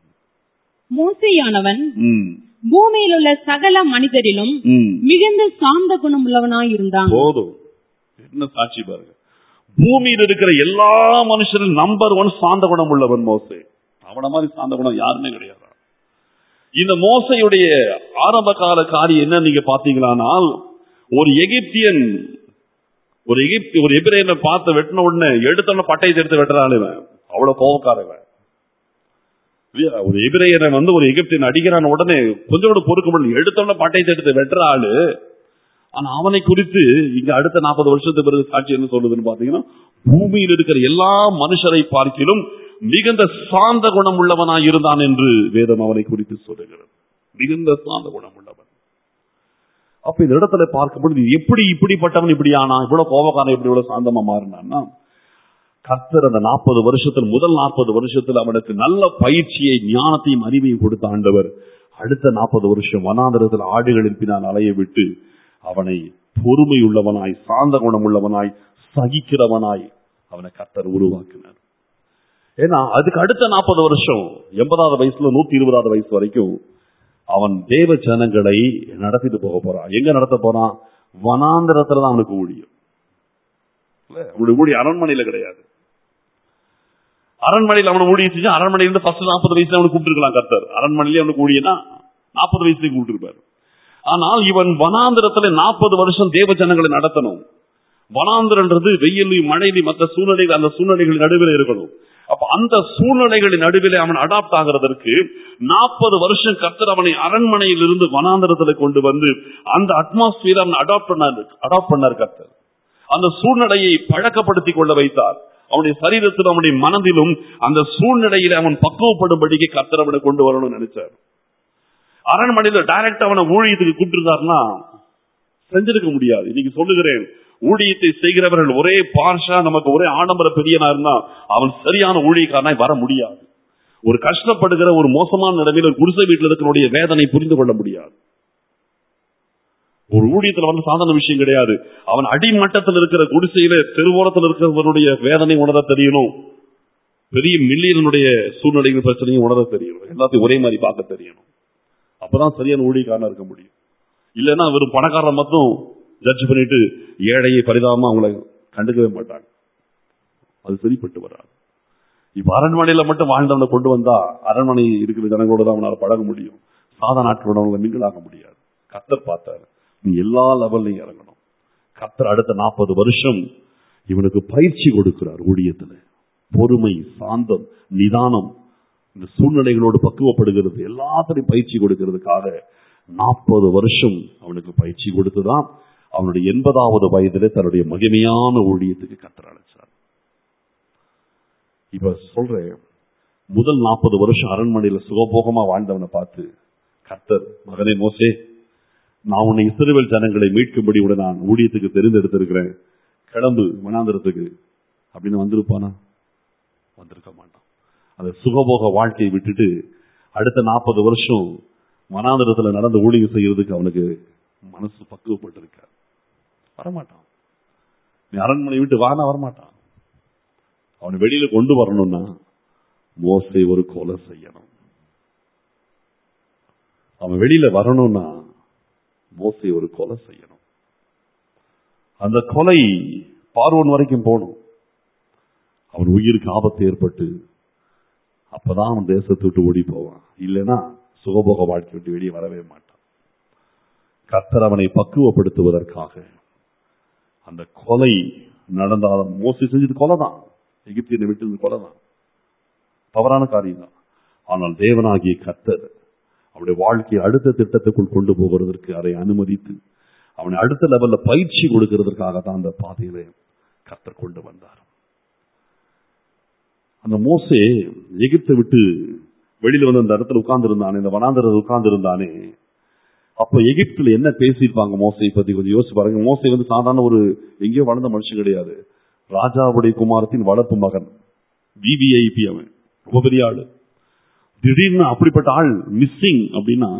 மோசையானவன் ம், பூமியில் உள்ள சகல மனிதரிலும் ம். மிகுந்த சாந்த குணம் உள்ளவனாய் இருந்தான் போதும் என்ன சாட்சி பாருங்க பூமியில் இருக்கிற எல்லா மனுஷரும் நம்பர் ஒன் சாந்த குணம் உள்ளவன் மோசே அவன மாதிரி சாந்த குணம் யாருமே கிடையாது இந்த மோசையுடைய ஆரம்ப கால காரியம் என்ன நீங்க பாத்தீங்களானால் ஒரு எகிப்தியன் ஒரு எகிப்தி ஒரு எபிரேயனை பார்த்து வெட்டின உடனே எடுத்தோன்னு பட்டயத்தை எடுத்து வெட்டுறாள் இவன் அவ்வளவு கோபக்காரவன் இல்லையா? ஒரு எபிரேயனை வந்து ஒரு எகிப்தியன் அடிக்கிறான் உடனே கொஞ்சம் கூட பொறுக்க முடியல எடுத்தோன்னு பட்டயத்தை எடுத்து வெட்டுற ஆளு ஆனா அவனை குறித்து இங்க அடுத்த நாற்பது வருஷத்துக்கு பிறகு சாட்சி என்ன சொல்லுதுன்னு பாத்தீங்கன்னா பூமியில் இருக்கிற எல்லா மனுஷரை பார்க்கிலும் மிகுந்த சாந்த குணம் உள்ளவனாய் இருந்தான் என்று வேதம் அவனை குறித்து சொல்லுகிறது மிகுந்த சாந்த குணம் உள்ளவன் அப்ப இந்த இடத்துல பார்க்கும் பொழுது எப்படி இப்படிப்பட்டவன் இப்படி ஆனா இவ்வளவு கோபக்காரன் இப்படி இவ்வளவு சாந்தமா மாறினான்னா கர்த்தர் அந்த நாற்பது வருஷத்தில் முதல் நாற்பது வருஷத்தில் அவனுக்கு நல்ல பயிற்சியை ஞானத்தையும் அறிவையும் கொடுத்த ஆண்டவர் அடுத்த நாற்பது வருஷம் வனாந்தரத்தில் ஆடுகளின் பின்னால் அலைய விட்டு அவனை பொறுமை உள்ளவனாய் சாந்த குணம் உள்ளவனாய் சகிக்கிறவனாய் அவனை கர்த்தர் உருவாக்கினார் ஏன்னா அதுக்கு அடுத்த நாற்பது வருஷம் எண்பதாவது வயசுல நூத்தி இருபதாவது வயசு வரைக்கும் அவன் தேவ ஜனங்களை நடத்திட்டு போக போறான் எங்க நடத்த போறான் வனாந்தரத்துல தான் அவனுக்கு ஊழியம் இல்ல, அவனுடைய ஊழியம் அரண்மனையில கிடையாது அரண்மனையில் அவனை ஊழியம் செஞ்சு அரண்மனையிலிருந்து ஃபர்ஸ்ட் நாற்பது வயசுல அவனுக்கு கூப்பிட்டுருக்கலாம் கர்த்தர் அரண்மனையிலே அவனுக்கு ஊழியனா நாற்பது வயசுலயே கூப்பிட்டுருப்பாரு ஆனால் இவன் வனாந்திரத்துல நாற்பது வருஷம் தேவ ஜனங்களை நடத்தணும் வனாந்திரன்றது வெயிலையும் மழையிலும் மற்ற சூழ்நிலைகள் அந்த சூழ்நிலைகள் நடுவில் இருக்கணும் அப்ப அந்த சூழ்நிலைகளின் நடுவில் அவன் அடாப்ட் ஆகிறதற்கு நாற்பது வருஷம் கர்த்தர் அவனை அரண்மனையில் இருந்து வனாந்திரத்துல கொண்டு வந்து அந்த அட்மாஸ்பியர் அவன் அடாப்ட் பண்ணார் அடாப்ட் பண்ணார் கர்த்தர் அந்த சூழ்நிலையை பழக்கப்படுத்திக் கொள்ள வைத்தார் அவனுடைய சரீரத்திலும் அவனுடைய மனதிலும் அந்த சூழ்நிலையில அவன் பக்குவப்படும்படிக்கு கர்த்தர் அவனை கொண்டு வரணும்னு நினைச்சார் அரண்மனையில டைரக்ட் அவனை ஊழியத்துக்கு கூப்பிட்டுருந்தாருன்னா செஞ்சிருக்க முடியாது இன்னைக்கு சொல்லுகிறேன் ஊழியத்தை செய்கிறவர்கள் ஒரே பார்ஷா நமக்கு ஒரே ஆடம்பர பெரியனா இருந்தா அவன் சரியான ஊழியக்காரனாய் வர முடியாது ஒரு கஷ்டப்படுகிற ஒரு மோசமான நிலைமையில் ஒரு குடிசை வீட்டில் இருக்கிறனுடைய வேதனை புரிந்து கொள்ள முடியாது ஒரு ஊழியத்துல வந்து சாதாரண விஷயம் கிடையாது அவன் அடிமட்டத்தில் இருக்கிற குடிசையில தெருவோரத்தில் இருக்கிறவனுடைய வேதனை உணர தெரியணும் பெரிய மில்லியனுடைய சூழ்நிலைகள் பிரச்சனையும் உணர தெரியணும் எல்லாத்தையும் ஒரே மாதிரி பார்க்க தெரியணும் அப்பதான் சரியான ஊழியக்காரனா இருக்க முடியும் இல்லைன்னா வெறும் பணக்காரரை மட்டும் ஜட்ஜ் பண்ணிட்டு ஏழையை பரிதாபமா அவங்கள கண்டுக்கவே மாட்டாங்க அது சரிப்பட்டு வராது இப்ப அரண்மனையில மட்டும் வாழ்ந்தவனை கொண்டு வந்தா அரண்மனை இருக்கிற ஜனங்களோட தான் அவனால பழக முடியும் சாதா நாட்களோட அவங்களை மிங்கிளாக முடியாது கத்தர் பார்த்தாரு நீ எல்லா லெவல்லையும் இறங்கணும் கத்தர் அடுத்த நாற்பது வருஷம் இவனுக்கு பயிற்சி கொடுக்கிறார் ஊழியத்துல பொறுமை சாந்தம் நிதானம் இந்த சூழ்நிலைகளோடு பக்குவப்படுகிறது எல்லாத்திலையும் பயிற்சி கொடுக்கிறதுக்காக நாற்பது வருஷம் அவனுக்கு பயிற்சி கொடுத்துதான் அவனுடைய எண்பதாவது வயதிலே தன்னுடைய மகிமையான ஊழியத்துக்கு கத்தர் அழைச்சார் இப்ப சொல்றேன் முதல் நாற்பது வருஷம் அரண்மனையில சுகபோகமா வாழ்ந்தவனை பார்த்து கர்த்தர் மகனே மோசே நான் உன்னை இஸ்ரவேல் ஜனங்களை மீட்கும்படி உட நான் ஊழியத்துக்கு தெரிந்தெடுத்திருக்கிறேன் கிளம்பு மனாந்திரத்துக்கு அப்படின்னு வந்திருப்பானா வந்திருக்க மாட்டான் அந்த சுகபோக வாழ்க்கையை விட்டுட்டு அடுத்த நாற்பது வருஷம் மனாந்திரத்துல நடந்து ஊழியம் செய்யறதுக்கு அவனுக்கு மனசு பக்குவப்பட்டிருக்கார் வரமாட்டான் நீ அரண்மனை விட்டு வானா வரமாட்டான் அவனை வெளியில கொண்டு வரணும்னா மோசை ஒரு கொலை செய்யணும் அவன் வெளியில வரணும்னா மோசை ஒரு கொலை செய்யணும் அந்த கொலை பார்வோன் வரைக்கும் போகணும் அவன் உயிருக்கு ஆபத்து ஏற்பட்டு அப்பதான் அவன் தேசத்தை விட்டு ஓடி போவான் இல்லைன்னா சுகபோக வாழ்க்கை விட்டு வெளியே வரவே மாட்டான் கர்த்தர் அவனை பக்குவப்படுத்துவதற்காக அந்த கொலை நடந்தாலும் மோசி செஞ்சது கொலை தான் எகிப்தியனை விட்டது கொலை தான் தவறான காரியம் தான் ஆனால் தேவனாகிய கர்த்தர் அவருடைய வாழ்க்கையை அடுத்த திட்டத்துக்குள் கொண்டு போகிறதற்கு அதை அனுமதித்து அவனை அடுத்த லெவல்ல பயிற்சி கொடுக்கிறதற்காக தான் அந்த பாதையில கர்த்தர் கொண்டு வந்தார் அந்த மோசே எகிப்தை விட்டு வெளியில வந்து அந்த இடத்துல உட்கார்ந்து இருந்தானே இந்த வனாந்தரத்தில் உட்கார்ந்து இருந்தானே அப்ப எகிப்துல என்ன பேசியிருப்பாங்க மோசை பத்தி கொஞ்சம் யோசிச்சு பாருங்க மோசை வந்து சாதாரண ஒரு எங்கேயோ வளர்ந்த மனுஷன் கிடையாது ராஜாவுடைய குமாரத்தின் வளர்ப்பு மகன் விவிஐபி அவன் ரொம்ப பெரிய ஆளு திடீர்னு அப்படிப்பட்ட ஆள் மிஸ்ஸிங் அப்படின்னா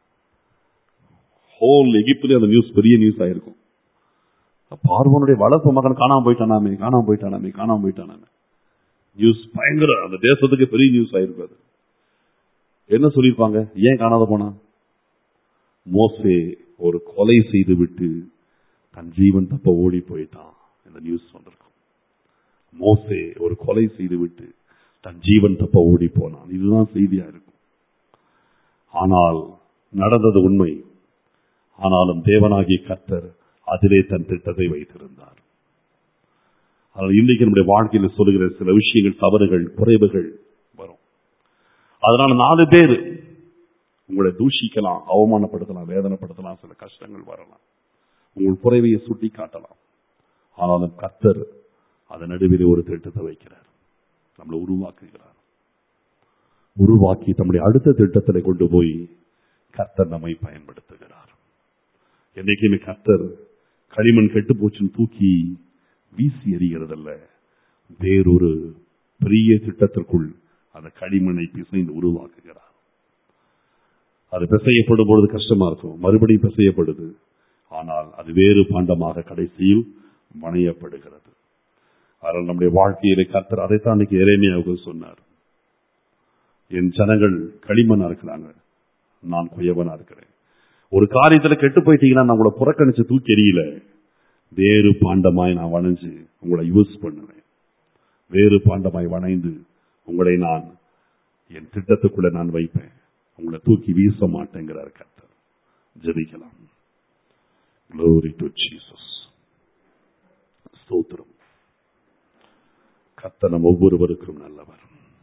ஹோல் எகிப்துல அந்த நியூஸ் பெரிய நியூஸ் ஆயிருக்கும் பார்வனுடைய வளர்ப்பு மகன் காணாம போயிட்டானாமே காணாம போயிட்டானாமே காணாம போயிட்டானாமே நியூஸ் பயங்கர அந்த தேசத்துக்கு பெரிய நியூஸ் ஆயிருக்கு அது என்ன சொல்லியிருப்பாங்க ஏன் காணாத போனா மோசே ஒரு கொலை செய்து விட்டு தன் ஜீவன் தப்ப ஓடி போயிட்டான் இந்த நியூஸ் வந்திருக்கும் மோசே ஒரு கொலை செய்து விட்டு தன் ஜீவன் தப்ப ஓடி போனான் இதுதான் செய்தியா இருக்கும் ஆனால் நடந்தது உண்மை ஆனாலும் தேவனாகிய கர்த்தர் அதிலே தன் திட்டத்தை வைத்திருந்தார் ஆனால் இன்றைக்கு நம்முடைய வாழ்க்கையில சொல்லுகிற சில விஷயங்கள் தவறுகள் குறைவுகள் வரும் அதனால நாலு பேர் உங்களை தூஷிக்கலாம் அவமானப்படுத்தலாம் வேதனைப்படுத்தலாம் சில கஷ்டங்கள் வரலாம் உங்கள் குறைவையை சுட்டி காட்டலாம் ஆனாலும் கர்த்தர் அதன் நடுவில் ஒரு திட்டத்தை வைக்கிறார் நம்மளை உருவாக்குகிறார் உருவாக்கி தம்முடைய அடுத்த திட்டத்தில் கொண்டு போய் கர்த்தர் நம்மை பயன்படுத்துகிறார் என்னைக்குமே கர்த்தர் களிமண் கெட்டு போச்சுன்னு தூக்கி வீசி எறிகிறதல்ல வேறொரு பெரிய திட்டத்திற்குள் அந்த களிமண்ணை பிசைந்து உருவாக்குகிறார் அது பிசையப்படும் பொழுது கஷ்டமா இருக்கும் மறுபடியும் பிசையப்படுது ஆனால் அது வேறு பாண்டமாக கடைசியில் வணையப்படுகிறது அதனால் நம்முடைய வாழ்க்கையிலே கர்த்தர் அதைத்தான் இன்னைக்கு இறைமையாக சொன்னார் என் ஜனங்கள் களிமண்ணா இருக்கிறாங்க நான் குயவனா இருக்கிறேன் ஒரு காரியத்துல கெட்டு போயிட்டீங்கன்னா நான் உங்களை புறக்கணிச்சு தூக்கி எறியல வேறு பாண்டமாய் நான் வணைஞ்சு உங்களை யூஸ் பண்ணுவேன் வேறு பாண்டமாய் வணைந்து உங்களை நான் என் திட்டத்துக்குள்ள நான் வைப்பேன் உங்களை தூக்கி வீச மாட்டேங்கிறார் கர்த்தர் ஜெபிக்கலாம் Glory to Jesus. ஸ்தோத்திரம் கர்த்தர் நம் ஒவ்வொருவருக்கும் நல்லவர்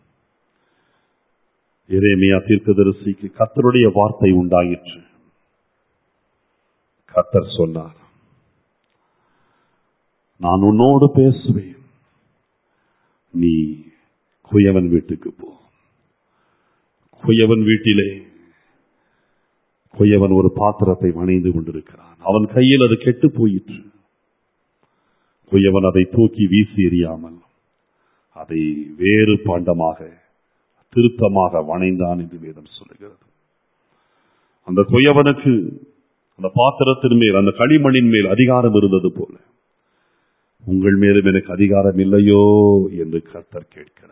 எரேமியா தீர்க்கதரிசிக்கு கர்த்தருடைய வார்த்தை உண்டாயிற்று கர்த்தர் சொன்னார் நான் உன்னோடு பேசுவேன் நீ குயவன் வீட்டுக்கு போ குயவன் வீட்டிலே குயவன் ஒரு பாத்திரத்தை வணைந்து கொண்டிருக்கிறான் அவன் கையில் அது கெட்டு போயிற்று குயவன் அதை தூக்கி வீசி எறியாமல் அதை வேறு பாண்டமாக திருத்தமாக வணைந்தான் என்று வேதம் சொல்லுகிறது அந்த குயவனுக்கு அந்த பாத்திரத்தின் மேல் அந்த களிமண்ணின் மேல் அதிகாரம் இருந்தது போல உங்கள் மேலும் எனக்கு அதிகாரம் இல்லையோ என்று கர்த்தர் கேட்கிறார்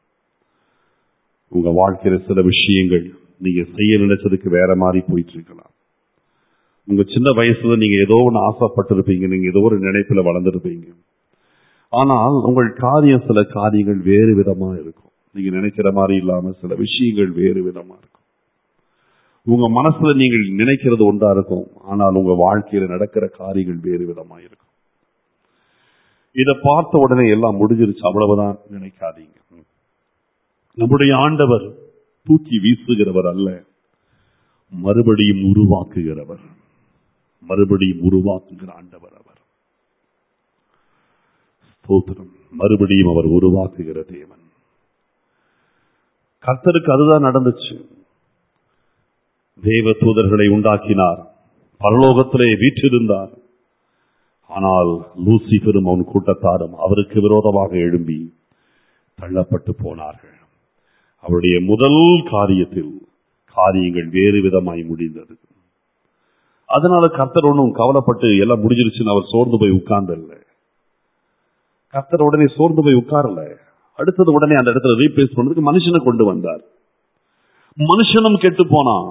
உங்க வாழ்க்கையில சில விஷயங்கள் நீங்க செய்ய நினைச்சதுக்கு வேற மாதிரி போயிட்டு இருக்கலாம் உங்க சின்ன வயசுல நீங்க ஏதோ ஒன்று ஆசைப்பட்டிருப்பீங்க நீங்க ஏதோ ஒரு நினைப்புல வளர்ந்துருப்பீங்க ஆனால் உங்கள் காரியம் சில காரியங்கள் வேறு விதமா இருக்கும் நீங்க நினைக்கிற மாதிரி இல்லாம சில விஷயங்கள் வேறு விதமா இருக்கும் உங்க மனசுல நீங்கள் நினைக்கிறது ஒன்றா இருக்கும் ஆனால் உங்க வாழ்க்கையில நடக்கிற காரியங்கள் வேறு விதமா இருக்கும் இதை பார்த்த உடனே எல்லாம் முடிஞ்சிருச்சு அவ்வளவுதான் நினைக்காதீங்க நம்முடைய ஆண்டவர் தூக்கி வீசுகிறவர் அல்ல மறுபடியும் உருவாக்குகிறவர் மறுபடியும் உருவாக்குகிற ஆண்டவர் அவர் ஸ்தோத்திரம் மறுபடியும் அவர் உருவாக்குகிற தேவன் கர்த்தருக்கு அதுதான் நடந்துச்சு தேவ தூதர்களை உண்டாக்கினார் பரலோகத்திலே வீற்றிருந்தார் ஆனால் லூசிபெரும் அவன் கூட்டத்தாரும் அவருக்கு விரோதமாக எழும்பி தள்ளப்பட்டு போனார்கள் அவருடைய முதல் காரியத்தில் காரியங்கள் வேறு விதமாய் முடிந்தது அதனால கர்த்தர் ஒன்றும் கவலைப்பட்டு எல்லாம் முடிஞ்சிருச்சுன்னு அவர் சோர்ந்து போய் உட்கார்ந்தல்ல கர்த்தர் உடனே சோர்ந்து போய் உட்காரல அடுத்தது உடனே அந்த இடத்துல ரீப்ளேஸ் பண்ணதுக்கு மனுஷனை கொண்டு வந்தார் மனுஷனும் கெட்டு போனான்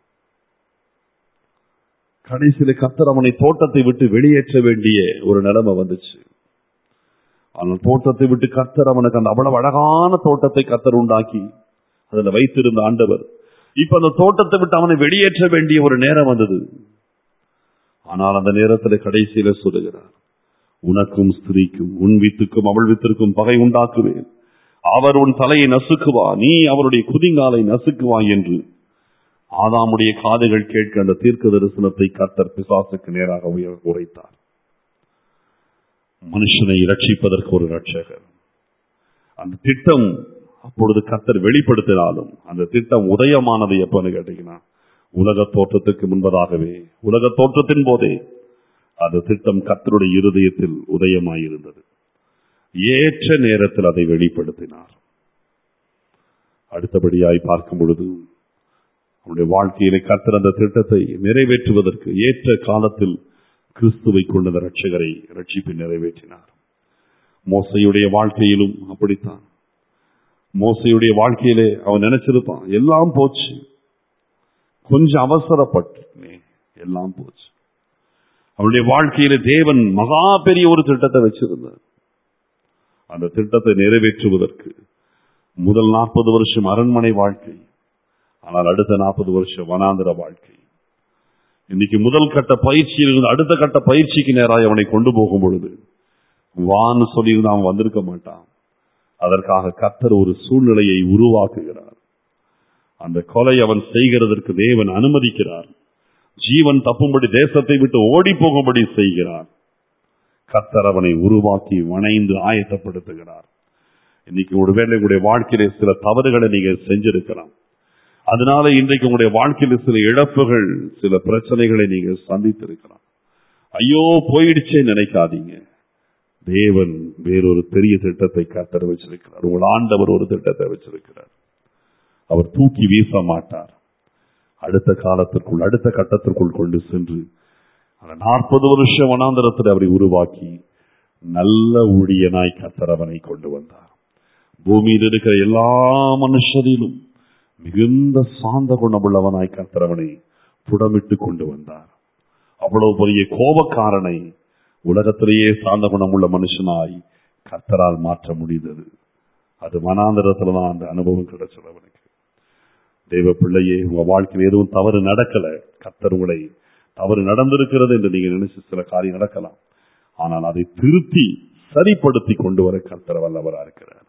கடைசியில கர்த்தர் அவனை தோட்டத்தை விட்டு வெளியேற்ற வேண்டிய ஒரு நிலைமை வந்துச்சு ஆனால் தோட்டத்தை விட்டு கர்த்தர் அவனுக்கு அந்த அவ்வளவு அழகான தோட்டத்தை கர்த்தர் உண்டாக்கி அதுல வைத்திருந்த ஆண்டவர் இப்ப அந்த தோட்டத்தை விட்டு அவனை வெளியேற்ற வேண்டிய ஒரு நேரம் வந்தது ஆனால் அந்த நேரத்தில் கடைசியில சொல்லுகிறார் உனக்கும் ஸ்திரீக்கும் உன் வித்துக்கும் அவள் வித்திற்கும் பகை உண்டாக்குவேன் அவர் உன் தலையை நசுக்குவா நீ அவருடைய குதிங்காலை நசுக்குவா என்று ஆதாமுடைய காதுகள் கேட்க அந்த தீர்க்க தரிசனத்தை கர்த்தர் பிசாசுக்கு நேராக உய- உரைத்தார் மனுஷனை ரட்சிப்பதற்கு ஒரு ரட்சகர் அந்த திட்டம் அப்பொழுது கர்த்தர் வெளிப்படுத்தினாலும் அந்த திட்டம் உதயமானது எப்பன்னு கேட்டீங்கன்னா உலக தோற்றத்துக்கு முன்பதாகவே உலக தோற்றத்தின் போதே அந்த திட்டம் கர்த்தருடைய இருதயத்தில் உதயமாயிருந்தது ஏற்ற நேரத்தில் அதை வெளிப்படுத்தினார் அடுத்தபடியாய் பார்க்கும் பொழுது அவருடைய வாழ்க்கையிலே கர்த்தர் அந்த திட்டத்தை நிறைவேற்றுவதற்கு ஏற்ற காலத்தில் கிறிஸ்துவை கொண்ட அந்த ரட்சகரை ரட்சிப்பை நிறைவேற்றினார் மோசையுடைய வாழ்க்கையிலும் அப்படித்தான் மோசையுடைய வாழ்க்கையிலே அவன் நினைச்சிருப்பான் எல்லாம் போச்சு கொஞ்சம் அவசரப்பட்டு எல்லாம் போச்சு அவனுடைய வாழ்க்கையில தேவன் மகா பெரிய ஒரு திட்டத்தை வச்சிருந்தார் அந்த திட்டத்தை நிறைவேற்றுவதற்கு முதல் நாற்பது வருஷம் அரண்மனை வாழ்க்கை ஆனால் அடுத்த நாற்பது வருஷம் வனாந்திர வாழ்க்கை இன்னைக்கு முதல் கட்ட பயிற்சியில் இருந்து அடுத்த கட்ட பயிற்சிக்கு நேராக அவனை கொண்டு போகும் பொழுது வான்னு சொல்லியிருந்து அவன் வந்திருக்க மாட்டான் அதற்காக கத்தர் ஒரு சூழ்நிலையை உருவாக்குகிறார் அந்த கொலை அவன் செய்கிறதற்கு தேவன் அனுமதிக்கிறார் ஜீவன் தப்பும்படி தேசத்தை விட்டு ஓடி போகும்படி செய்கிறார் கத்தர் அவனை உருவாக்கி வணைந்து ஆயத்தப்படுத்துகிறார் இன்னைக்கு ஒருவேளை உங்களுடைய வாழ்க்கையில சில தவறுகளை நீங்க செஞ்சிருக்கலாம் அதனால இன்றைக்கு உங்களுடைய வாழ்க்கையில சில இழப்புகள் சில பிரச்சனைகளை நீங்க சந்தித்திருக்கலாம் ஐயோ போயிடுச்சே நினைக்காதீங்க தேவன் வேறொரு பெரிய திட்டத்தை கத்தர் வச்சிருக்கிறார் உங்கள் ஆண்டவர் ஒரு திட்டத்தை வச்சிருக்கிறார் அவர் தூக்கி வீச மாட்டார் அடுத்த காலத்திற்குள் அடுத்த கட்டத்திற்குள் கொண்டு சென்று அந்த நாற்பது வருஷம் வனாந்தரத்தில் அவரை உருவாக்கி நல்ல ஊழியனாய் கத்தர் அவனை கொண்டு வந்தார் பூமியில் இருக்கிற எல்லா மனுஷரிலும் மிகுந்த சாந்த குணமுள்ளவனாய் கத்தர் அவனை புடமிட்டு கொண்டு வந்தார் அவ்வளவு பெரிய கோபக்காரனை உலகத்திலேயே சாந்த குணமுள்ள மனுஷனாய் கத்தரால் மாற்ற முடிந்தது அது மனாந்திரத்துல தான் அந்த அனுபவம் கிடைச்சது அவனுக்கு தெய்வ பிள்ளையே உங்க வாழ்க்கையில் எதுவும் தவறு நடக்கல கத்தர் உங்களை தவறு நடந்திருக்கிறது என்று நீங்க நினைச்சு சில காரியம் நடக்கலாம் ஆனால் அதை திருத்தி சரிப்படுத்தி கொண்டு வர கர்த்தர் வல்லவரா இருக்கிறார்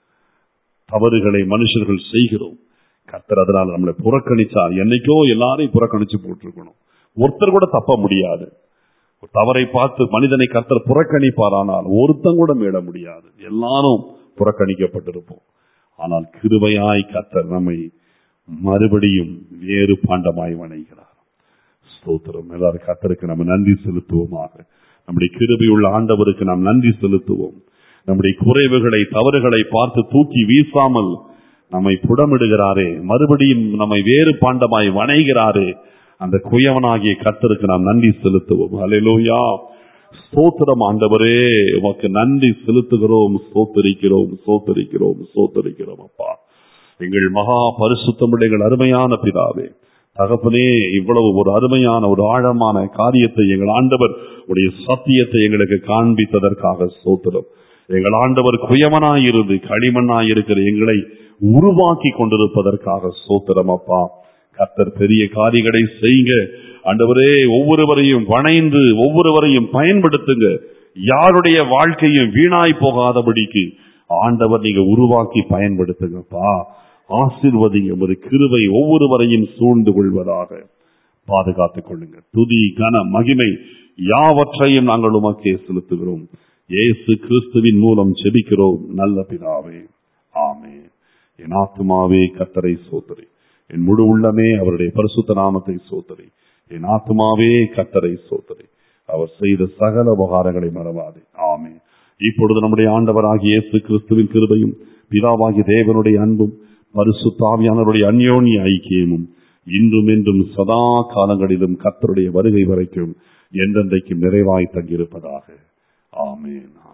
தவறுகளை மனுஷர்கள் செய்கிறோம் கர்த்தர் அதனால் நம்மளை புறக்கணிச்சார் என்னைக்கோ எல்லாரையும் புறக்கணிச்சு போட்டிருக்கணும் ஒருத்தர் கூட தப்ப முடியாது ஒரு தவறை பார்த்து மனிதனை கர்த்தர் புறக்கணிப்பாரானால் ஒருத்தன் கூட மீள முடியாது எல்லாரும் புறக்கணிக்கப்பட்டிருப்போம் ஆனால் கிருபையாய் கர்த்தர் நம்மை மறுபடியும் வேறு பாண்டமாய் வணைகிறார் ஸ்தோத்திரம் எல்லாரும் கர்த்தருக்கு நம்ம நன்றி செலுத்துவோமாக நம்முடைய கிருபையுள்ள ஆண்டவருக்கு நாம் நன்றி செலுத்துவோம் நம்முடைய குறைவுகளை தவறுகளை பார்த்து தூக்கி வீசாமல் நம்மை புடமிடுகிறாரே மறுபடியும் நம்மை வேறு பாண்டமாய் வணைகிறாரே அந்த குயவனாகிய கர்த்தருக்கு நாம் நன்றி செலுத்துவோம் அல்லேலூயா ஸ்தோத்திரம் ஆண்டவரே உமக்கு நன்றி செலுத்துகிறோம் சோத்தரிக்கிறோம் சோத்தரிக்கிறோம் சோத்தரிக்கிறோம் அப்பா எங்கள் மகா பரிசுத்தமுடைய எங்கள் அருமையான பிதாவே தகப்பனே இவ்வளவு ஒரு அருமையான ஒரு ஆழமான காரியத்தை எங்கள் ஆண்டவர் உடைய சத்தியத்தை எங்களுக்கு காண்பித்ததற்காக சோத்திரம் எங்கள் ஆண்டவர் குயவனாயிருந்து களிமண்ணாயிருக்கிற எங்களை உருவாக்கி கொண்டிருப்பதற்காக சோத்திரம் அப்பா கர்த்தர் பெரிய காரியங்களை செய்யுங்க ஆண்டவரே ஒவ்வொருவரையும் வணைந்து ஒவ்வொருவரையும் பயன்படுத்துங்க யாருடைய வாழ்க்கையும் வீணாய் போகாதபடிக்கு ஆண்டவர் நீங்க உருவாக்கி பயன்படுத்துங்கப்பா ஆசிர்வதிங்க ஒரு கிருவை ஒவ்வொருவரையும் சூழ்ந்து கொள்வதாக பாதுகாத்துக் கொள்ளுங்க துதி கன மகிமை யாவற்றையும் நாங்கள் உமக்கே செலுத்துகிறோம் இயேசு கிறிஸ்துவின் மூலம் செபிக்கிறோம் நல்ல பிதாவே ஆமே என் ஆத்துமாவே கத்தரை சோதரி என் முழு உள்ளமே அவருடைய பரிசுத்த நாமத்தை சோதரி என் ஆத்துமாவே கத்தரை சோதரி அவர் செய்த சகல உபகாரங்களை மறவாதே ஆமே இப்பொழுது நம்முடைய ஆண்டவராகிய இயேசு கிறிஸ்துவின் கிருபையும் பிதாவாகிய தேவனுடைய அன்பும் பரிசுத்தாவியானவருடைய அந்யோன்ய ஐக்கியமும் இன்றும் என்றும் சதா காலங்களிலும் கர்த்தருடைய வருகை வரைக்கும் என்றென்றைக்கும் நிறைவாய் தங்கியிருப்பதாக ஆமென்